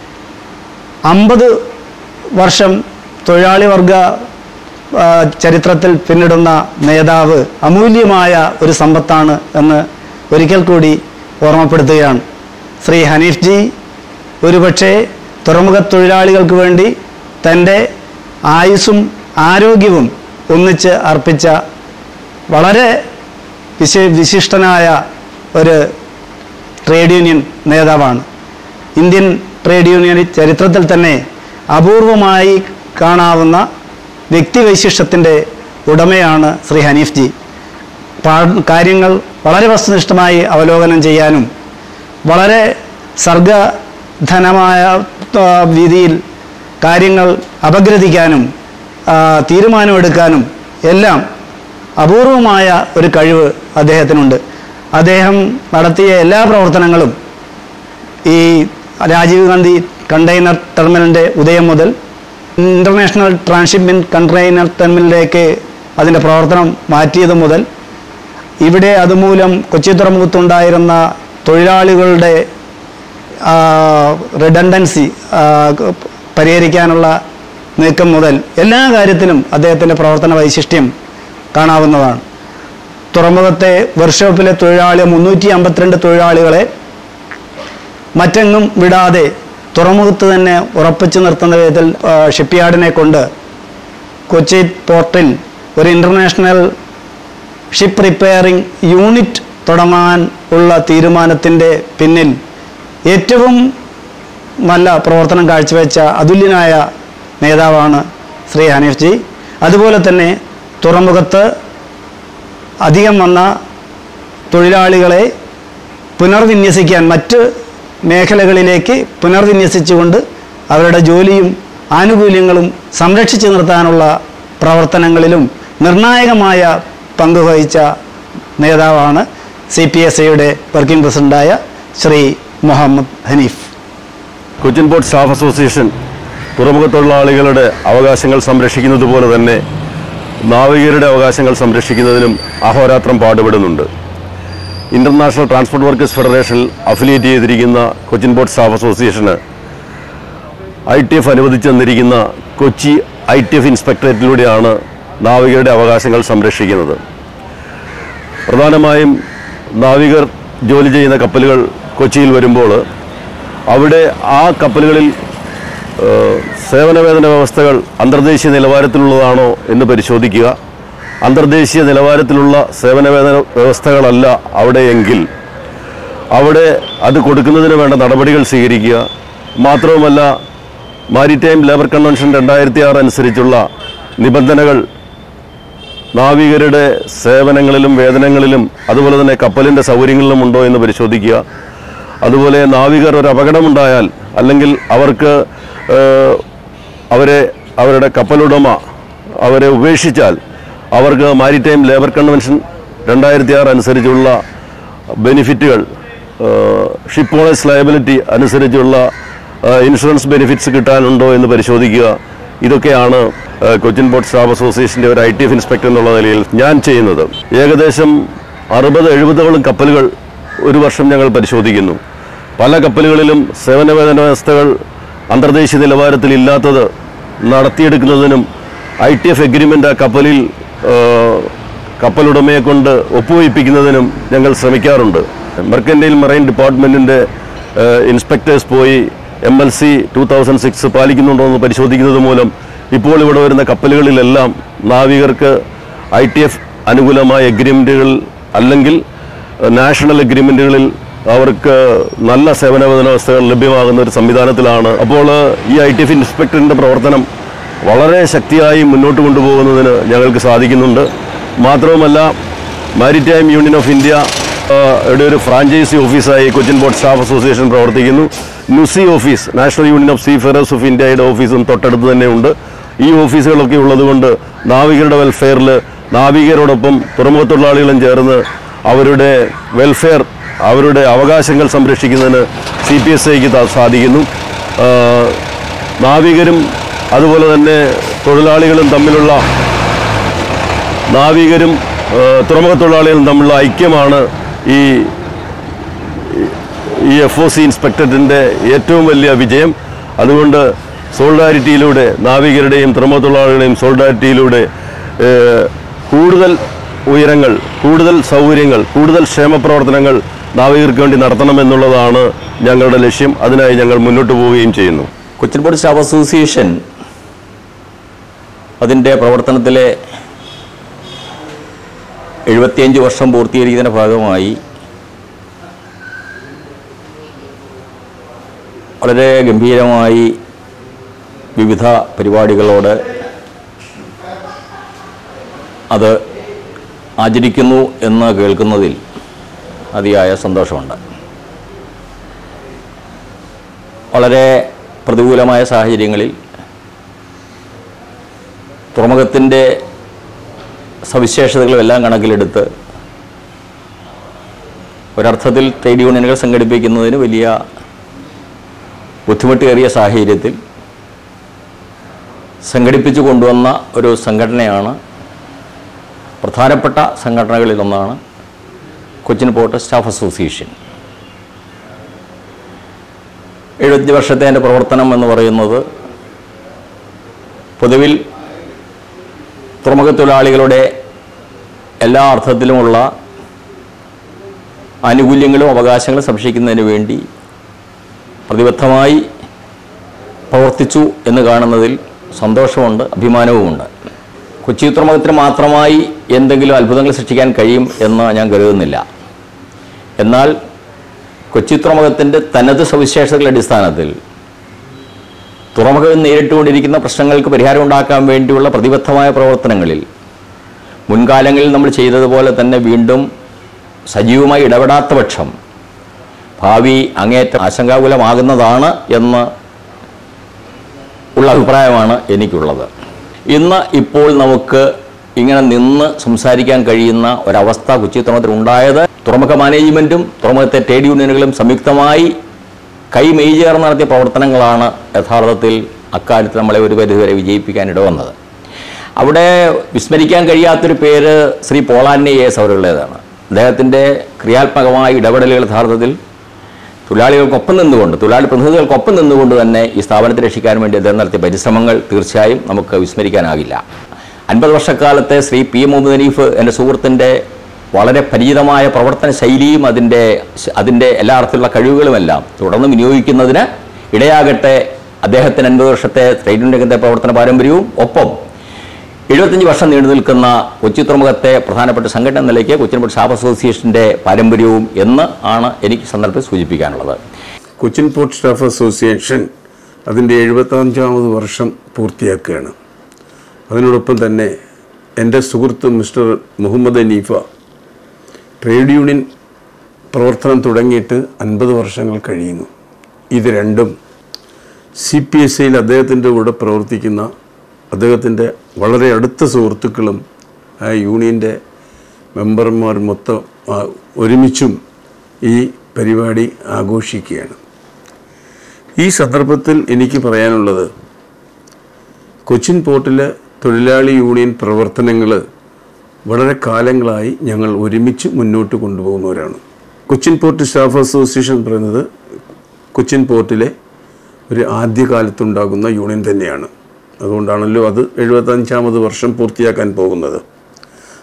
Speaker 10: അമ്പത് വർഷം തൊഴിലാളി വർഗ ആ, ചരിത്രത്തിൽ പിന്നിടുന്ന നേതാവ് അമൂല്യമായ ഒരു സമ്പത്താണ് എന്ന് ഒരിക്കൽ കൂടി ഓർമ്മപ്പെടുത്തുകയാണ് ശ്രീ ഹനീഫ് ജി ഒരുപക്ഷെ തുറമുഖ തൊഴിലാളികൾക്ക് വേണ്ടി തൻ്റെ ആയുസ്സും ആരോഗ്യവും ഒന്നിച്ച് അർപ്പിച്ച വളരെ വിശ വിശിഷ്ടനായ ഒരു ട്രേഡ് യൂണിയൻ നേതാവാണ് ഇന്ത്യൻ ട്രേഡ് യൂണിയൻ ചരിത്രത്തിൽ തന്നെ അപൂർവമായി കാണാവുന്ന വ്യക്തിവൈശിഷ്ട്യത്തിൻ്റെ ഉടമയാണ് ശ്രീ ഹനീഫ് ജി പാ- കാര്യങ്ങൾ വളരെ വസ്തുനിഷ്ഠമായി അവലോകനം ചെയ്യാനും വളരെ സർഗധനമായ ആ, രീതിയിൽ കാര്യങ്ങൾ അപഗ്രഥിക്കാനും ആ, തീരുമാനമെടുക്കാനും എല്ലാം അപൂർവമായ ഒരു കഴിവ് അദ്ദേഹത്തിനുണ്ട് അദ്ദേഹം നടത്തിയ എല്ലാ പ്രവർത്തനങ്ങളും ഈ രാജീവ് ഗാന്ധി കണ്ടെയ്നർ ടെർമിനലിൻ്റെ ഉദയം മുതൽ ഇൻ്റർനാഷണൽ ട്രാൻസ്ഷിപ്മെൻറ്റ് കണ്ടെയ്നർ ടെർമിനലിലേക്ക് അതിൻ്റെ പ്രവർത്തനം മാറ്റിയത് മുതൽ ഇവിടെ അതുമൂലം കൊച്ചി തുറമുഖത്തുണ്ടായിരുന്ന തൊഴിലാളികളുടെ റിഡൻഡൻസി പരിഹരിക്കാനുള്ള നീക്കം മുതൽ എല്ലാ കാര്യത്തിലും അദ്ദേഹത്തിൻ്റെ പ്രവർത്തന വൈശിഷ്ട്യം കാണാവുന്നതാണ് തുറമുഖത്തെ വർക്ക്ഷോപ്പിലെ തൊഴിലാളി മുന്നൂറ്റി അമ്പത്തിരണ്ട് തൊഴിലാളികളെ മറ്റെങ്ങും വിടാതെ തുറമുഖത്ത് തന്നെ ഉറപ്പിച്ചു നിർത്തുന്ന വിധത്തിൽ ഷിപ്പ് യാർഡിനെ കൊണ്ട് കൊച്ചി പോർട്ടിൽ ഒരു ഇൻ്റർനാഷണൽ ഷിപ്പ് റിപ്പയറിംഗ് യൂണിറ്റ് തുടങ്ങാൻ ഉള്ള തീരുമാനത്തിൻ്റെ പിന്നിൽ ഏറ്റവും നല്ല പ്രവർത്തനം കാഴ്ചവെച്ച അതുല്യനായ നേതാവാണ് ശ്രീ ഹനീഫ് ജി അതുപോലെ തന്നെ തുറമുഖത്ത് അധികം വന്ന തൊഴിലാളികളെ പുനർവിന്യസിക്കാൻ മറ്റ് മേഖലകളിലേക്ക് പുനർവിന്യസിച്ചുകൊണ്ട് അവരുടെ ജോലിയും ആനുകൂല്യങ്ങളും സംരക്ഷിച്ചു നിർത്താനുള്ള പ്രവർത്തനങ്ങളിലും നിർണായകമായ പങ്ക് വഹിച്ച നേതാവാണ് സി പി എസ് എയുടെ വർക്കിംഗ് പ്രസിഡൻ്റായ Shri Muhammad Hanif
Speaker 9: Cochin port staff association തുറമുഖ തൊഴിലാളികളുടെ അവകാശങ്ങൾ സംരക്ഷിക്കുന്നത് പോലെ തന്നെ നാവികരുടെ അവകാശങ്ങൾ സംരക്ഷിക്കുന്നതിനും അഹോരാത്രം പാടുപെടുന്നുണ്ട് ഇൻ്റർനാഷണൽ ട്രാൻസ്പോർട്ട് വർക്കേഴ്സ് ഫെഡറേഷനിൽ അഫിലിയേറ്റ് ചെയ്തിരിക്കുന്ന കൊച്ചിൻ പോർട്ട് സ്റ്റാഫ് അസോസിയേഷന് ഐ ടി എഫ് അനുവദിച്ചു തന്നിരിക്കുന്ന കൊച്ചി ഐ ടി എഫ് ഇൻസ്പെക്ടറേറ്റിലൂടെയാണ് നാവികരുടെ അവകാശങ്ങൾ സംരക്ഷിക്കുന്നത് പ്രധാനമായും നാവികർ ജോലി ചെയ്യുന്ന കപ്പലുകൾ കൊച്ചിയിൽ വരുമ്പോൾ അവിടെ ആ കപ്പലുകളിൽ ഏഹ്, സേവനവേതന വ്യവസ്ഥകൾ അന്തർദേശീയ നിലവാരത്തിലുള്ളതാണോ എന്ന് പരിശോധിക്കുക അന്തർദേശീയ നിലവാരത്തിലുള്ള സേവനവേതന വ്യവസ്ഥകളല്ല അവിടെയെങ്കിൽ അവിടെ അത് കൊടുക്കുന്നതിന് വേണ്ട നടപടികൾ സ്വീകരിക്കുക മാത്രവുമല്ല മാരിടൈം ലേബർ കൺവെൻഷൻ രണ്ടായിരത്തി ആറ് അനുസരിച്ചുള്ള നിബന്ധനകൾ നാവികരുടെ സേവനങ്ങളിലും വേതനങ്ങളിലും അതുപോലെ തന്നെ കപ്പലിൻ്റെ സൗകര്യങ്ങളിലും ഉണ്ടോ എന്ന് പരിശോധിക്കുക അതുപോലെ നാവികർ ഒരു അപകടമുണ്ടായാൽ അല്ലെങ്കിൽ അവർക്ക് ഏഹ്, അവരെ അവരുടെ കപ്പലുടമ അവരെ ഉപേക്ഷിച്ചാൽ അവർക്ക് മാരിടൈം ലേബർ കൺവെൻഷൻ രണ്ടായിരത്തി ആറ് അനുസരിച്ചുള്ള ബെനിഫിറ്റുകൾ ഷിപ്പ് ഓണേഴ്സ് ലയബിലിറ്റി അനുസരിച്ചുള്ള ഏഹ്, ഇൻഷുറൻസ് ബെനിഫിറ്റ്സ് കിട്ടാനുണ്ടോ എന്ന് പരിശോധിക്കുക ഇതൊക്കെയാണ് ഏഹ്, കൊച്ചിൻ പോർട്ട് സ്റ്റാഫ് അസോസിയേഷൻ്റെ ഒരു ഐ ടി എഫ് ഇൻസ്പെക്ടർ എന്നുള്ള നിലയിൽ ഞാൻ ചെയ്യുന്നത് ഏകദേശം അറുപത് എഴുപതോളം കപ്പലുകൾ ഒരു വർഷം ഞങ്ങൾ പരിശോധിക്കുന്നു പല കപ്പലുകളിലും സേവനവേതന വ്യവസ്ഥകൾ അന്തർദേശീയ നിലവാരത്തിൽ ഇല്ലാത്തത് നടത്തിയെടുക്കുന്നതിനും ഐ ടി എഫ് എഗ്രിമെൻ്റ് ആ കപ്പലിൽ ഏഹ്, കപ്പലുടമയെ കൊണ്ട് ഒപ്പുവയ്പ്പിക്കുന്നതിനും ഞങ്ങൾ ശ്രമിക്കാറുണ്ട് മെർക്കൻറ്റൈൽ മറൈൻ ഡിപ്പാർട്ട്മെൻറ്റിൻ്റെ ഇൻസ്പെക്ടേഴ്സ് പോയി M L C two thousand six പാലിക്കുന്നുണ്ടോ എന്ന് പരിശോധിക്കുന്നത് മൂലം ഇപ്പോൾ ഇവിടെ വരുന്ന കപ്പലുകളിലെല്ലാം നാവികർക്ക് ഐ ടി എഫ് അനുകൂലമായ എഗ്രിമെൻറ്റുകൾ അല്ലെങ്കിൽ നാഷണൽ എഗ്രിമെൻറ്റുകളിൽ അവർക്ക് നല്ല സേവന വ്യവസ്ഥകൾ ലഭ്യമാകുന്ന ഒരു സംവിധാനത്തിലാണ് അപ്പോൾ ഈ ഐ ടി എഫ് ഇൻസ്പെക്ടറിൻ്റെ പ്രവർത്തനം വളരെ ശക്തിയായി മുന്നോട്ട് കൊണ്ടുപോകുന്നതിന് ഞങ്ങൾക്ക് സാധിക്കുന്നുണ്ട് മാത്രവുമല്ല മാരിടൈം യൂണിയൻ ഓഫ് ഇന്ത്യ ആ, യുടെ ഒരു ഫ്രാഞ്ചൈസി ഓഫീസായി കൊച്ചിൻ പോർട്ട് സ്റ്റാഫ് അസോസിയേഷൻ പ്രവർത്തിക്കുന്നു NUSI office national union of seafarers of ഇന്ത്യയുടെ ഓഫീസും തൊട്ടടുത്ത് തന്നെ ഉണ്ട് ഈ ഓഫീസുകളൊക്കെ ഉള്ളതുകൊണ്ട് നാവികരുടെ വെൽഫെയറിൽ നാവികരോടൊപ്പം തുറമുഖ തൊഴിലാളികളും ചേർന്ന് അവരുടെ വെൽഫെയർ അവരുടെ അവകാശങ്ങൾ സംരക്ഷിക്കുന്നതിന് സി പി എസ് ഐക്ക് സാധിക്കുന്നു ആ, നാവികരും അതുപോലെ തന്നെ തൊഴിലാളികളും തമ്മിലുള്ള നാവികരും ആ, തുറമുഖ തൊഴിലാളികളും തമ്മിലുള്ള ഐക്യമാണ് ഈ ഈ എഫ് ഒ സി ഇൻസ്പെക്ടറേറ്റിൻ്റെ ഏറ്റവും വലിയ വിജയം അതുകൊണ്ട് സോൾഡാരിറ്റിയിലൂടെ നാവികരുടെയും തുറമുഖ തൊഴിലാളികളുടെയും സോൾഡാരിറ്റിയിലൂടെ ഏഹ്, കൂടുതൽ ഉയരങ്ങൾ കൂടുതൽ സൗകര്യങ്ങൾ കൂടുതൽ ക്ഷേമ പ്രവർത്തനങ്ങൾ നാവികർക്ക് വേണ്ടി നടത്തണമെന്നുള്ളതാണ് ഞങ്ങളുടെ ലക്ഷ്യം അതിനായി ഞങ്ങൾ മുന്നോട്ട് പോവുകയും ചെയ്യുന്നു
Speaker 5: കൊച്ചിൻ പോർട്ട് സ്റ്റാഫ് അസോസിയേഷൻ അതിൻ്റെ പ്രവർത്തനത്തിലെ എഴുപത്തിയഞ്ച് വർഷം പൂർത്തീകരിക്കുന്നതിൻ്റെ ഭാഗമായി വളരെ ഗംഭീരമായി വിവിധ പരിപാടികളോട് അത് ആചരിക്കുന്നു എന്ന് കേൾക്കുന്നതിൽ അതിയായ സന്തോഷമുണ്ട് വളരെ പ്രതികൂലമായ സാഹചര്യങ്ങളിൽ തുറമുഖത്തിൻ്റെ സവിശേഷതകളും എല്ലാം കണക്കിലെടുത്ത് ഒരർത്ഥത്തിൽ ട്രേഡ് യൂണിയനുകൾ സംഘടിപ്പിക്കുന്നതിന് വലിയ ബുദ്ധിമുട്ടേറിയ സാഹചര്യത്തിൽ സംഘടിപ്പിച്ചു കൊണ്ടുവന്ന ഒരു സംഘടനയാണ് പ്രധാനപ്പെട്ട സംഘടനകളിലൊന്നാണ് കൊച്ചിൻ പോർട്ട് സ്റ്റാഫ് അസോസിയേഷൻ എഴുപത്തി വർഷത്തെ എൻ്റെ പ്രവർത്തനം എന്ന് പറയുന്നത് പൊതുവിൽ തുറമുഖ തൊഴിലാളികളുടെ എല്ലാ അർത്ഥത്തിലുമുള്ള ആനുകൂല്യങ്ങളും അവകാശങ്ങളും സംരക്ഷിക്കുന്നതിന് വേണ്ടി പ്രതിബദ്ധമായി പ്രവർത്തിച്ചു എന്ന് കാണുന്നതിൽ സന്തോഷമുണ്ട് അഭിമാനവുമുണ്ട് കൊച്ചി തുറമുഖത്തിന് മാത്രമായി എന്തെങ്കിലും അത്ഭുതങ്ങൾ സൃഷ്ടിക്കാൻ കഴിയും എന്ന് ഞാൻ കരുതുന്നില്ല എന്നാൽ കൊച്ചി തുറമുഖത്തിൻ്റെ തനത് സവിശേഷതകളുടെ അടിസ്ഥാനത്തിൽ തുറമുഖം നേരിട്ടുകൊണ്ടിരിക്കുന്ന പ്രശ്നങ്ങൾക്ക് പരിഹാരം ഉണ്ടാക്കാൻ വേണ്ടിയുള്ള പ്രതിബദ്ധമായ പ്രവർത്തനങ്ങളിൽ മുൻകാലങ്ങളിൽ നമ്മൾ ചെയ്തതുപോലെ തന്നെ വീണ്ടും സജീവമായി ഇടപെടാത്ത പക്ഷം ഭാവി അങ്ങേറ്റം ആശങ്കാകുലമാകുന്നതാണ് എന്ന് ഉള്ള അഭിപ്രായമാണ് എനിക്കുള്ളത് ഇന്ന് ഇപ്പോൾ നമുക്ക് ഇങ്ങനെ നിന്ന് സംസാരിക്കാൻ കഴിയുന്ന ഒരവസ്ഥ കൊച്ചി തുറമുഖത്തിൽ ഉണ്ടായത് തുറമുഖ മാനേജ്മെൻറ്റും തുറമുഖത്തെ ട്രേഡ് യൂണിയനുകളും സംയുക്തമായി കൈമെയ് ചേർന്ന് നടത്തിയ പ്രവർത്തനങ്ങളാണ് യഥാർത്ഥത്തിൽ അക്കാര്യത്തിൽ നമ്മളെ ഒരു പരിധിവരെ വിജയിപ്പിക്കാൻ ഇടവന്നത് അവിടെ വിസ്മരിക്കാൻ കഴിയാത്തൊരു പേര് ശ്രീ പോളാന്യ എസ് അവരുടേതാണ് അദ്ദേഹത്തിൻ്റെ ക്രിയാത്മകമായ ഇടപെടലുകൾ യഥാർത്ഥത്തിൽ തൊഴിലാളികൾക്കൊപ്പം നിന്നുകൊണ്ട് തൊഴിലാളി പ്രതിനിധികൾക്കൊപ്പം നിന്നുകൊണ്ട് തന്നെ ഈ സ്ഥാപനത്തെ രക്ഷിക്കാൻ വേണ്ടി അദ്ദേഹം നടത്തിയ പരിശ്രമങ്ങൾ തീർച്ചയായും നമുക്ക് വിസ്മരിക്കാനാകില്ല അൻപത് വർഷക്കാലത്തെ ശ്രീ പി മുഹമ്മദ് ഹനീഫ് എൻ്റെ സുഹൃത്തിൻ്റെ വളരെ പരിചിതമായ പ്രവർത്തന ശൈലിയും അതിൻ്റെ അതിൻ്റെ എല്ലാ അർത്ഥത്തിലുള്ള കഴിവുകളുമെല്ലാം തുടർന്ന് വിനിയോഗിക്കുന്നതിന് ഇടയാകട്ടെ അദ്ദേഹത്തിന് അൻപത് വർഷത്തെ ട്രേഡ് യൂണിയൻ രംഗത്തെ പ്രവർത്തന പാരമ്പര്യവും ഒപ്പം എഴുപത്തഞ്ച് വർഷം നീണ്ടു നിൽക്കുന്ന കൊച്ചി തുറമുഖത്തെ പ്രധാനപ്പെട്ട സംഘടന എന്ന നിലയ്ക്ക് കൊച്ചിൻ സ്റ്റാഫ് അസോസിയേഷൻ്റെ പാരമ്പര്യവും എന്ന് ആണ് എനിക്ക് സന്ദർഭത്തിൽ സൂചിപ്പിക്കാനുള്ളത്
Speaker 11: കൊച്ചിൻ പോർട്ട് സ്റ്റാഫ് അസോസിയേഷൻ അതിൻ്റെ എഴുപത്തഞ്ചാമത് വർഷം പൂർത്തിയാക്കുകയാണ് അതിനോടൊപ്പം തന്നെ എൻ്റെ സുഹൃത്ത് mister Muhammad Hanifa trade union പ്രവർത്തനം തുടങ്ങിയിട്ട് അൻപത് വർഷങ്ങൾ കഴിയുന്നു ഇത് രണ്ടും സി പി എസ് ഐയിൽ അദ്ദേഹത്തിൻ്റെ കൂടെ പ്രവർത്തിക്കുന്ന അദ്ദേഹത്തിൻ്റെ വളരെ അടുത്ത സുഹൃത്തുക്കളും ആ യൂണിയൻ്റെ മെമ്പർമാർ മൊത്തം ആ, ഒരുമിച്ചും ഈ പരിപാടി ആഘോഷിക്കുകയാണ് ഈ സന്ദർഭത്തിൽ എനിക്ക് പറയാനുള്ളത് കൊച്ചിൻ പോർട്ടിലെ തൊഴിലാളി യൂണിയൻ പ്രവർത്തനങ്ങൾ വളരെ കാലങ്ങളായി ഞങ്ങൾ ഒരുമിച്ച് മുന്നോട്ട് കൊണ്ടുപോകുന്നവരാണ് കൊച്ചിൻ പോർട്ട് സ്റ്റാഫ് അസോസിയേഷൻ എന്ന് പറയുന്നത് കൊച്ചിൻ പോർട്ടിലെ ഒരു ആദ്യകാലത്തുണ്ടാകുന്ന യൂണിയൻ തന്നെയാണ് അതുകൊണ്ടാണല്ലോ അത് എഴുപത്തഞ്ചാമത് വർഷം പൂർത്തിയാക്കാൻ പോകുന്നത്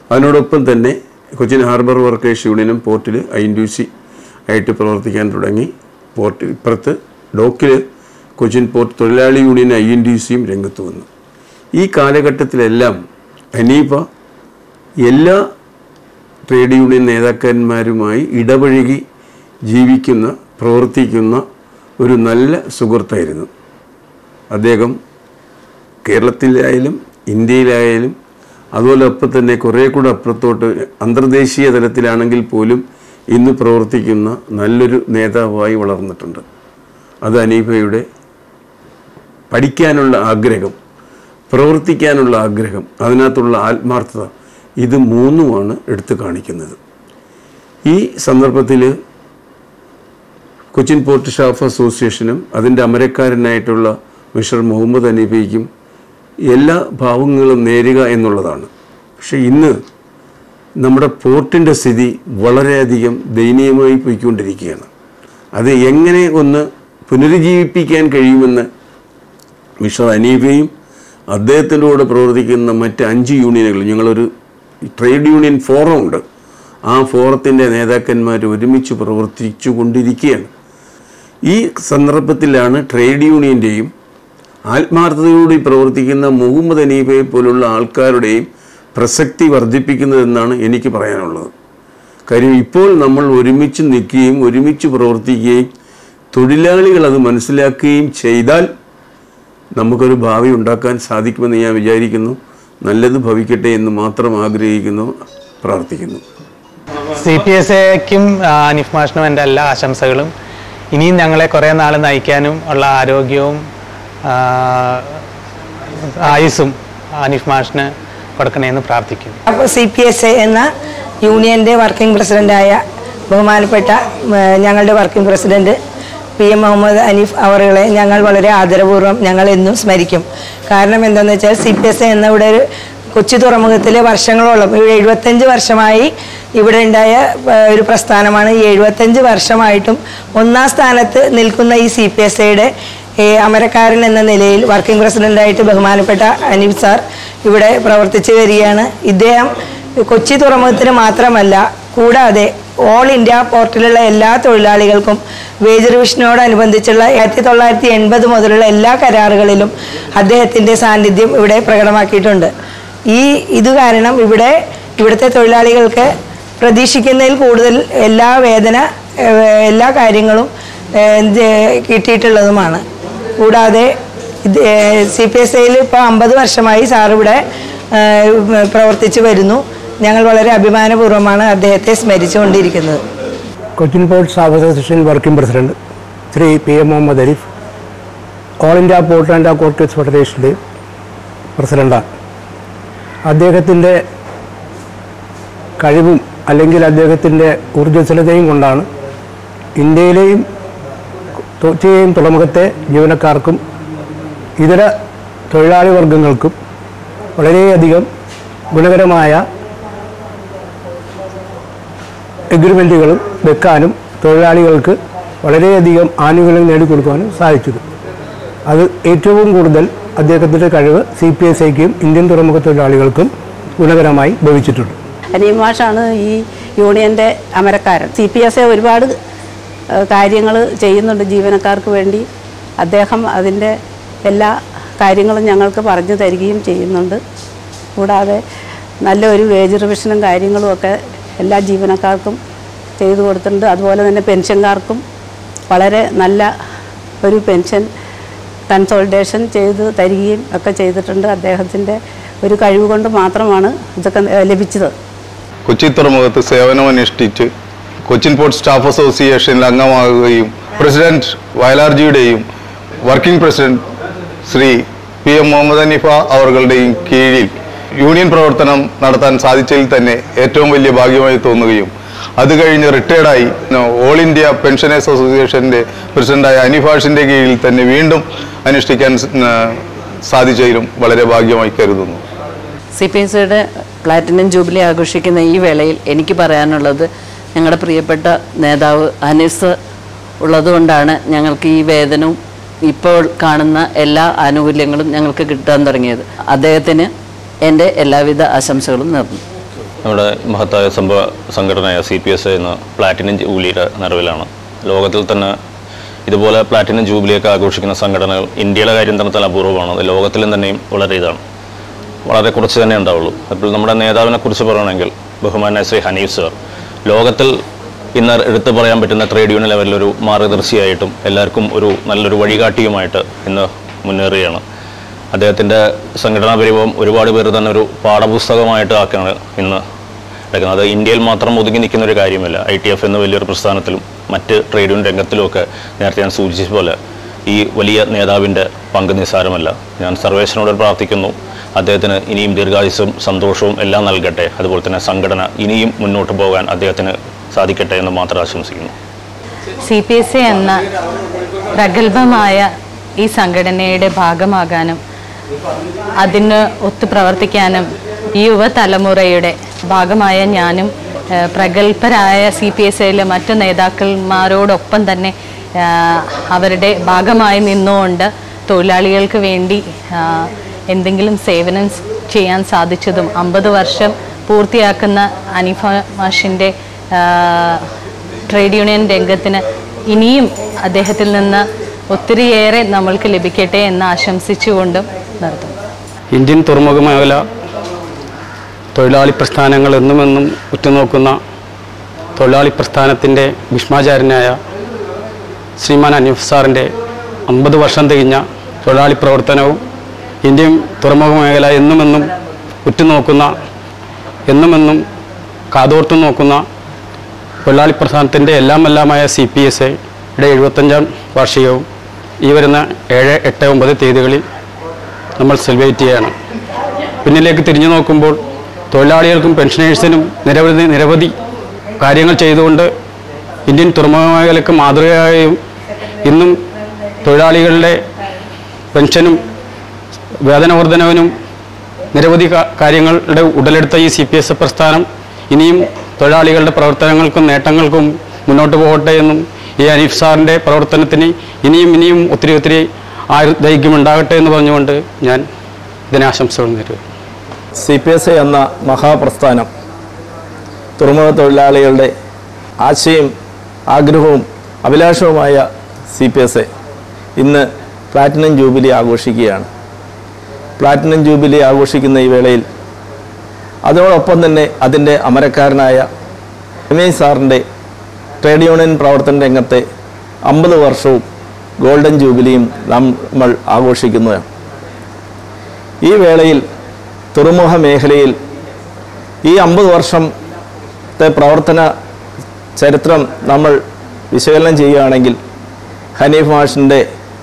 Speaker 11: അതിനോടൊപ്പം തന്നെ കൊച്ചിൻ ഹാർബർ വർക്കേഴ്സ് യൂണിയനും പോർട്ടിൽ ഐ എൻ ഡി സി ആയിട്ട് പ്രവർത്തിക്കാൻ തുടങ്ങി പോർട്ട് ഇപ്പുറത്ത് ഡോക്കിൽ കൊച്ചിൻ പോർട്ട് തൊഴിലാളി യൂണിയൻ ഐ എൻ ഡി സിയും രംഗത്ത് വന്നു ഈ കാലഘട്ടത്തിലെല്ലാം അനീഫ എല്ലാ ട്രേഡ് യൂണിയൻ നേതാക്കന്മാരുമായി ഇടപഴകി ജീവിക്കുന്ന പ്രവർത്തിക്കുന്ന ഒരു നല്ല സുഹൃത്തായിരുന്നു അദ്ദേഹം കേരളത്തിലായാലും ഇന്ത്യയിലായാലും അതുപോലെ ഒപ്പം തന്നെ കുറേ കൂടെ അപ്പുറത്തോട്ട് അന്തർദേശീയ തലത്തിലാണെങ്കിൽ പോലും ഇന്ന് പ്രവർത്തിക്കുന്ന നല്ലൊരു നേതാവായി വളർന്നിട്ടുണ്ട് അത് അനീഫയുടെ പഠിക്കാനുള്ള ആഗ്രഹം പ്രവർത്തിക്കാനുള്ള ആഗ്രഹം അതിനകത്തുള്ള ആത്മാർത്ഥത ഇത് മൂന്നുമാണ് എടുത്തു കാണിക്കുന്നത് ഈ സന്ദർഭത്തിൽ കൊച്ചിൻ പോർട്ട് സ്റ്റാഫ് അസോസിയേഷനും അതിൻ്റെ അമരക്കാരനായിട്ടുള്ള മിസ്റ്റർ മുഹമ്മദ് അനീഫയ്ക്കും എല്ലാ ഭാവങ്ങളും നേരുക എന്നുള്ളതാണ് പക്ഷെ ഇന്ന് നമ്മുടെ പോർട്ടിൻ്റെ സ്ഥിതി വളരെയധികം ദയനീയമായി പോയിക്കൊണ്ടിരിക്കുകയാണ് അത് എങ്ങനെ ഒന്ന് പുനരുജ്ജീവിപ്പിക്കാൻ കഴിയുമെന്ന് മിസ്റ്റർ അനീഫയും അദ്ദേഹത്തിൻ്റെ കൂടെ പ്രവർത്തിക്കുന്ന മറ്റ് അഞ്ച് യൂണിയനുകൾ ഞങ്ങളൊരു ട്രേഡ് യൂണിയൻ ഫോറം ഉണ്ട് ആ ഫോറത്തിൻ്റെ നേതാക്കന്മാർ ഒരുമിച്ച് പ്രവർത്തിച്ചു കൊണ്ടിരിക്കുകയാണ് ഈ സന്ദർഭത്തിലാണ് ട്രേഡ് യൂണിയൻ്റെയും ആത്മാർത്ഥതയോടെ പ്രവർത്തിക്കുന്ന മുഹമ്മദ് അനീഫയെ പോലുള്ള ആൾക്കാരുടെയും പ്രസക്തി വർദ്ധിപ്പിക്കുന്നതെന്നാണ് എനിക്ക് പറയാനുള്ളത് കാര്യം ഇപ്പോൾ നമ്മൾ ഒരുമിച്ച് നിൽക്കുകയും ഒരുമിച്ച് പ്രവർത്തിക്കുകയും തൊഴിലാളികൾ അത് മനസ്സിലാക്കുകയും ചെയ്താൽ നമുക്കൊരു ഭാവി ഉണ്ടാക്കാൻ സാധിക്കുമെന്ന് ഞാൻ വിചാരിക്കുന്നു നല്ലത് ഭവിക്കട്ടെ എന്ന് മാത്രം ആഗ്രഹിക്കുന്നു പ്രാർത്ഥിക്കുന്നു
Speaker 10: സി പി എസ് എക്കും അനിഫ് മാഷിനും എൻ്റെ എല്ലാ ആശംസകളും ഇനിയും ഞങ്ങളെ കുറേ നാൾ നയിക്കാനും ഉള്ള ആരോഗ്യവും ആ, ആയുസ്സും അനിഫ് മാഷിന് കൊടുക്കണമെന്ന് പ്രാർത്ഥിക്കുന്നു
Speaker 12: അപ്പോൾ സി പി എസ് എ എന്ന യൂണിയൻ്റെ വർക്കിംഗ് പ്രസിഡൻ്റായ ബഹുമാനപ്പെട്ട ഉം, ഞങ്ങളുടെ working president P M Muhammad Anif അവറുകളെ ഞങ്ങൾ വളരെ ആദരപൂർവ്വം ഞങ്ങൾ എന്നും സ്മരിക്കും കാരണം എന്താണെന്ന് വെച്ചാൽ സി പി എസ് എ എന്ന ഇവിടെ ഒരു കൊച്ചി തുറമുഖത്തിലെ വർഷങ്ങളോളം ഇവിടെ എഴുപത്തഞ്ച് വർഷമായി ഇവിടെ ഉണ്ടായ ആ, ഒരു പ്രസ്ഥാനമാണ് ഈ എഴുപത്തഞ്ച് വർഷമായിട്ടും ഒന്നാം സ്ഥാനത്ത് നിൽക്കുന്ന ഈ സി പി എസ് എയുടെ അമരക്കാരൻ എന്ന നിലയിൽ വർക്കിംഗ് പ്രസിഡന്റായിട്ട് ബഹുമാനപ്പെട്ട അനീഫ് സാർ ഇവിടെ പ്രവർത്തിച്ചു വരികയാണ് ഇദ്ദേഹം കൊച്ചി തുറമുഖത്തിന് മാത്രമല്ല കൂടാതെ ഓൾ ഇന്ത്യ പോർട്ടിലുള്ള എല്ലാ തൊഴിലാളികൾക്കും വേജ് റിവിഷനോടനുബന്ധിച്ചുള്ള ആയിരത്തി തൊള്ളായിരത്തി എൺപത് മുതലുള്ള എല്ലാ കരാറുകളിലും അദ്ദേഹത്തിൻ്റെ സാന്നിധ്യം ഇവിടെ പ്രകടമാക്കിയിട്ടുണ്ട് ഈ ഇത് കാരണം ഇവിടെ ഇവിടുത്തെ തൊഴിലാളികൾക്ക് പ്രതീക്ഷിക്കുന്നതിൽ കൂടുതൽ എല്ലാ വേതന ഏഹ്, എല്ലാ കാര്യങ്ങളും ഏഹ്, ഇത് കിട്ടിയിട്ടുള്ളതുമാണ് കൂടാതെ ഇത് സി പി എസ് ഐയിൽ ഇപ്പോൾ അമ്പത് വർഷമായി സാർ ഇവിടെ ഏഹ്, പ്രവർത്തിച്ചു വരുന്നു ഞങ്ങൾ വളരെ അഭിമാനപൂർവ്വമാണ് അദ്ദേഹത്തെ സ്മരിച്ചുകൊണ്ടിരിക്കുന്നത്
Speaker 13: Cochin port staff association working president Shri P M Muhammad Arif all India port and അക്വാർക്കേഴ്സ് ഫെഡറേഷൻ്റെ പ്രസിഡന്റാണ് അദ്ദേഹത്തിൻ്റെ കഴിവും അല്ലെങ്കിൽ അദ്ദേഹത്തിൻ്റെ ഊർജ്ജസ്വലതയും കൊണ്ടാണ് ഇന്ത്യയിലെയും കൊച്ചിയെയും തുറമുഖത്തെ ജീവനക്കാർക്കും ഇതര തൊഴിലാളി വർഗങ്ങൾക്കും വളരെയധികം ഗുണകരമായ എഗ്രിമെൻറ്റുകളും വെക്കാനും തൊഴിലാളികൾക്ക് വളരെയധികം ആനുകൂല്യം നേടിക്കൊടുക്കാനും സാധിച്ചത് അത് ഏറ്റവും കൂടുതൽ അദ്ദേഹത്തിൻ്റെ കഴിവ് സി പി എസ് ഐക്കും ഇന്ത്യൻ തുറമുഖ തൊഴിലാളികൾക്കും ഗുണകരമായി ഭവിച്ചിട്ടുണ്ട്
Speaker 14: അനീമാഷാണ് ഈ യൂണിയൻ്റെ അമരക്കാരൻ സി പി എസ് എ ഒരുപാട് കാര്യങ്ങൾ ചെയ്യുന്നുണ്ട് ജീവനക്കാർക്ക് വേണ്ടി അദ്ദേഹം അതിൻ്റെ എല്ലാ കാര്യങ്ങളും ഞങ്ങൾക്ക് പറഞ്ഞു തരികയും ചെയ്യുന്നുണ്ട് കൂടാതെ നല്ലൊരു വേജ് റിവിഷനും കാര്യങ്ങളും ഒക്കെ എല്ലാ ജീവനക്കാർക്കും ചെയ്തു കൊടുത്തിട്ടുണ്ട് അതുപോലെ തന്നെ പെൻഷൻകാർക്കും വളരെ നല്ല ഒരു പെൻഷൻ കൺസോൾട്ടേഷൻ ചെയ്ത് തരികയും ഒക്കെ ചെയ്തിട്ടുണ്ട് അദ്ദേഹത്തിൻ്റെ ഒരു കഴിവ് കൊണ്ട് മാത്രമാണ് ഇതൊക്കെ ഏഹ്, ലഭിച്ചത്
Speaker 15: കൊച്ചി തുറമുഖത്ത് സേവനമനുഷ്ഠിച്ച് കൊച്ചിൻ പോർട്ട് സ്റ്റാഫ് അസോസിയേഷനിൽ അംഗമാകുകയും പ്രസിഡന്റ് വയലാർജിയുടെയും working president Shri P M Muhammad Anifa അവர்களுടെയും കീഴിൽ യൂണിയൻ പ്രവർത്തനം നടത്താൻ സാധിച്ചതിൽ തന്നെ ഏറ്റവും വലിയ ഭാഗ്യമായി തോന്നുകയും അത് കഴിഞ്ഞ് റിട്ടയർഡായി ഓൾ ഇന്ത്യ പെൻഷനേഴ്സ് അസോസിയേഷൻ്റെ പ്രസിഡന്റായ അനിഫാഷിൻ്റെ കീഴിൽ തന്നെ വീണ്ടും അനുഷ്ഠിക്കാൻ ആ, സാധിച്ചതിലും വളരെ ഭാഗ്യമായി കരുതുന്നു
Speaker 16: സി പി എസ് സിയുടെ പ്ലാറ്റിനം ജൂബിലി ആഘോഷിക്കുന്ന ഈ വേളയിൽ എനിക്ക് പറയാനുള്ളത് ഞങ്ങളുടെ പ്രിയപ്പെട്ട നേതാവ് അനീസ് ഉള്ളതുകൊണ്ടാണ് ഞങ്ങൾക്ക് ഈ വേതനവും ഇപ്പോൾ കാണുന്ന എല്ലാ ആനുകൂല്യങ്ങളും ഞങ്ങൾക്ക് കിട്ടാൻ തുടങ്ങിയത് അദ്ദേഹത്തിന് എൻ്റെ എല്ലാവിധ ആശംസകളും നേർന്നു
Speaker 17: നമ്മുടെ മഹത്തായ സംഭവ സംഘടനയായ സി പി എസ് എന്ന പ്ലാറ്റിനം ജൂബിലിയുടെ നിറവിലാണ് ലോകത്തിൽ തന്നെ ഇതുപോലെ പ്ലാറ്റിനം ജൂബിലിയൊക്കെ ആഘോഷിക്കുന്ന സംഘടനകൾ ഇന്ത്യയിലെ കാര്യം തന്നെ തന്നെ അപൂർവമാണ് അത് ലോകത്തിലും തന്നെയും വളരെ ഇതാണ് വളരെ കുറച്ച് തന്നെ ഉണ്ടാവുള്ളൂ അപ്പോൾ നമ്മുടെ നേതാവിനെ കുറിച്ച് പറയുകയാണെങ്കിൽ ബഹുമാനായ ശ്രീ ഹനീഫ് സർ ലോകത്തിൽ ഇന്ന് എടുത്തു പറയാൻ പറ്റുന്ന ട്രേഡ് യൂണിയൻ ലെവലിൽ ഒരു മാർഗദർശിയായിട്ടും എല്ലാവർക്കും ഒരു നല്ലൊരു വഴികാട്ടിയുമായിട്ട് ഇന്ന് മുന്നേറുകയാണ് അദ്ദേഹത്തിൻ്റെ സംഘടനാ പരിഭവം ഒരുപാട് പേര് തന്നെ ഒരു പാഠപുസ്തകമായിട്ട് ആക്കാണ് ഇന്ന് എടുക്കുന്നത് അത് ഇന്ത്യയിൽ മാത്രം ഒതുങ്ങി നിൽക്കുന്ന ഒരു കാര്യമല്ല ഐ ടി എഫ് എന്ന വലിയൊരു പ്രസ്ഥാനത്തിലും മറ്റ് ട്രേഡ് യൂണിയൻ രംഗത്തിലുമൊക്കെ നേരത്തെ ഞാൻ സൂചിപ്പിച്ച പോലെ ഈ വലിയ നേതാവിൻ്റെ പങ്ക് നിസ്സാരമല്ല ഞാൻ സർവേശ്വരനോട് പ്രാർത്ഥിക്കുന്നു അദ്ദേഹത്തിന് ഇനിയും ദീർഘായുസ്സും സന്തോഷവും എല്ലാം നൽകട്ടെ അതുപോലെ തന്നെ സംഘടന ഇനിയും മുന്നോട്ട് പോകാൻ അദ്ദേഹത്തിന് സാധിക്കട്ടെ എന്ന് മാത്രം ആശംസിക്കുന്നു
Speaker 18: സി പി എസ് എ എന്ന പ്രഗത്ഭമായ ഈ സംഘടനയുടെ ഭാഗമാകാനും അതിന് ഒത്തു പ്രവർത്തിക്കാനും ഈ യുവതലമുറയുടെ ഭാഗമായ ഞാനും ഏഹ്, പ്രഗത്ഭരായ സി പി എസ് ഐയിലെ മറ്റു നേതാക്കന്മാരോടൊപ്പം തന്നെ ആഹ്, അവരുടെ ഭാഗമായി നിന്നുകൊണ്ട് തൊഴിലാളികൾക്ക് വേണ്ടി ആഹ്, എന്തെങ്കിലും സേവനം സ് ചെയ്യാൻ സാധിച്ചതും അമ്പത് വർഷം പൂർത്തിയാക്കുന്ന അനിഫ മാഷിൻ്റെ ആഹ്, ട്രേഡ് യൂണിയൻ രംഗത്തിന് ഇനിയും അദ്ദേഹത്തിൽ നിന്ന് ഒത്തിരിയേറെ നമ്മൾക്ക് ലഭിക്കട്ടെ എന്ന് ആശംസിച്ചുകൊണ്ടും നിർത്തുന്നു
Speaker 10: ഇന്ത്യൻ തുറമുഖ മേഖല തൊഴിലാളി പ്രസ്ഥാനങ്ങൾ എന്നുമെന്നും ഉറ്റുനോക്കുന്ന തൊഴിലാളി പ്രസ്ഥാനത്തിൻ്റെ ഭീഷ്മാചാര്യനായ ശ്രീമാൻ അനീഫ് സാറിൻ്റെ അമ്പത് വർഷം തികഞ്ഞ തൊഴിലാളി പ്രവർത്തനവും ഇന്ത്യൻ തുറമുഖ മേഖല എന്നുമെന്നും ഉറ്റുനോക്കുന്ന എന്നുമെന്നും കാതോർത്തു നോക്കുന്ന തൊഴിലാളി പ്രസ്ഥാനത്തിൻ്റെ എല്ലാം എല്ലാമായ സി പി എസ് ഐയുടെ എഴുപത്തഞ്ചാം വാർഷികവും ഈ വരുന്ന ഏഴ് എട്ട് ഒമ്പത് തീയതികളിൽ നമ്മൾ സെലിബ്രേറ്റ് ചെയ്യുകയാണ് പിന്നിലേക്ക് തിരിഞ്ഞു നോക്കുമ്പോൾ തൊഴിലാളികൾക്കും പെൻഷനേഴ്സിനും നിരവധി നിരവധി കാര്യങ്ങൾ ചെയ്തുകൊണ്ട് ഇന്ത്യൻ തുറമുഖ മേഖലയ്ക്ക് മാതൃകയായും ഇന്നും തൊഴിലാളികളുടെ പെൻഷനും വേതനവർദ്ധനവിനും നിരവധി കാ- കാര്യങ്ങളുടെ ഉടലെടുത്ത ഈ സി പി എസ് പ്രസ്ഥാനം ഇനിയും തൊഴിലാളികളുടെ പ്രവർത്തനങ്ങൾക്കും നേട്ടങ്ങൾക്കും മുന്നോട്ട് പോകട്ടെ എന്നും ഈ അനീഫ് സാറിൻ്റെ പ്രവർത്തനത്തിന് ഇനിയും ഇനിയും ഒത്തിരി ഒത്തിരി ആയുർദൈർഘ്യം ഉണ്ടാകട്ടെ എന്ന് പറഞ്ഞുകൊണ്ട് ഞാൻ ഇതിനെ ആശംസകൾ നേരുക
Speaker 19: സി പി എസ് എ എന്ന മഹാപ്രസ്ഥാനം തുറമുഖ തൊഴിലാളികളുടെ ആശയും ആഗ്രഹവും അഭിലാഷവുമായ സി പി എസ് എ ഇന്ന് പ്ലാറ്റിനം ജൂബിലി ആഘോഷിക്കുകയാണ് പ്ലാറ്റിനം ജൂബിലി ആഘോഷിക്കുന്ന ഈ വേളയിൽ അതോടൊപ്പം തന്നെ അതിൻ്റെ അമരക്കാരനായ രമേശ് സാറിൻ്റെ ട്രേഡ് യൂണിയൻ പ്രവർത്തന രംഗത്തെ അമ്പത് വർഷവും ഗോൾഡൻ ജൂബിലിയും നമ്മൾ ആഘോഷിക്കുന്നതാണ് ഈ വേളയിൽ തുറമുഖ മേഖലയിൽ ഈ അമ്പത് വർഷത്തെ പ്രവർത്തന ചരിത്രം നമ്മൾ വിശകലനം ചെയ്യുകയാണെങ്കിൽ ഹനീഫ് മാഷിൻ്റെ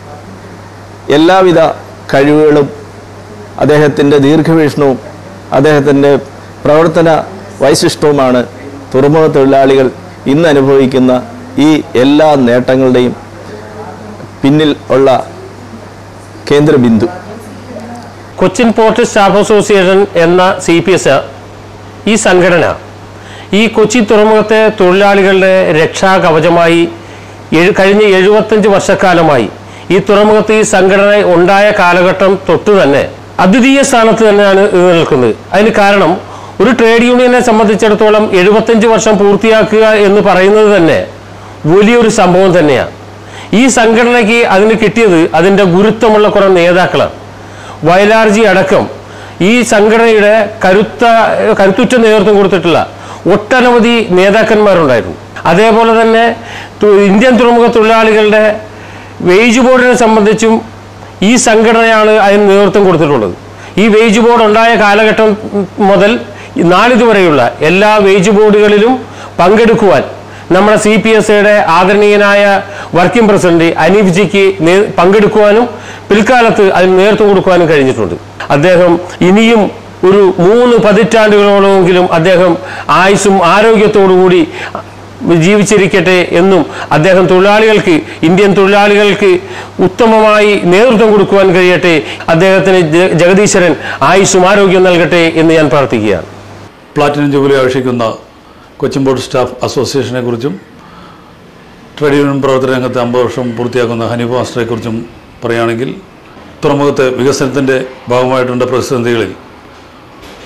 Speaker 19: എല്ലാവിധ കഴിവുകളും അദ്ദേഹത്തിൻ്റെ ദീർഘവീക്ഷണവും അദ്ദേഹത്തിൻ്റെ പ്രവർത്തന വൈശിഷ്ട്യവുമാണ് തുറമുഖ തൊഴിലാളികൾ ഇന്ന് അനുഭവിക്കുന്ന ഈ എല്ലാ നേട്ടങ്ങളുടെയും പിന്നിൽ ഉള്ള കേന്ദ്രബിന്ദു
Speaker 20: കൊച്ചിൻ പോർട്ട് സ്റ്റാഫ് അസോസിയേഷൻ എന്ന സി പി എസ് ഈ സംഘടന ഈ കൊച്ചി തുറമുഖത്തെ തൊഴിലാളികളുടെ രക്ഷാകവചമായി എഴു- കഴിഞ്ഞ എഴുപത്തഞ്ച് വർഷക്കാലമായി ഈ തുറമുഖത്ത് ഈ സംഘടന ഉണ്ടായ കാലഘട്ടം തൊട്ട് തന്നെ അദ്വിതീയ സ്ഥാനത്ത് തന്നെയാണ് ഇത് നിൽക്കുന്നത് അതിന് കാരണം ഒരു ട്രേഡ് യൂണിയനെ സംബന്ധിച്ചിടത്തോളം എഴുപത്തഞ്ച് വർഷം പൂർത്തിയാക്കുക എന്ന് പറയുന്നത് തന്നെ വലിയൊരു സംഭവം തന്നെയാണ് ഈ സംഘടനയ്ക്ക് അതിന് കിട്ടിയത് അതിൻ്റെ ഗുരുത്വമുള്ള കുറേ നേതാക്കളാണ് വയലാർജി അടക്കം ഈ സംഘടനയുടെ കരുത്ത കരുത്തുറ്റ നേതൃത്വം കൊടുത്തിട്ടുള്ള ഒട്ടനവധി നേതാക്കന്മാരുണ്ടായിരുന്നു അതേപോലെ തന്നെ തു- ഇന്ത്യൻ തുറമുഖ തൊഴിലാളികളുടെ വേജ് ബോർഡിനെ സംബന്ധിച്ചും ഈ സംഘടനയാണ് അതിന് നേതൃത്വം കൊടുത്തിട്ടുള്ളത് ഈ വേജ് ബോർഡ് ഉണ്ടായ കാലഘട്ടം മുതൽ നാളിതുവരെയുള്ള എല്ലാ വേജ് ബോർഡുകളിലും പങ്കെടുക്കുവാൻ നമ്മുടെ സി പി എസ് ഐയുടെ ആദരണീയനായ വർക്കിംഗ് പ്രസിഡന്റ് അനീഫ് ജിക്ക് നേ- പങ്കെടുക്കുവാനും പിൽക്കാലത്ത് അതിന് നേതൃത്വം കൊടുക്കുവാനും കഴിഞ്ഞിട്ടുണ്ട് അദ്ദേഹം ഇനിയും ഒരു മൂന്ന് പതിറ്റാണ്ടുകളോളമെങ്കിലും അദ്ദേഹം ആയുസ്സും ആരോഗ്യത്തോടുകൂടി ജീവിച്ചിരിക്കട്ടെ എന്നും അദ്ദേഹം തൊഴിലാളികൾക്ക് ഇന്ത്യൻ തൊഴിലാളികൾക്ക് ഉത്തമമായി നേതൃത്വം കൊടുക്കുവാൻ കഴിയട്ടെ അദ്ദേഹത്തിന് ജ- ജഗദീശ്വരൻ ആയുസ്സും ആരോഗ്യം നൽകട്ടെ എന്ന് ഞാൻ പ്രാർത്ഥിക്കുകയാണ്
Speaker 1: പ്ലാറ്റിനം ജൂബിലി ആഘോഷിക്കുന്ന കൊച്ചിൻ ബോർഡ് സ്റ്റാഫ് അസോസിയേഷനെ കുറിച്ചും ട്രേഡ് യൂണിയൻ പ്രവർത്തന രംഗത്ത് അമ്പത് വർഷം പൂർത്തിയാക്കുന്ന ഹനീഫ് മാസ്റ്ററെ കുറിച്ചും പറയുകയാണെങ്കിൽ തുറമുഖത്തെ വികസനത്തിൻ്റെ ഭാഗമായിട്ടുള്ള പ്രതിസന്ധികളിൽ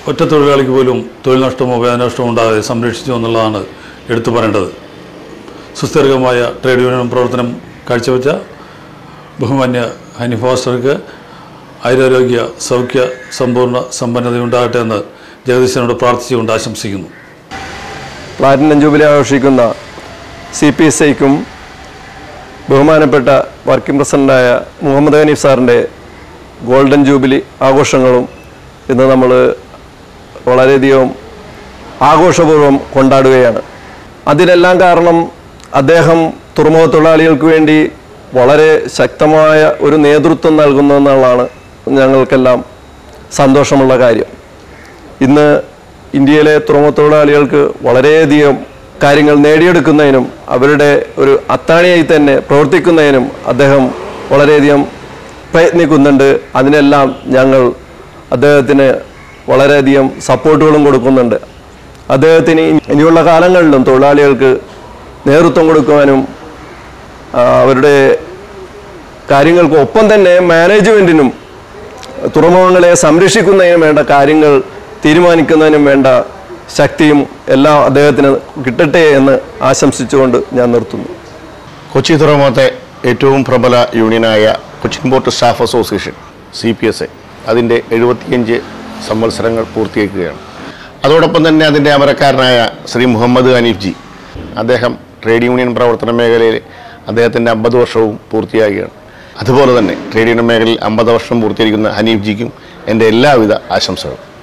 Speaker 1: ഒറ്റ തൊഴിലാളിക്ക് പോലും തൊഴിൽ നഷ്ടമോ വേതനഷ്ടമോ ഉണ്ടാകാതെ സംരക്ഷിച്ചു എന്നുള്ളതാണ് എടുത്തു പറയേണ്ടത് സുസ്ഥിരമായ ട്രേഡ് യൂണിയൻ പ്രവർത്തനം കാഴ്ചവെച്ച ബഹുമാന്യ ഹനി ഫോസ്റ്റർക്ക് ആയുരാരോഗ്യ സൗഖ്യ സമ്പൂർണ്ണ സമ്പന്നതയുണ്ടാകട്ടെ എന്ന് ജഗദീശനോട് പ്രാർത്ഥിച്ചുകൊണ്ട് ആശംസിക്കുന്നു
Speaker 21: പ്ലാറ്റിനം ജൂബിലി ആഘോഷിക്കുന്ന സി പി എസ് ഐക്കും ബഹുമാനപ്പെട്ട വർക്കിംഗ് പ്രസിഡൻ്റായ മുഹമ്മദ് ഹനീഫ് സാറിൻ്റെ ഗോൾഡൻ ജൂബിലി ആഘോഷങ്ങളും ഇന്ന് നമ്മൾ വളരെയധികം ആഘോഷപൂർവ്വം കൊണ്ടാടുകയാണ് അതിനെല്ലാം കാരണം അദ്ദേഹം തുറമുഖ തൊഴിലാളികൾക്ക് വേണ്ടി വളരെ ശക്തമായ ഒരു നേതൃത്വം നൽകുന്നു എന്നുള്ളതാണ് ഞങ്ങൾക്കെല്ലാം സന്തോഷമുള്ള കാര്യം ഇന്ന് ഇന്ത്യയിലെ തുറമുഖ തൊഴിലാളികൾക്ക് വളരെയധികം കാര്യങ്ങൾ നേടിയെടുക്കുന്നതിനും അവരുടെ ഒരു അത്താണിയായി തന്നെ പ്രവർത്തിക്കുന്നതിനും അദ്ദേഹം വളരെയധികം പ്രയത്നിക്കുന്നുണ്ട് അതിനെല്ലാം ഞങ്ങൾ അദ്ദേഹത്തിന് വളരെയധികം സപ്പോർട്ടുകളും കൊടുക്കുന്നുണ്ട് അദ്ദേഹത്തിന് ഇനിയുള്ള കാലങ്ങളിലും തൊഴിലാളികൾക്ക് നേതൃത്വം കൊടുക്കുവാനും ആ, അവരുടെ കാര്യങ്ങൾക്ക് ഒപ്പം തന്നെ മാനേജ്മെൻറ്റിനും തുറമുഖങ്ങളെ സംരക്ഷിക്കുന്നതിനും വേണ്ട കാര്യങ്ങൾ തീരുമാനിക്കുന്നതിനും വേണ്ട ശക്തിയും എല്ലാം അദ്ദേഹത്തിന് കിട്ടട്ടെ എന്ന് ആശംസിച്ചുകൊണ്ട് ഞാൻ നിർത്തുന്നു
Speaker 22: കൊച്ചി തുറമുഖത്തെ ഏറ്റവും പ്രബല യൂണിയനായ Cochin port staff association C P S A അതിൻ്റെ എഴുപത്തിയഞ്ച് സംവത്സരങ്ങൾ പൂർത്തിയാക്കുകയാണ് അതോടൊപ്പം തന്നെ അതിൻ്റെ അമരക്കാരനായ ശ്രീ മുഹമ്മദ് ഹനീഫ് ജി അദ്ദേഹം ട്രേഡ് യൂണിയൻ പ്രവർത്തന മേഖലയിൽ അദ്ദേഹത്തിൻ്റെ അമ്പത് വർഷവും പൂർത്തിയാകുകയാണ് അതുപോലെ തന്നെ ട്രേഡ് യൂണിയൻ മേഖലയിൽ അമ്പത് വർഷം പൂർത്തീകരിക്കുന്ന ഹനീഫ് ജിക്കും എൻ്റെ എല്ലാവിധ ആശംസകളും